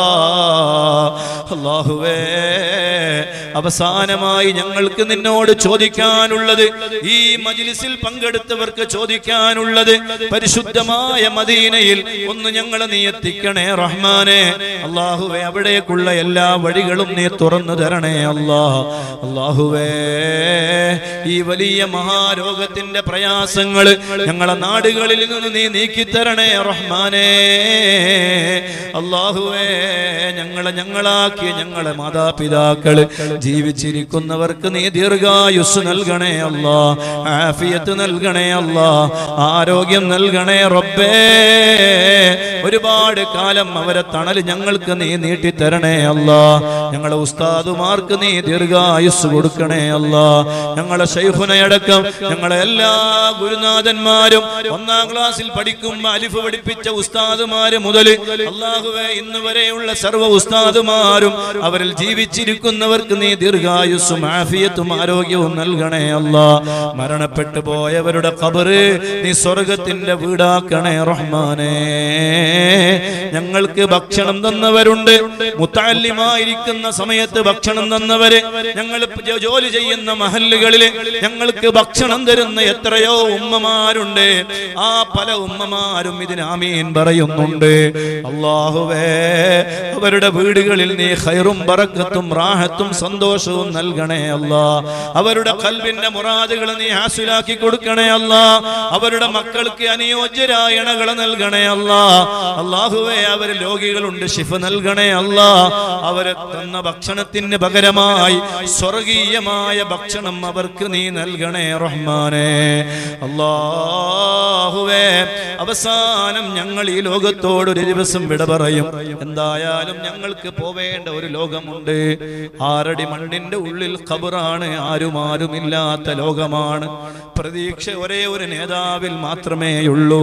അള്ളാഹുവേ അവസാനമായി ഞങ്ങൾക്ക് നിന്നോട് ചോദിക്കാനുള്ളത് ഈ മജിലിസിൽ പങ്കെടുത്തവർക്ക് ചോദിക്കാനുള്ളത് പരിശുദ്ധമായ മദീനയിൽ ഒന്ന് ഞങ്ങളെ നീ എത്തിക്കണേ റഹ്മാനെ അള്ളാഹുവേ അവിടേക്കുള്ള എല്ലാ വഴികളും നീ തുറന്നു തരണേ അല്ലാ അള്ളാഹുവേ ഈ വലിയ മഹാരോഗത്തിന്റെ പ്രയാസങ്ങൾ ഞങ്ങളെ നാടുകളിൽ നിന്ന് നീ നീക്കിത്തരണേ റഹ്മാനേ അള്ളാഹുവേ ഞങ്ങളെ ഞങ്ങളാക്കിയ ഞങ്ങളെ മാതാപിതാക്കള് ജീവിച്ചിരിക്കുന്നവർക്ക് നീ ദീർഘായുസ് നൽകണേ അല്ലാ ആഫിയത്ത് നൽകണേ അല്ലാ ആരോഗ്യം നൽകണേ റബ്ബേ ഒരുപാട് കാലം അവരെ തണൽ ഞങ്ങൾക്ക് നീ നീട്ടിത്തരണേ അല്ലാ ഞങ്ങളെ ഉസ്താദുമാർക്ക് നീ ദീർഘായുസ് കൊടുക്കണേ അല്ലാ ഞങ്ങളെ ശൈഖുനയടക്കം ഞങ്ങളെ എല്ലാ ഗുരുനാഥന്മാരും ഒന്നാം ക്ലാസ്സിൽ പഠിക്കുമ്പോ അലിഫ് പഠിപ്പിച്ച ഉസ്താദുമാര് മുതൽ അള്ളാഹുവെ ഇന്ന് വരെയുള്ള സർവ്വ ഉസ്താദുമാരും അവരിൽ ജീവിച്ചിരിക്കുന്നവർക്ക് നീ ദീർഘായുസ്സും ആഫിയത്തും ആരോഗ്യവും നൽകണേ അല്ലാ മരണപ്പെട്ടു പോയവരുടെ ഖബറ് നീ സ്വർഗത്തിന്റെ വീടാക്കണേ റഹ്മാനേ ഞങ്ങൾക്ക് ഭക്ഷണം തന്നവരുണ്ട് മുത്താലിമായിരിക്കുന്ന സമയത്ത് ഭക്ഷണം തന്നവര് ഞങ്ങൾ ജോ- ജോലി ചെയ്യുന്ന മഹല്ലുകളില് ഞങ്ങൾക്ക് ഭക്ഷണം തരുന്ന എത്രയോ ഉമ്മമാരുണ്ട് ആ പല ഉമ്മമാരും ഇതിന് ആമീൻ പറയുന്നുണ്ട് അള്ളാഹുവേ അവരുടെ വീടുകളിൽ നീ ഖൈറും ബറക്കത്തും റാഹത്തും സന്തോഷവും നൽകണേ അല്ലാ അവരുടെ കൽവിന്റെ മുറാദുകൾ നീ ഹാസിലാക്കി കൊടുക്കണേ അല്ലാ അവരുടെ മക്കൾക്ക് അനുയോജ്യരായ ഇണകൾ നൽകണേ അല്ലാ അള്ളാഹുവേ അവർ രോഗികളുണ്ട് ശിഫ നൽകണേ അല്ലാ അവരെ തന്ന ഭക്ഷണത്തിന് പകരമായി സ്വർഗീയമായ ഭക്ഷണം അവർക്ക് നീ നൽകണേ റഹ്മാനെ അള്ളാഹുവേ അവസാനം ഞങ്ങൾ ഈ ലോകത്തോട് ഒരു ദിവസം വിട പറയും എന്തായാലും ഞങ്ങൾക്ക് പോവേണ്ട ഒരു ലോകമുണ്ട് ആറടി മണ്ണിന്റെ ഉള്ളിൽ ഖബറാണ് ആരും ആരുമില്ലാത്ത ലോകമാണ് പ്രതീക്ഷ ഒരേ ഒരു നേതാവിൽ മാത്രമേയുള്ളൂ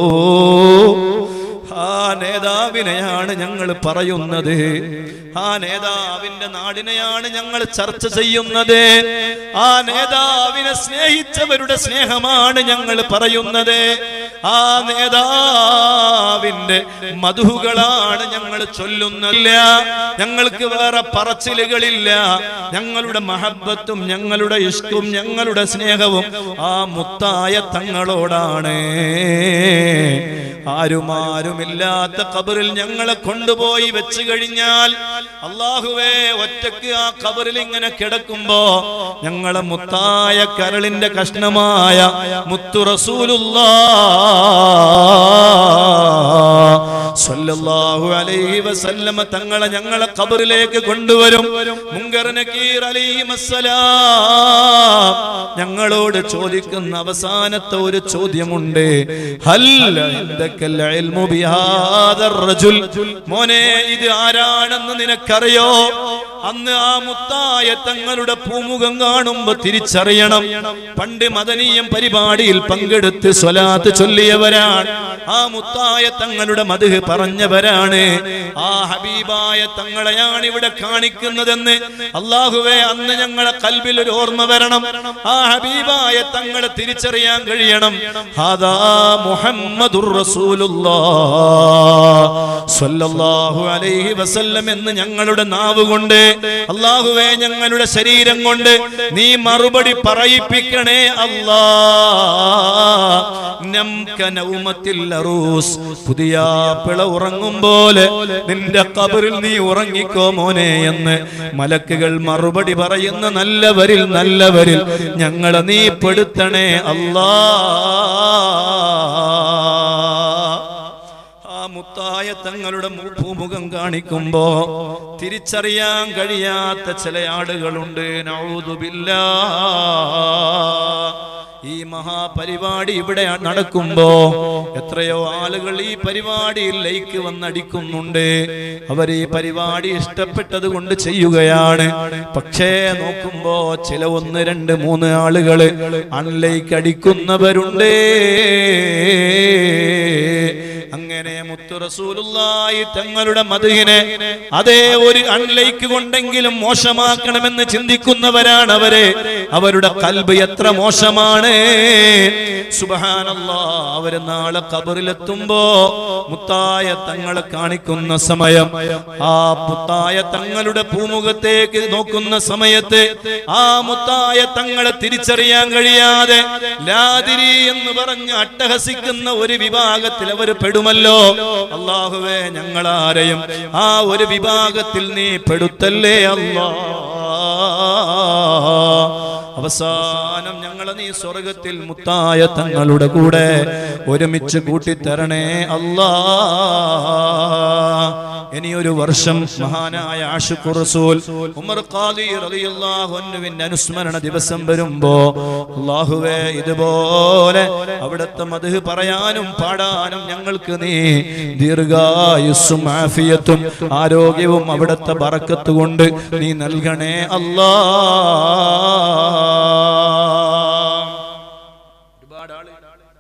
ആ നേതാവിനെയാണ് ഞങ്ങൾ പറയുന്നത് ആ നേതാവിന്റെ നാടിനെയാണ് ഞങ്ങൾ ചർച്ച ചെയ്യുന്നത് ആ നേതാവിനെ സ്നേഹിച്ചവരുടെ സ്നേഹമാണ് ഞങ്ങൾ പറയുന്നത് ആ നേതാവിന്റെ മധുകളാണ് ഞങ്ങൾ ചൊല്ലുന്നില്ല ഞങ്ങൾക്ക് വേറെ പറച്ചിലുകളില്ല ഞങ്ങളുടെ മഹബത്തും ഞങ്ങളുടെ ഇഷ്കും ഞങ്ങളുടെ സ്നേഹവും ആ മുത്തായ തങ്ങളോടാണ് ആരുമാരുമില്ലാത്ത കബറിൽ ഞങ്ങളെ കൊണ്ടുപോയി വെച്ച് കഴിഞ്ഞാൽ അള്ളാഹുവേ ഒറ്റക്ക് ആ കബറിൽ ഇങ്ങനെ കിടക്കുമ്പോ ഞങ്ങളെ മുത്തായ കരളിന്റെ കഷ്ണമായ മുത്തു റസൂലുള്ളാ സ്വല്ലല്ലാഹു അലൈഹി വസല്ലമ തങ്ങളെ ഞങ്ങളെ ഖബറിലേക്ക് കൊണ്ടുവരും മുങ്കർ നക്കീർ അലൈഹിമസ്സലാം ഞങ്ങളോട് ചോദിക്കുന്ന അവസാനത്തെ ഒരു ചോദ്യമുണ്ട് ഹൽ ഇൻദക്കൽ ഇൽമു ബിഹാദർ റജുൽ മോനെ ഇത് ആരാണെന്ന് നിനക്കറിയോ അന്ന് ആ മുത്തായ തങ്ങളുടെ പൂമുഖം കാണുമ്പോ തിരിച്ചറിയണം പണ്ട് മദനീയം പരിപാടിയിൽ പങ്കെടുത്ത് സ്വലാത്ത് ചൊല്ലിയവരാണ് ആ മുത്തായ തങ്ങളുടെ മധു പറഞ്ഞവരാണ് ആ ഹബീബായ തങ്ങളെയാണ് ഇവിടെ കാണിക്കുന്നതെന്ന് അള്ളാഹുവെ അന്ന് ഞങ്ങളെ കൽബിൽ ഒരു ഓർമ്മ വരണം ആ ഹബീബായ തങ്ങളെ തിരിച്ചറിയാൻ കഴിയണം ഹാദാ മുഹമ്മദുർ റസൂലുള്ളാഹു അലൈഹി വസല്ലം എന്ന് ഞങ്ങളുടെ നാവ് കൊണ്ട് അള്ളാഹുവേ ഞങ്ങളുടെ ശരീരം കൊണ്ട് നീ മറുപടി പറയിപ്പിക്കണേ അല്ലാ നംക നൗമത്തിൽ അറൂസ് പുതിയ പിള ഉറങ്ങും പോലെ നിന്റെ കബറിൽ നീ ഉറങ്ങിക്കോ മോനെ എന്ന് മലക്കുകൾ മറുപടി പറയുന്ന നല്ലവരിൽ നല്ലവരിൽ ഞങ്ങളെ നീ പെടുത്തണേ അല്ലാ ആ മുത്തായ തങ്ങളുടെ മു- ഭൂമുഖം കാണിക്കുമ്പോ തിരിച്ചറിയാൻ കഴിയാത്ത ചില ആളുകളുണ്ട് നൗദുബില്ലാ ഈ മഹാപരിപാടി ഇവിടെ നടക്കുമ്പോ എത്രയോ ആളുകൾ ഈ പരിപാടിയിൽ ലൈക്ക് വന്നടിക്കുന്നുണ്ട് അവർ ഈ പരിപാടി ഇഷ്ടപ്പെട്ടത് കൊണ്ട് ചെയ്യുകയാണ് പക്ഷേ നോക്കുമ്പോ ചില ഒന്ന് രണ്ട് മൂന്ന് ആളുകൾ അൺലൈക്ക് അടിക്കുന്നവരുണ്ട് അങ്ങനെ മുത്തു റസൂലുള്ളാഹി തങ്ങളുടെ മധുഹിനെ അതേ ഒരു അൺലൈക്ക് കൊണ്ടെങ്കിലും മോശമാക്കണമെന്ന് ചിന്തിക്കുന്നവരാണ് അവരെ അവരുടെ കൽബ് എത്ര മോശമാണ് സുബഹാനല്ലാ അവര് നാളെ കബറിലെത്തുമ്പോ മുത്തായ തങ്ങളെ കാണിക്കുന്ന സമയം ആ മുത്തായ തങ്ങളുടെ പൂമുഖത്തേക്ക് നോക്കുന്ന സമയത്ത് ആ മുത്തായ തങ്ങളെ തിരിച്ചറിയാൻ കഴിയാതെ ലാതിരി എന്ന് പറഞ്ഞ് അട്ടഹസിക്കുന്ന ഒരു വിഭാഗത്തിൽ അവർ പെടുമല്ലോ അള്ളാഹുവേ ഞങ്ങളാരെയും ആ ഒരു വിഭാഗത്തിൽ നീ പെടുത്തല്ലേ അല്ലാ അവസാനം ഞങ്ങളെ നീ സ്വർഗത്തിൽ മുത്തായ തങ്ങളുടെ കൂടെ ഒരുമിച്ച് കൂട്ടിത്തരണേ അല്ലാ ഇനിയൊരു വർഷം മഹാനായ ആഷിഖുർ റസൂൽ ഉമർ ഖാദി റളിയല്ലാഹു അൻഹുവിന്റെ അനുസ്മരണ ദിവസം വരുമ്പോ അല്ലാഹുവേ ഇതുപോലെ അവിടുത്തെ മദ്ഹ് പറയാനും പാടാനും ഞങ്ങൾക്ക് നീ ദീർഘായുസ്സും ആഫിയത്തും ആരോഗ്യവും അവിടുത്തെ ബറക്കത്ത് കൊണ്ട് നീ നൽകണേ അല്ലാ ഒരുപാട് ആള്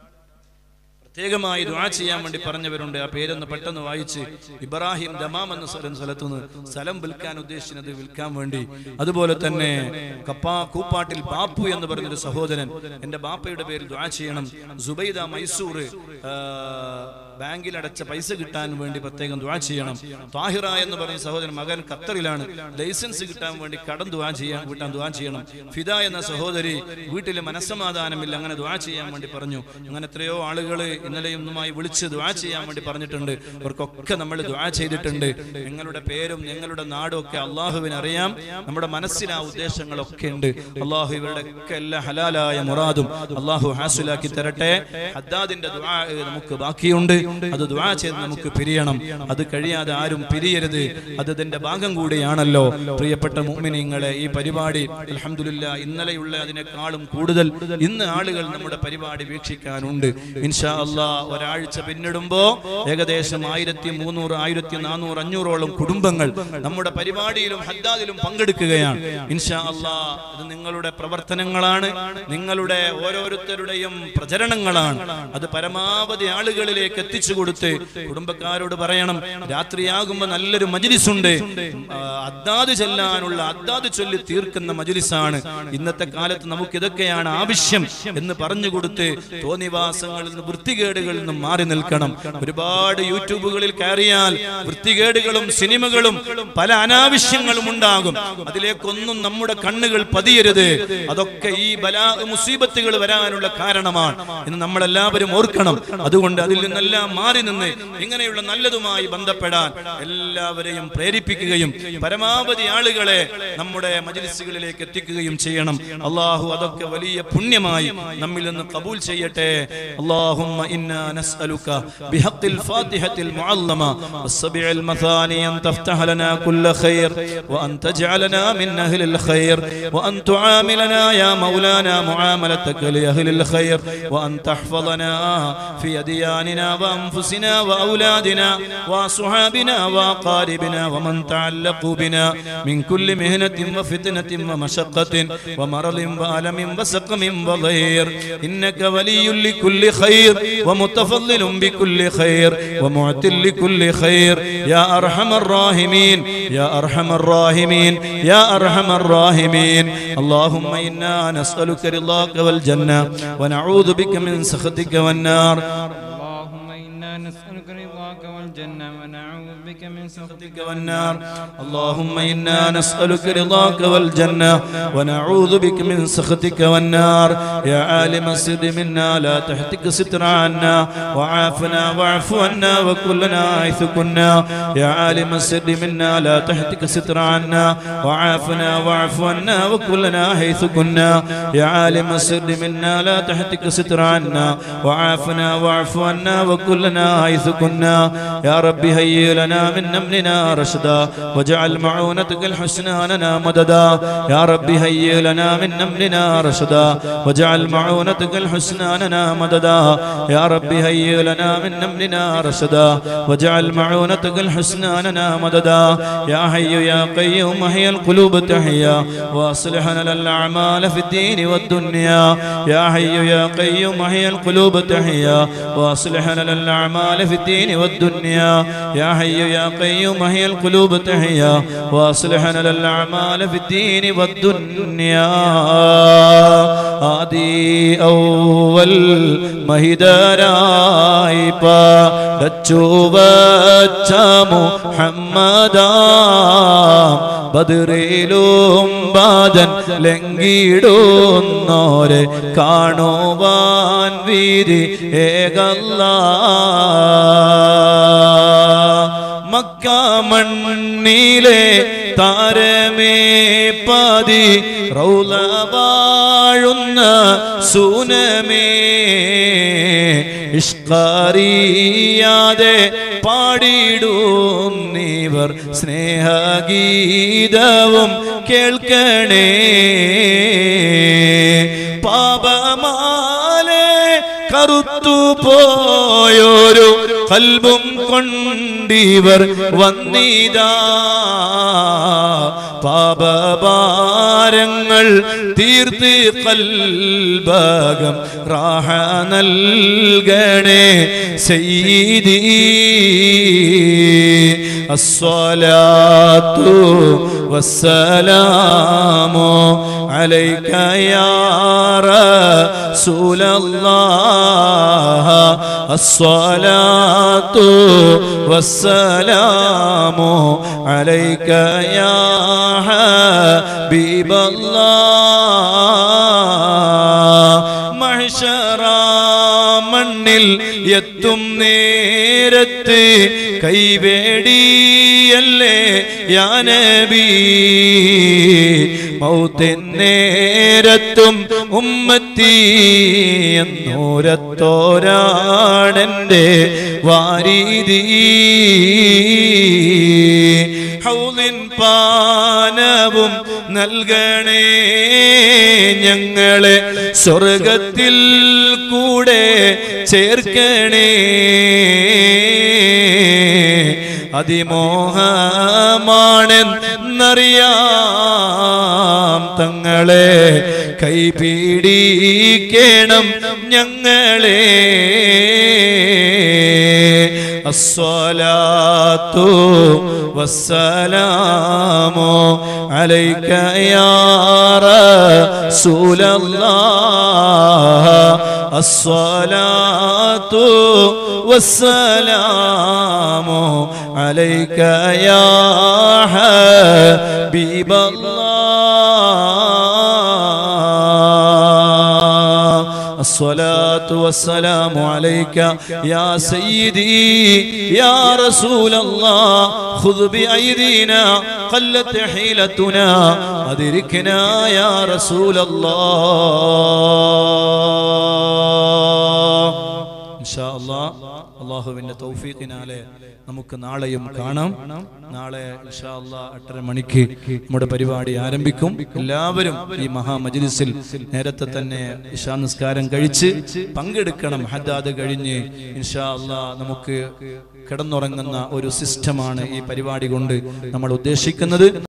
പ്രത്യേകമായി ദുആ ചെയ്യാൻ വേണ്ടി പറഞ്ഞവരുണ്ട് ആ പേരൊന്ന് പെട്ടെന്ന് വായിച്ച് ഇബ്രാഹിം ദമാം എന്ന സ്ഥലം സ്ഥലത്തുനിന്ന് സ്ഥലം വിൽക്കാൻ ഉദ്ദേശിക്കുന്നത് വിൽക്കാൻ വേണ്ടി അതുപോലെ തന്നെ കപ്പാ കൂപ്പാട്ടിൽ ബാപ്പു എന്ന് പറഞ്ഞൊരു സഹോദരൻ എന്റെ ബാപ്പയുടെ പേരിൽ ദുആ ചെയ്യണം സുബൈദ മൈസൂർ ആ, ബാങ്കിൽ അടച്ച പൈസ കിട്ടാൻ വേണ്ടി പ്രത്യേകം ദുആ ചെയ്യണം താഹിറ എന്ന് പറയുന്ന സഹോദരൻ മകൻ ഖത്തറിലാണ് ലൈസൻസ് കിട്ടാൻ വേണ്ടി കടം ദുആ ചെയ്യാൻ കിട്ടാൻ ദുആ ചെയ്യണം ഫിദ എന്ന സഹോദരി വീട്ടിൽ മനസ്സമാധാനമില്ല അങ്ങനെ ദുആ ചെയ്യാൻ വേണ്ടി പറഞ്ഞു അങ്ങനെ എത്രയോ ആളുകൾ ഇന്നലെയും ഇന്നുമായി വിളിച്ച് ദുആ ചെയ്യാൻ വേണ്ടി പറഞ്ഞിട്ടുണ്ട് അവർക്കൊക്കെ നമ്മൾ ദുആ ചെയ്തിട്ടുണ്ട് നിങ്ങളുടെ പേരും നിങ്ങളുടെ നാടും ഒക്കെ അള്ളാഹുവിന് അറിയാം നമ്മുടെ മനസ്സിൽ ആ ഉദ്ദേശങ്ങളൊക്കെ ഉണ്ട് അള്ളാഹു ഇവരുടെ ഒക്കെ എല്ലാ ഹലാലായ മുറാദും അള്ളാഹു ഹാസുലാക്കി തരട്ടെ ഹദ്ദാദിന്റെ ദുആ നമുക്ക് ബാക്കിയുണ്ട് അത് ദുആ ചെയ്ത് നമുക്ക് പിരിയണം അത് കഴിയാതെ ആരും പിരിയരുത് അത് ഇതിന്റെ ഭാഗം കൂടിയാണല്ലോ പ്രിയപ്പെട്ട മുഅ്മിനീങ്ങളെ ഈ പരിപാടി അൽഹംദുലില്ലാ ഇന്നലെയുള്ള അതിനേക്കാളും കൂടുതൽ ഇന്ന് ആളുകൾ നമ്മുടെ പരിപാടി വീക്ഷിക്കാനുണ്ട് ഇൻഷാ അല്ലാ ഒരാഴ്ച പിന്നിടുമ്പോ ഏകദേശം ആയിരത്തി മൂന്നൂറ് ആയിരത്തി നാനൂറ് അഞ്ഞൂറോളം കുടുംബങ്ങൾ നമ്മുടെ പരിപാടിയിലും ഹദ്ദാദിലും പങ്കെടുക്കുകയാണ് ഇൻഷാ അല്ലാ ഇത് നിങ്ങളുടെ പ്രവർത്തനങ്ങളാണ് നിങ്ങളുടെ ഓരോരുത്തരുടെയും പ്രചരണങ്ങളാണ് അത് പരമാവധി ആളുകളിലേക്ക് എത്തിച്ചു കൊടുത്ത് കുടുംബക്കാരോട് പറയണം രാത്രിയാകുമ്പോ നല്ലൊരു മജിലിസുണ്ട് അദ്ദാദ് ചെല്ലാനുള്ള അദ്ദാദ് ചൊല്ലി തീർക്കുന്ന മജിലിസാണ് ഇന്നത്തെ കാലത്ത് നമുക്ക് ഇതൊക്കെയാണ് ആവശ്യം എന്ന് പറഞ്ഞു കൊടുത്ത് തോന്നിവാസങ്ങളിൽ നിന്ന് വൃത്തികേടുകളിൽ നിന്നും മാറി നിൽക്കണം ഒരുപാട് യൂട്യൂബുകളിൽ കയറിയാൽ വൃത്തികേടുകളും സിനിമകളും പല അനാവശ്യങ്ങളും ഉണ്ടാകും അതിലേക്കൊന്നും നമ്മുടെ കണ്ണുകൾ പതിയരുത് അതൊക്കെ ഈ ബലാ മുസീബത്തുകൾ വരാനുള്ള കാരണമാണ് എന്ന് നമ്മളെല്ലാവരും ഓർക്കണം അതുകൊണ്ട് അതിൽ നിന്നെല്ലാം മാറി നിന്ന് ഇങ്ങനെയുള്ള നല്ലതുമായി ബന്ധപ്പെടാൻ എല്ലാവരെയും പ്രേരിപ്പിക്കുകയും പരമാവധി ആളുകളെ നമ്മുടെ മജ്ലിസുകളിലേക്ക് എത്തിക്കുകയും ചെയ്യണം അള്ളാഹു അതൊക്കെ വലിയ പുണ്യമായി നമ്മിൽ നിന്ന് കബൂൽ ചെയ്യട്ടെ اللهم إنا نسألك بحق الفاتحة المعظمة والسبع المثاني أن تفتح لنا كل خير وأن تجعلنا من أهل الخير وأن تعاملنا يا مولانا معاملتك لأهل الخير وأن تحفظنا في أدياننا وأن وأنفسنا وأولادنا وصحابنا وأقاربنا ومن تعلقوا بنا من كل مهنة وفتنة ومشقة ومرض وألم وسقم وضير إنك ولي لكل خير ومتفضل بكل خير ومعت لكل خير يا أرحم الراحمين يا أرحم الراحمين يا أرحم الراحمين اللهم إنا نسألك رضاك والجنة ونعوذ بك من سخطك والنار اللهم إنا نسألك رضاك والجنة ونعوذ بك من سخطك والنار اللهم إنا نسألك رضاك والجنة ونعوذ بك من سخطك والنار يا عالم السر منا لا تحتك ستر عنا وعافنا واعف عنا وكلنا حيث كنا يا عالم السر منا لا تحتك ستر عنا وعافنا واعف عنا وكلنا حيث كنا يا عالم السر منا لا تحتك ستر عنا وعافنا واعف عنا وكلنا حيث كنا يا رب هيئ لنا من أمرنا رشدا واجعل معونتك الحسنى لنا مددا يا رب هيئ لنا من أمرنا رشدا واجعل معونتك الحسنى لنا مددا يا رب هيئ لنا من أمرنا رشدا واجعل معونتك الحسنى لنا مددا يا حي يا قيوم هي القلوب تحيا واصلح لنا الأعمال في الدين والدنيا يا حي يا قيوم هي القلوب تحيا واصلح لنا الأعمال في الدين والدنيا يا حي يا قيوم هي القلوب تحيا واصلح لنا الأعمال في الدين والدنيا ആദി ഔവൽ മഹിതരായി പടച്ചുവച്ച മുഹമ്മദാ ബദറിലും ബാദൻ ലംഘിടുന്നോരെ കാണുവാൻ വീതി ഏകല്ല മക്ക മണ്ണിലെ താരമേ പതി റൗല വാഴുന്ന സൂനമേ ഇഷ്കറിയാതെ പാടിടും നീവർ സ്നേഹഗീതവും കേൾക്കണേ പാപമാലെ കറുത്തു പോയൊരു കൽബും കൊണ്ടിവർ വന്നിതാ പാപഭാരങ്ങൾ തീർത്ത് കൽബകം റാഹ നൽകണേ സെയ്തി الصلاة والسلام عليك يا رسول الله الصلاة والسلام عليك يا حبيب الله محشر മണ്ണിൽ എത്തും നേരത്ത് കൈവേടിയല്ലേ യാനബി മൗത്തിൻ നേരത്തും ഉമ്മത്തി എന്നൂരത്തോരാണെൻ്റെ വാരീതി ഹൗലിൻ പാനവും നൽകണേ ഞങ്ങളെ സ്വർഗത്തിൽ കൂടെ ചേർക്കണേ അതിമോഹമാണെന്നറിയാം തങ്ങളെ കൈപിടിക്കണം ഞങ്ങളെ الصلاة والسلام عليك يا رسول الله الصلاة والسلام عليك يا حبيب الله الصلاة والسلام عليك يا سيدي يا رسول الله خذ بأيدينا قلت حيلتنا أدركنا يا رسول الله إن شاء الله അള്ളാഹുവിന്റെ തൗഫീഖിനാലെ നമുക്ക് നാളെയും കാണാം നാളെ ഇൻഷാ അല്ലാ എട്ടര മണിക്ക് നമ്മുടെ പരിപാടി ആരംഭിക്കും എല്ലാവരും ഈ മഹാമജ്ലിസിൽ നേരത്തെ തന്നെ ഇഷാ നിസ്കാരം കഴിച്ച് പങ്കെടുക്കണം ഹദ്ദാദ് കഴിഞ്ഞ് ഇൻഷാ അല്ലാ നമുക്ക് കിടന്നുറങ്ങുന്ന ഒരു സിസ്റ്റമാണ് ഈ പരിപാടി കൊണ്ട് നമ്മൾ ഉദ്ദേശിക്കുന്നത്